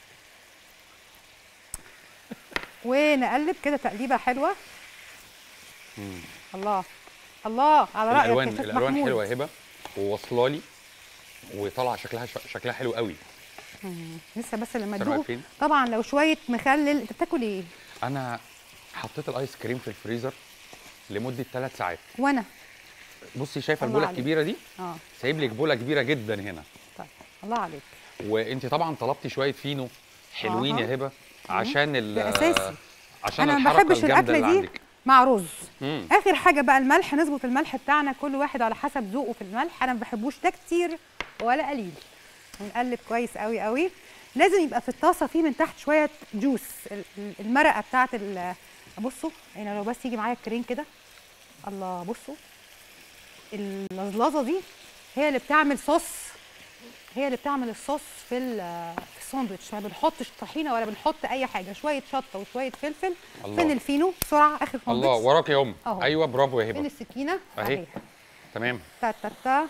ونقلب كده تقليبه حلوه مم. الله الله على رايك يا الالوان شيخ الالوان محمود. حلوه يا هبه وواصله لي وطالعه شكلها شكلها حلو قوي مم. لسه بس لما إنتوا تدوق عارفين؟ طبعا لو شويه مخلل انت بتاكل ايه انا حطيت الايس كريم في الفريزر لمده ثلاث ساعات وانا بصي شايفه الله البوله عليك. الكبيره دي اه سايب لك بوله كبيره جدا هنا طيب الله عليك وانت طبعا طلبتي شويه فينو حلوين أها. يا هبه عشان ال ده أساسي. عشان انا ما الحركه بحبش الجامده الاكله اللي دي عندك مع رز مم. اخر حاجه بقى الملح نظبط الملح بتاعنا كل واحد على حسب ذوقه في الملح انا ما بحبوش لا كتير ولا قليل ونقلب كويس قوي قوي لازم يبقى في الطاسه فيه من تحت شويه جوس ال- ال- المرقه بتاعت ال- بصوا هنا لو بس يجي معايا الكريم كده الله بصوا اللزلزه دي هي اللي بتعمل صوص هي اللي بتعمل الصوص في ال- في الساندوتش ما بنحطش طحينه ولا بنحط اي حاجه شويه شطه وشويه فلفل الله. فين الفينو بسرعه اخر الله ساندوتش وراك يا ام أهو. ايوه برافو يا فين هبه السكينه اهي تمام تا تا تا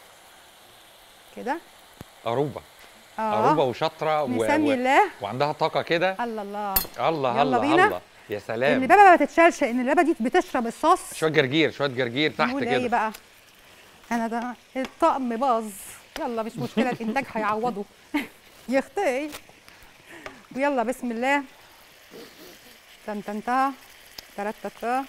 كده اروبه اه اروبه وشاطره و... نسمي و... الله وعندها طاقه كده الله الله الله يلا الله بينا. الله يا سلام اللبابه ما تتشالش ان اللبابه دي بتشرب الصوص شويه جرجير شويه جرجير تحت نقول ايه كده بقى انا ده الطقم باظ يلا مش مشكله الانتاج هيعوضه يا اختي ويلا بسم الله تن تن تا ترت تا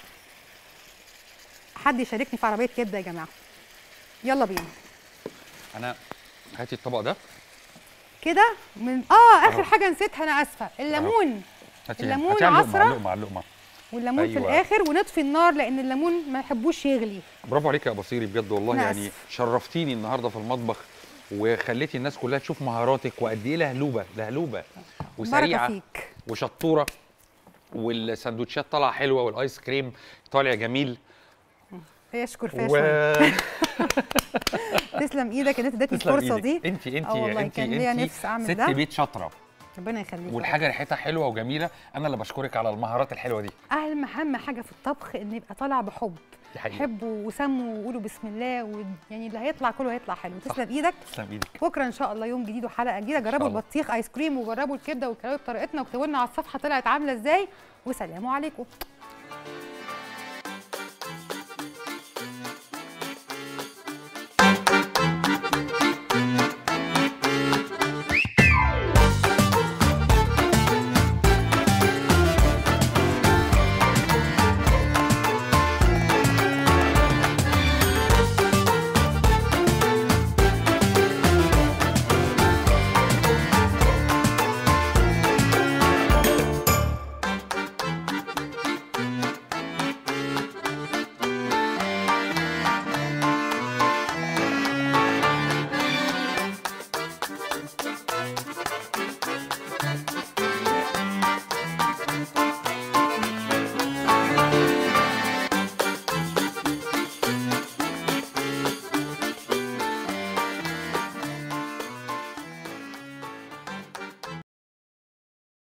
حد يشاركني في عربيه كبده يا جماعه يلا بينا انا هاتي الطبق ده كده من اه اخر أهو. حاجه نسيتها انا اسفه الليمون هاتي الليمون هاتي على اللقمه على عصرة. اللقمه على اللقمه والليمون في أيوة. الاخر ونطفي النار لان الليمون ما يحبوش يغلي برافو عليك يا بصيري بجد والله أنا يعني آسف. شرفتيني النهارده في المطبخ وخليتي الناس كلها تشوف مهاراتك وقد ايه لهلوبه لهلوبه وسريعه فيك. وشطوره والسندوتشات طالعه حلوه والايس كريم طالع جميل يشكر فيها و... شوية. تسلم ايدك ان انت اديتني تسلم الفرصه إيدك. دي انت انت آه والله انت كان ليا انت نفس اعمل ست ده بيت شاطره ربنا يخليك والحاجه ريحتها حلوه وجميله انا اللي بشكرك على المهارات الحلوه دي اهم اهم حاجه في الطبخ ان يبقى طالع بحب دي حقيقة. حبوا وسموا وقولوا بسم الله و... يعني اللي هيطلع كله هيطلع حلو تسلم ايدك تسلم ايدك بكره ان شاء الله يوم جديد وحلقه جديده جربوا الله. البطيخ ايس كريم وجربوا الكبده والكلاوي بطريقتنا واكتبوا لنا على الصفحه طلعت عامله ازاي وسلام عليكم